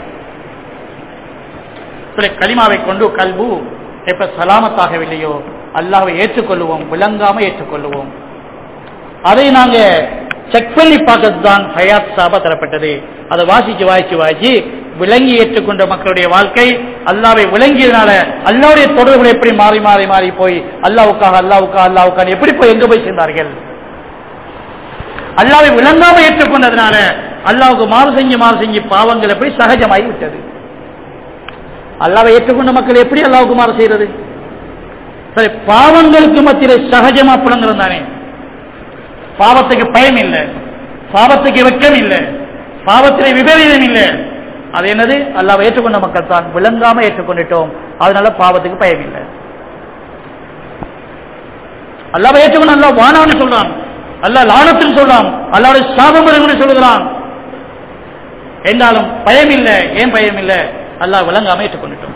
களிமாவை கொண்டு கல்பு எப்ப சலாமத்தாகவில்லையோ அல்லாவை ஏற்றுக்கொள்ளுவோம் விளங்காம ஏற்றுக்கொள்ளுவோம் அதை நாங்க செக் பண்ணி பார்க்கறது தான் ஹயாத் சாபா தரப்பட்டது அதை வாசிச்சு வாசிச்சு வாசிச்சு விளங்கி ஏற்றுக்கொண்ட மக்களுடைய வாழ்க்கை அல்லாவை விளங்கியதுனால அல்லாவுடைய தொடர்புகள் எப்படி மாறி மாறி மாறி போய் அல்லாவுக்காக அல்லாவுக்காக அல்லாவுக்காக எப்படி போய் எங்க போய் சேர்ந்தார்கள் அல்லாவை விளங்காம ஏற்றுக்கொண்டதுனால அல்லாவுக்கு மாறு செஞ்சு மாறு செஞ்சு பாவங்கள் எப்படி சகஜமாகி விட்டது அல்லாவை ஏற்றுக்கொண்ட மக்கள் எப்படி அல்லாவுக்கு மாறு செய்யறது சரி பாவங்களுக்கு மத்தியில சகஜமா புலங்குறது தானே பாவத்துக்கு பயம் இல்லை பாவத்துக்கு வெக்கம் இல்லை பாவத்திலே விபரீதம் இல்லை அது என்னது அல்லாவை ஏற்றுக்கொண்ட மக்கள் தான் விளங்காம ஏற்றுக்கொண்டுட்டோம் அதனால பாவத்துக்கு பயம் இல்லை அல்லாவை ஏற்றுக்கொண்டு அல்லா வானான்னு சொல்றான் அல்ல லானத்தில் சொல்றான் அல்லாவுடைய சாபம் என்று சொல்லுகிறான் என்றாலும் பயம் இல்லை ஏன் பயம் இல்லை அல்லாஹ் விளங்காம ஏற்றுக்கொண்டுட்டோம்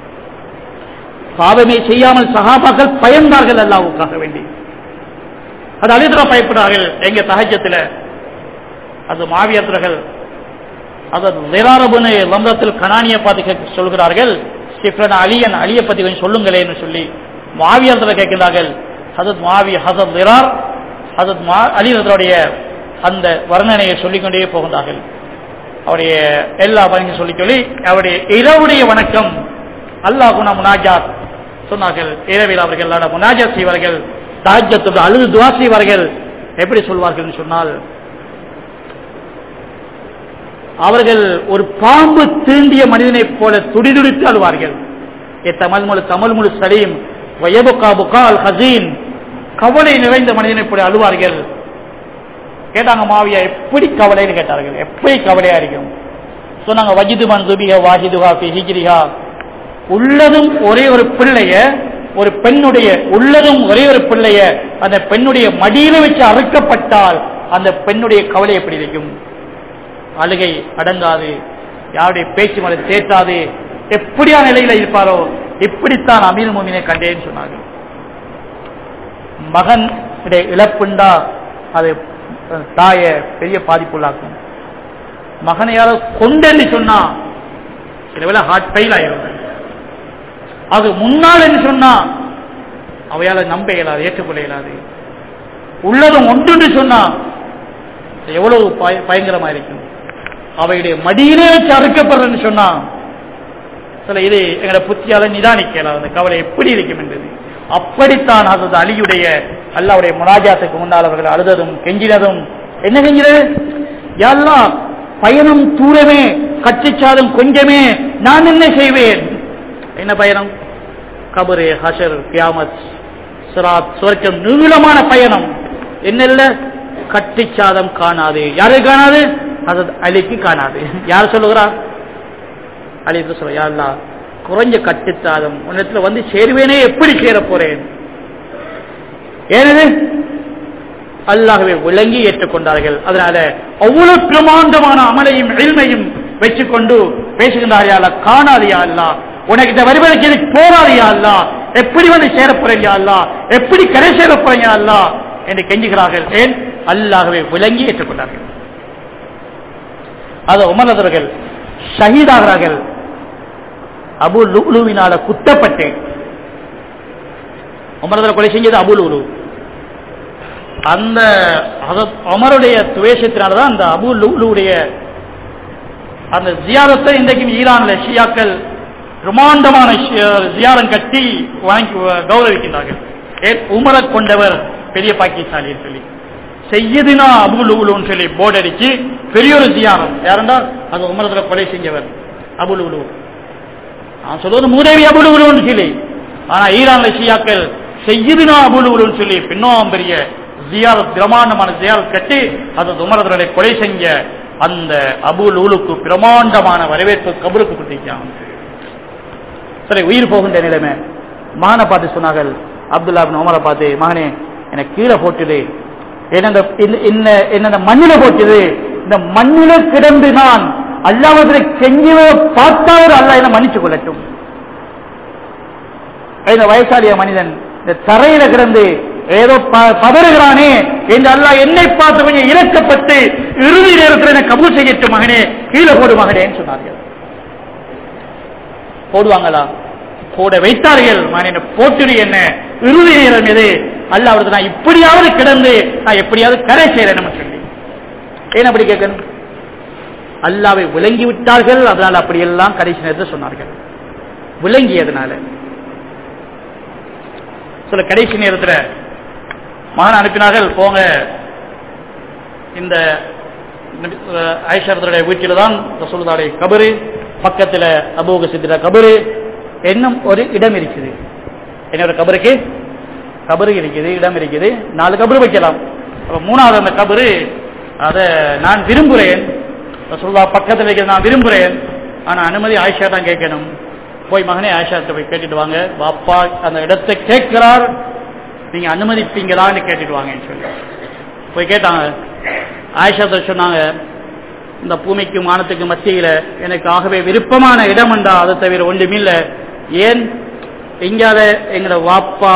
பாவமே செய்யாமல் சகாபாக்கள் பயந்தார்கள் அல்லாவுக்காக வேண்டி அது அழிதுர பயப்படுறார்கள் எங்க தகஜத்தில் அது மாவியத்தர்கள் அது நிராரபுன லந்தத்தில் கனானிய பார்த்து கேட்க சொல்கிறார்கள் சிப்ரன் அலியன் அலிய பத்தி கொஞ்சம் சொல்லுங்களேன்னு சொல்லி மாவியத்தில் கேட்கிறார்கள் ஹசத் மாவி ஹசத் நிரார் ஹசத் மா அலிரதருடைய அந்த வர்ணனையை சொல்லிக்கொண்டே போகின்றார்கள் அவருடைய எல்லா பணியும் சொல்லி சொல்லி அவருடைய இரவுடைய வணக்கம் அல்லாஹ் குணா முனாஜாத் சொன்னார்கள் இரவில் அவர்கள் எல்லாரும் முனாஜாத் செய்வார்கள் தாஜத்தோடு அழுது துவா செய்வார்கள் எப்படி சொல்வார்கள் சொன்னால் அவர்கள் ஒரு பாம்பு தீண்டிய மனிதனைப் போல துடிதுடித்து அழுவார்கள் தமிழ் முழு தமிழ் முழு சலீம் வயபுகா புகால் ஹசீன் கவலை நிறைந்த மனிதனை போல அழுவார்கள் கேட்டாங்க மாவியா எப்படி கவலைன்னு கேட்டார்கள் எப்படி கவலையா இருக்கும் சொன்னாங்க வஜிது மன் துபிகா வாஹிதுஹா பி ஹிஜ்ரிஹா உள்ளதும் ஒரே ஒரு பிள்ளைய ஒரு பெண்ணுடைய உள்ளதும் ஒரே ஒரு பிள்ளைய அந்த பெண்ணுடைய மடியில வச்சு அறுக்கப்பட்டால் அந்த பெண்ணுடைய கவலை எப்படி இருக்கும் அழுகை அடங்காது யாருடைய பேச்சு மலை தேற்றாது எப்படியா நிலையில இருப்பாரோ இப்படித்தான் அமீர் மோமினை கண்டேன்னு சொன்னாங்க மகன் இழப்புண்டா அது தாய பெரிய பாதிப்புள்ளாக்கும் மகனை யாரோ கொண்டேன்னு சொன்னா சில வேலை ஹார்ட் ஃபெயில் ஆயிரும் அது முன்னாள் என்று சொன்னா அவையால நம்ப இயலாது ஏற்றுக்கொள்ள இயலாது உள்ளதும் ஒன்று சொன்னா எவ்வளவு பயங்கரமா இருக்கும் அவையுடைய மடியிலே வச்சு அறுக்கப்படுறன்னு சொன்னா சில இது எங்களை புத்தியால நிதானிக்கலாம் அந்த கவலை எப்படி இருக்கும் என்றது அப்படித்தான் அது அலியுடைய அல்லாவுடைய முனாஜாத்துக்கு முன்னால் அவர்கள் அழுததும் கெஞ்சினதும் என்ன கெஞ்சினது எல்லாம் பயணம் தூரமே கட்டிச்சாலும் கொஞ்சமே நான் என்ன செய்வேன் என்ன பயணம் கபரு ஹஷர் கியாமத் சிராத் சுவர்க்கம் நீளமான பயணம் என்ன கட்டிச்சாதம் காணாது யாரு காணாது அது அலிக்கு காணாது யார் சொல்லுகிறார் அழித்து சொல்ல யா அல்லாஹ் குறைஞ்ச கட்டுத்தாதம் உன்னிடத்துல வந்து சேருவேனே எப்படி சேர போறேன் ஏனது அல்லாகவே விளங்கி ஏற்றுக்கொண்டார்கள் அதனால அவ்வளவு பிரமாண்டமான அமலையும் எளிமையும் வச்சுக்கொண்டு பேசுகின்றாரியா அல்ல காணாதியா அல்ல உனக்கு இந்த வருவதற்கு எனக்கு போராதியா அல்ல எப்படி வந்து சேரப்போறீங்க அல்ல எப்படி கரை சேர போறீங்க அல்ல என்று கெஞ்சுகிறார்கள் ஏன் அல்லாகவே விளங்கி ஏற்றுக்கொண்டார்கள் அது உமரதர்கள் ஷஹீதாகிறார்கள் அபு லுலுவினால குத்தப்பட்டு உமரதர் கொலை செஞ்சது அபு லுலு அந்த ஹதரத் உமருடைய துவேஷத்தினாலதான் அந்த அபு லுலுடைய அந்த ஜியாரத்தை இன்றைக்கும் ஈரான்ல ஷியாக்கள் பிரமாண்டமான ஜியாரம் கட்டி வாங்கி கௌரவிக்கின்றார்கள் ஏன் உமரை கொண்டவர் பெரிய பாக்கியசாலின்னு சொல்லி செய்யதுனா அபு லுலுன்னு சொல்லி போர்டு அடிச்சு பெரிய ஒரு ஜியாரம் யாருண்டா அது உமரத்துல கொலை செஞ்சவர் அபு லுலு நான் சொல்வது மூதேவி அபு லுலுன்னு சொல்லி ஆனா ஈரான்ல ஷியாக்கள் செய்யதுனா அபு லுலுன்னு சொல்லி பின்னோம் பெரிய ஜியாரத் பிரமாண்டமான ஜியாரத் கட்டி அது உமரதனை கொலை செஞ்ச அந்த அபு லூலுக்கு பிரமாண்டமான வரவேற்பு கபருக்கு கொடுத்திருக்காங்க சரி உயிர் போகின்ற நிலைமை மகனை பார்த்து சொன்னார்கள் அப்துல்லா பின் உமரை பார்த்து மகனே என்னை கீழே போட்டுது என்ன மண்ணில போட்டுது இந்த மண்ணில கிடந்து நான் அல்லாவதில் கெஞ்சிவ பார்த்தாவது அல்ல என்ன மன்னிச்சு கொள்ளட்டும் இந்த வயசாலிய மனிதன் இந்த தரையில கிடந்து ஏதோ பதறுகிறானே என்று அல்லாஹ் என்னை பார்த்து கொஞ்சம் இறக்கப்பட்டு இறுதி நேரத்தில் என்னை கபூல் செய்யட்டும் மகனே கீழே போடு மகனேன்னு சொன்னார்கள் போடுவாங்களா போட வைத்தார்கள் மகனே போட்டுடு என்ன இறுதி நேரம் எது அல்ல அவரது நான் இப்படியாவது கிடந்து நான் எப்படியாவது கரை செய்யறேன் சொல்லி ஏன் அப்படி கேட்கணும் அல்லாவை விளங்கி விட்டார்கள் அதனால் அப்படியெல்லாம் கடைசி நேரத்தில் சொன்னார்கள் விளங்கியதுனால சில கடைசி நேரத்தில் மகன் அனுப்பினார்கள் போங்க இந்த ஐஷரத்துடைய வீட்டில் தான் ரசூலுதாடைய கபரு பக்கத்தில் அபூக சித்திர கபரு இன்னும் ஒரு இடம் இருக்குது என்னோட கபருக்கு கபரு இருக்குது இடம் இருக்குது நாலு கபரு வைக்கலாம் மூணாவது அந்த கபரு அதை நான் விரும்புகிறேன் ரசூல்லா பக்கத்தில் வைக்கிறது நான் விரும்புகிறேன் ஆனால் அனுமதி ஆயிஷா தான் கேட்கணும் போய் மகனே ஆயிஷாத்தை போய் கேட்டுட்டு வாங்க பாப்பா அந்த இடத்தை கேட்கிறார் நீங்க அனுமதிப்பீங்களான்னு கேட்டுட்டு வாங்கன்னு சொல்லி போய் கேட்டாங்க ஆயிஷா சொன்னாங்க இந்த பூமிக்கும் வானத்துக்கு மத்தியில எனக்கு ஆகவே விருப்பமான இடம் உண்டா அதை தவிர ஒன்றுமில்ல ஏன் எங்காத எங்களோட வாப்பா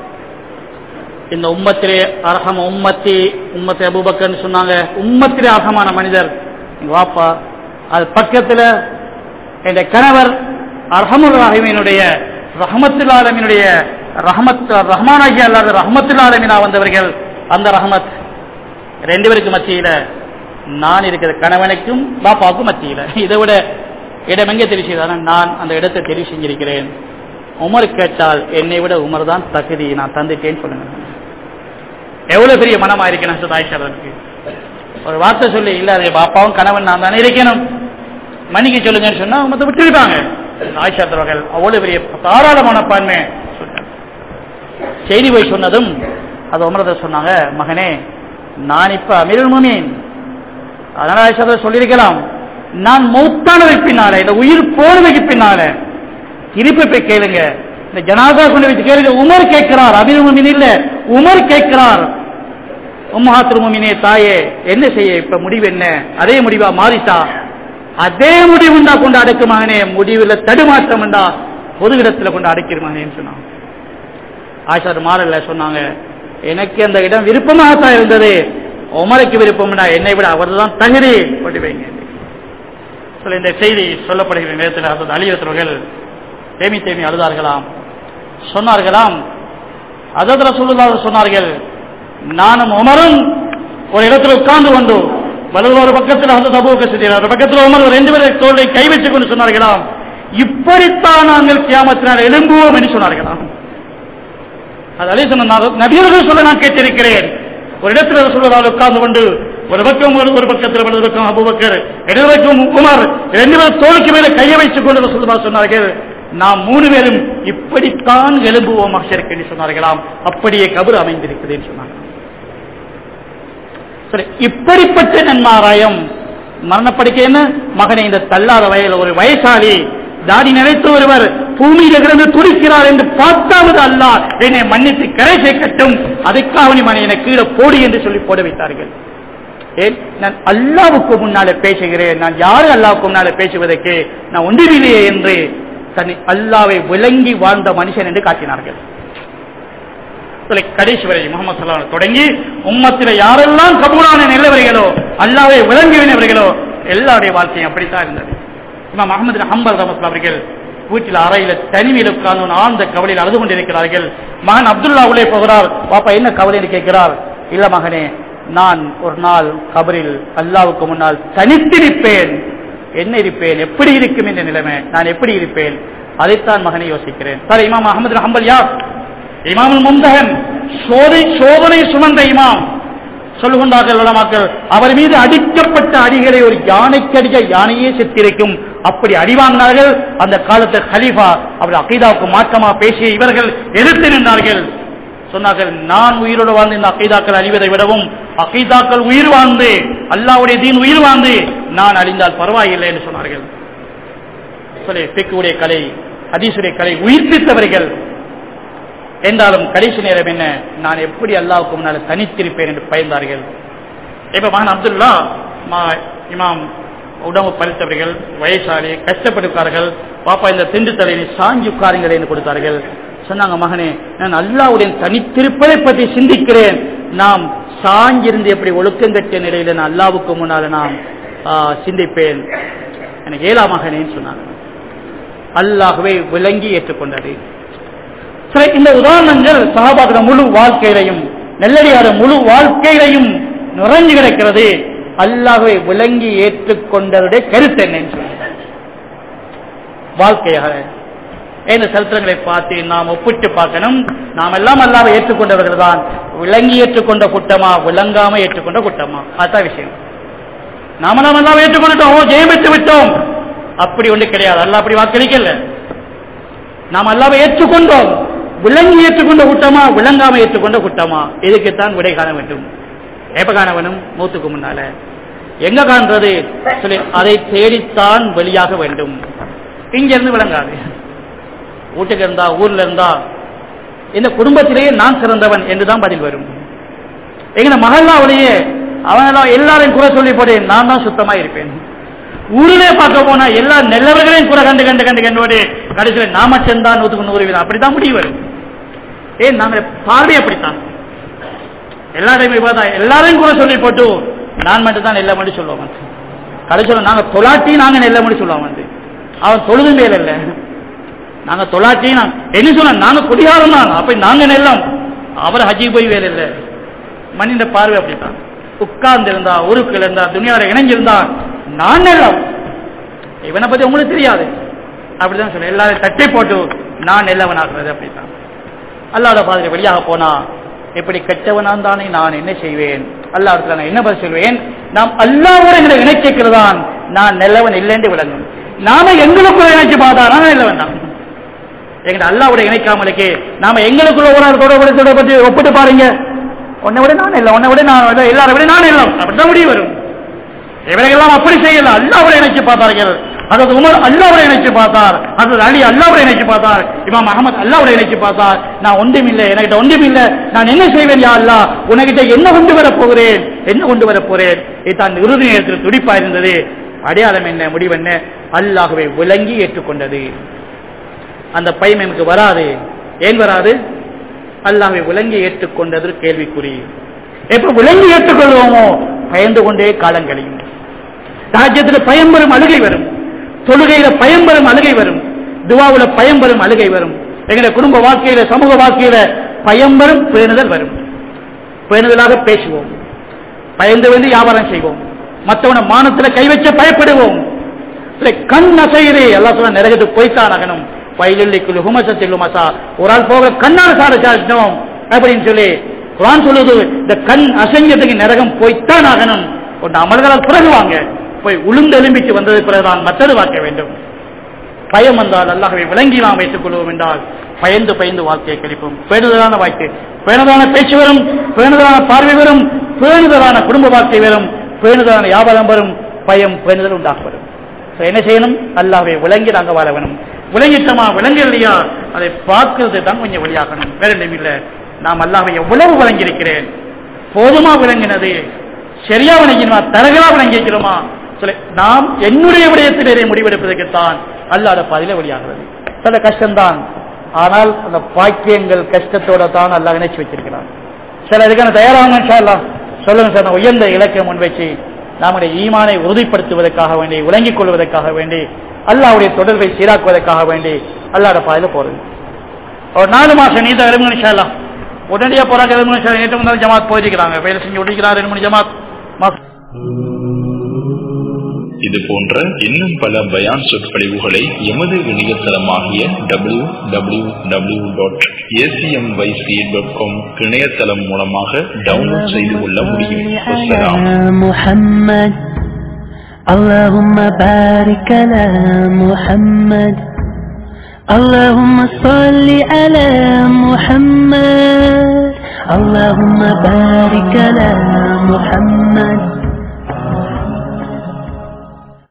இந்த உம்மத்திலே அரகம உம்மத்தி உம்மத்தி அபுபக்கர்னு சொன்னாங்க உம்மத்திலே அரகமான மனிதர் எங்க வாப்பா அது பக்கத்துல என் கணவர் அர்ஹமுர் ராஹிமினுடைய ரஹமத்துல் ஆலமினுடைய ரஹமத் ரஹ்மானாகி அல்லாத ரஹமத்துல் ஆலமினா வந்தவர்கள் அந்த ரஹமத் ரெண்டு பேருக்கு மத்தியில நான் இருக்கிற கணவனுக்கும் பாப்பாவுக்கும் மத்தியில இதை விட இடம் எங்கே தெரிவு செய்தான நான் அந்த இடத்தை தெரிவு செஞ்சிருக்கிறேன் உமர் கேட்டால் என்னை விட உமர் தான் தகுதி நான் தந்துட்டேன்னு சொல்லுங்க எவ்வளவு பெரிய மனமா இருக்கணும் ஆயிஷாருக்கு ஒரு வார்த்தை சொல்லி இல்ல அது பாப்பாவும் கணவன் நான் தானே இருக்கணும் மன்னிக்க சொல்லுங்கன்னு சொன்னா மத்த விட்டுருப்பாங்க ஆயிஷா தவர்கள் அவ்வளவு பெரிய தாராள மனப்பான்மை செய்தி போய் சொன்னதும் அது உமரத சொன்னாங்க மகனே நான் இப்ப அமீருல் முமீன் அதனால ஆயிஷா சொல்லியிருக்கலாம் நான் மௌத்தானதுக்கு பின்னால இந்த உயிர் போனதுக்கு பின்னால திருப்பி போய் கேளுங்க இந்த ஜனாதா கொண்டு வச்சு கேளுங்க உமர் கேட்கிறார் அமீர் முமீன் இல்ல உமர் கேட்கிறார் உம்மஹாத்திருமினே தாயே என்ன செய்ய இப்ப முடிவு என்ன அதே முடிவா மாறிட்டா அதே முடிவு உண்டா கொண்டு அடக்குமாகனே முடிவுல தடுமாற்றம் உண்டா பொது இடத்துல கொண்டு அடைக்கிறமாகனேன்னு சொன்னாங்க ஆஷார் மாறல சொன்னாங்க எனக்கு அந்த இடம் விருப்பமாகத்தான் இருந்தது உமருக்கு விருப்பம்னா என்னை விட அவர் தான் தகுதி கொண்டு வைங்க சொல்ல இந்த செய்தி சொல்லப்படுகிற நேரத்தில் அதாவது அழிவத்தவர்கள் தேமி தேமி அழுதார்களாம் சொன்னார்களாம் அதத்துல சொல்லுதாக சொன்னார்கள் நானும் உமரும் ஒரு இடத்துல உட்கார்ந்து கொண்டு வலது ஒரு பக்கத்தில் அந்த தபுக்க செய்தார் ஒரு பக்கத்தில் உமர் ரெண்டு பேரை தோலை கை வச்சுக் கொண்டு சொன்னார்களாம் இப்படித்தான் நாங்கள் கியாமத்தினால் எழும்புவோம் என்று சொன்னார்களாம் அது அலி சொன்னார் நபியர்கள் சொல்ல நான் கேட்டிருக்கிறேன் ஒரு இடத்துல சொல்வதால் உட்கார்ந்து கொண்டு ஒரு பக்கம் ஒரு ஒரு பக்கத்தில் வலது பக்கம் அபுபக்கர் இடது பக்கம் உமர் ரெண்டு பேரும் தோலுக்கு மேல கையை வைத்துக் கொண்டு சொல்லுவா சொன்னார்கள் நாம் மூணு பேரும் இப்படித்தான் எழும்புவோம் அக்ஷருக்கு என்று சொன்னார்களாம் அப்படியே கபர் அமைந்திருக்குது என்று சொன்னார்கள் சரி இப்படிப்பட்ட நன்மாராயம் மரணப்படுக்கை என்ன மகனை இந்த தள்ளாத வயதில் ஒரு வயசாளி தாடி நினைத்து ஒருவர் பூமியில கிடந்து துடிக்கிறார் என்று பார்த்தாவது அல்லாஹ் என்னை மன்னித்து கரை சேர்க்கட்டும் அதுக்காக நீ மனை என்னை கீழே போடு என்று சொல்லி போட வைத்தார்கள் ஏன் நான் அல்லாவுக்கு முன்னாலே பேசுகிறேன் நான் யாரு அல்லாவுக்கு முன்னாலே பேசுவதற்கு நான் ஒன்றிலேயே என்று தன்னை அல்லாவை விளங்கி வாழ்ந்த மனுஷன் என்று காட்டினார்கள் சொல்லி கடைசி வரை முகமது சல்லாம் தொடங்கி உம்மத்தில் யாரெல்லாம் கபூரான நிலவர்களோ அல்லாவை விளங்கினவர்களோ எல்லாருடைய வாழ்க்கையும் அப்படித்தான் இருந்தது இமாம் அகமது ஹம்பல் ரமஸ்லா அவர்கள் வீட்டில் அறையில தனிமையில் உட்கார்ந்து ஒரு ஆழ்ந்த கவலையில் அழுது கொண்டிருக்கிறார்கள் மகன் அப்துல்லா உள்ளே போகிறார் பாப்பா என்ன கவலை என்று கேட்கிறார் இல்ல மகனே நான் ஒரு நாள் கபரில் அல்லாவுக்கு முன்னால் தனித்திருப்பேன் என்ன இருப்பேன் எப்படி இருக்கும் என்ற நிலைமை நான் எப்படி இருப்பேன் அதைத்தான் மகனை யோசிக்கிறேன் சார் இமாம் அகமது ஹம்பல் யார் இமாமுல் மும்தகன் சோதை சோதனை சுமந்த இமாம் சொல்லுகின்றார்கள் உலமாக்கள் அவர் மீது அடிக்கப்பட்ட அடிகளை ஒரு யானைக்கு அடிக்க யானையே செத்திருக்கும் அப்படி அடி வாங்கினார்கள் அந்த காலத்து ஹலீஃபா அவர் அகைதாவுக்கு மாற்றமா பேசிய இவர்கள் எதிர்த்து நின்றார்கள் சொன்னார்கள் நான் உயிரோடு வாழ்ந்து இந்த அகைதாக்கள் அழிவதை விடவும் அகைதாக்கள் உயிர் வாழ்ந்து அல்லாவுடைய தீன் உயிர் வாழ்ந்து நான் அழிந்தால் பரவாயில்லை என்று சொன்னார்கள் சொல்லி பிக்குடைய கலை ஹதீசுடைய கலை உயிர்ப்பித்தவர்கள் என்றாலும் கடைசி நேரம் என்ன நான் எப்படி அல்லாவுக்கு முன்னால் தனித்திருப்பேன் என்று பயந்தார்கள் இப்ப மகன் அப்துல்லா மா- இமாம் உடம்பு பறித்தவர்கள் வயசாளி கஷ்டப்படுத்தார்கள் பாப்பா இந்த திண்டு தலையை சாஞ்சி உட்காருங்கள் என்று கொடுத்தார்கள் சொன்னாங்க மகனே நான் அல்லாவுடைய தனித்திருப்பதை பற்றி சிந்திக்கிறேன் நாம் சாஞ்சிருந்து எப்படி ஒழுக்கங்கட்ட நிலையில நான் அல்லாவுக்கு முன்னால் நான் ஆ, சிந்திப்பேன் எனக்கு ஏழா மகனேன்னு சொன்னாங்க அல்லாகவே விளங்கி ஏற்றுக்கொண்டது சரி, இந்த உதாரணங்கள் சகாபாக்கிற முழு வாழ்க்கையிலையும் நெல்லடியார முழு வாழ்க்கையிலையும் நிறைஞ்சு கிடக்கிறது அல்லாஹ்வை விளங்கி ஏற்றுக்கொண்டதுடைய கருத்து என்னன்னு சொல்லுங்க வாழ்க்கையாக இந்த சரித்திரங்களை பார்த்து நாம் ஒப்பிட்டு பார்க்கணும் நாம் எல்லாம் அல்லாவை ஏற்றுக்கொண்டவர்கள் தான் விளங்கி ஏற்றுக்கொண்ட குட்டமா விளங்காம ஏற்றுக்கொண்ட குட்டமா அதான் விஷயம் நாம நாம் எல்லாம் ஏற்றுக்கொண்டுட்டோம் ஓ, ஜெயம் பெற்று விட்டோம் அப்படி ஒன்று கிடையாது அல்ல அப்படி வாக்களிக்கல நாம் அல்லாவை ஏற்றுக்கொண்டோம் விளங்கி ஏற்றுக்கொண்ட குட்டமா விளங்காம ஏற்றுக்கொண்ட குட்டமா இதுக்குத்தான் விடை காண வேண்டும் எப்ப காண வேணும் மூத்துக்கு முன்னால எங்க காண்றது சொல்லி அதை தேடித்தான் வெளியாக வேண்டும் இங்க இருந்து விளங்காது வீட்டுக்கு இருந்தா ஊர்ல இருந்தா இந்த குடும்பத்திலேயே நான் சிறந்தவன் என்றுதான் பதில் வரும் எங்க மகல்லாவிலேயே அவனெல்லாம் எல்லாரையும் குறை சொல்லி போட்டு நான் தான் சுத்தமா இருப்பேன் ஊரிலே பார்க்க போனா எல்லா நல்லவர்களையும் குறை கண்டு கண்டு கண்டு கண்டோடு கடைசியில் நாம சென்றான் நூத்துக்கு நூறு வீதம் அப்படித்தான் முடிவு வரும் ஏன் நாங்கள் பார்வை அப்படித்தான் எல்லாரையும் பார்த்தா எல்லாரையும் குறை சொல்லி போட்டு நான் மட்டும் தான் நெல்ல மட்டும் சொல்லுவோம் வந்து. கடைசியில் நாங்க தொலாட்டி நாங்க நெல்ல மட்டும் சொல்லுவோம் வந்து அவன் தொழுதும் மேல இல்ல நாங்க தொலாட்டி நான் என்ன சொன்ன நாங்க குடியாரம் தான் அப்ப நாங்க நெல்லம் அவர் ஹஜ்ஜி போய் வேலை இல்லை மனித பார்வை அப்படித்தான் உட்கார்ந்து இருந்தா உருக்குல இருந்தா துணியார இணைஞ்சிருந்தா நான் நெல்லம் இவனை பத்தி உங்களுக்கு தெரியாது அப்படிதான் சொல்ல எல்லாரும் தட்டி போட்டு நான் நெல்லவன் ஆக்குறது அப்படித்தான் அல்லாத பாதிரி வெளியாக போனா எப்படி கெட்டவனான் தானே நான் என்ன செய்வேன் அல்லாஹ் நான் என்ன பதில் சொல்வேன் நாம் அல்லாவோட எங்களை இணைச்சிக்கிறதான் நான் நல்லவன் இல்லைன்னு விளங்கும் நாம எங்களுக்குள்ள இணைச்சு பார்த்தா நான் நல்லவன் தான் எங்களை அல்லாவோட இணைக்காமலுக்கு நாம எங்களுக்குள்ள ஒரு ஆள் தொடர்பு தொடர்பு பற்றி ஒப்பிட்டு பாருங்க உன்னை விட நான் இல்லை உன்னை விட நான் இல்லை எல்லாரை விட நான் இல்லை அப்படிதான் முடிவு வரும் இவர்களெல்லாம் அப்படி செய்யல அல்லாவோட இணைச்சு பார்த்தார்கள் அதாவது உமர் அல்லாவோட இணைச்சு பார்த்தார் அதாவது அலி அல்லாவோட இணைச்சு பார்த்தார் இமாம் அகமது அல்லாவோட இணைச்சு பார்த்தார் நான் ஒன்றும் இல்லை என்கிட்ட ஒன்றும் இல்லை நான் என்ன செய்வேன் யா அல்லா உனக்கிட்ட என்ன கொண்டு வரப் போகிறேன் என்ன கொண்டு வரப் போறேன் இது தான் இறுதி நேரத்தில் துடிப்பா இருந்தது அடையாளம் என்ன முடிவு என்ன அல்லாஹ்வை விளங்கி ஏற்றுக்கொண்டது அந்த பயம் எனக்கு வராது ஏன் வராது அல்லாஹ்வை விளங்கி ஏற்றுக்கொண்டது கேள்விக்குறி எப்ப விளங்கி ஏற்றுக்கொள்வோமோ பயந்து கொண்டே காலம் கழியும் ராஜ்யத்தில் பயம் வரும் அழுகை வரும் தொழுகையில பயம் வரும் அழுகை வரும் துவாவுல பயம் வரும் அழுகை வரும் எங்களுடைய குடும்ப வாழ்க்கையில சமூக வாழ்க்கையில பயம் வரும் பேணுதல் வரும் பேணுதலாக பேசுவோம் பயந்து வந்து வியாபாரம் செய்வோம் மற்றவன மானத்துல கை வச்ச பயப்படுவோம் இல்லை, கண் அசைகிறே எல்லாம் சொன்ன நரகத்துக்கு போய்த்தான் ஆகணும் வயலில் ஹுமசத்தில் மசா ஒரு ஆள் போக கண்ணால் சாட சாடினோம் அப்படின்னு சொல்லி குரான் சொல்லுது இந்த கண் அசைஞ்சதுக்கு நரகம் போய்த்தான் ஆகணும் கொண்ட அமல்களால் பிறகு வாங்க போய் உளுந்து எலும்பிச்சு வந்தது பிறகுதான் மற்றது வாக்க வேண்டும் பயம் வந்தால் அல்லாஹ்வை விளங்கி நாம் வைத்துக் கொள்வோம் என்றால் பயந்து பயந்து வாழ்க்கையை கழிப்போம் பேணுதலான வாழ்க்கை பேணுதலான பேச்சு வரும் பேணுதலான பார்வை வரும் பேணுதலான குடும்ப வாழ்க்கை வரும் பேணுதலான வியாபாரம் வரும் பயம் பேணுதல் உண்டாக்கப்படும் So, என்ன செய்யணும் அல்லாவை விளங்கி நாங்க வாழ வேணும் விளங்கிட்டோமா விளங்கலையா அதை பார்க்கிறது தான் கொஞ்சம் வழியாகணும் வேற ஒன்றும் இல்லை நாம் அல்லாவை எவ்வளவு விளங்கியிருக்கிறேன் போதுமா விளங்கினது சரியா விளங்கினோமா தரகரா விளங்கிக்கிறோமா சொல்லி நாம் என்னுடைய விடயத்திலே முடிவெடுப்பதற்குத்தான் அல்லாத பாதையில வழியாகிறது சில கஷ்டம்தான் ஆனால் அந்த பாக்கியங்கள் கஷ்டத்தோட தான் அல்லாஹ் இணைச்சு வச்சிருக்கிறான் சில இதுக்கான தயாராக சொல்லுங்க சார் நான் உயர்ந்த இலக்கை முன் வச்சு நம்முடைய ஈமானை உறுதிப்படுத்துவதற்காக வேண்டி விளங்கிக் கொள்வதற்காக வேண்டி அல்லாவுடைய தொடர்பை சீராக்குவதற்காக வேண்டி அல்லாட பாதையில போறது ஒரு நாலு மாசம் நீந்த எலும்பு நிஷாலாம் உடனடியா போறாங்க எலும்பு நிஷா நேற்று முன்னாள் ஜமாத் போயிருக்கிறாங்க வேலை செஞ்சு ஒட்டிக்கிறார் ரெண்டு மணி ஜமாத் மாசம் இது போன்ற இன்னும் பல பயான் சொற்பொழிவுகளை எமது இணையதளமாகிய W W W dot A C M Y C dot com இணையதளம் மூலமாக டவுன்லோட் செய்து கொள்ள முடியும் அஸ்ஸலாம். محمد اللهم بارك على محمد اللهم صل على محمد اللهم بارك على محمد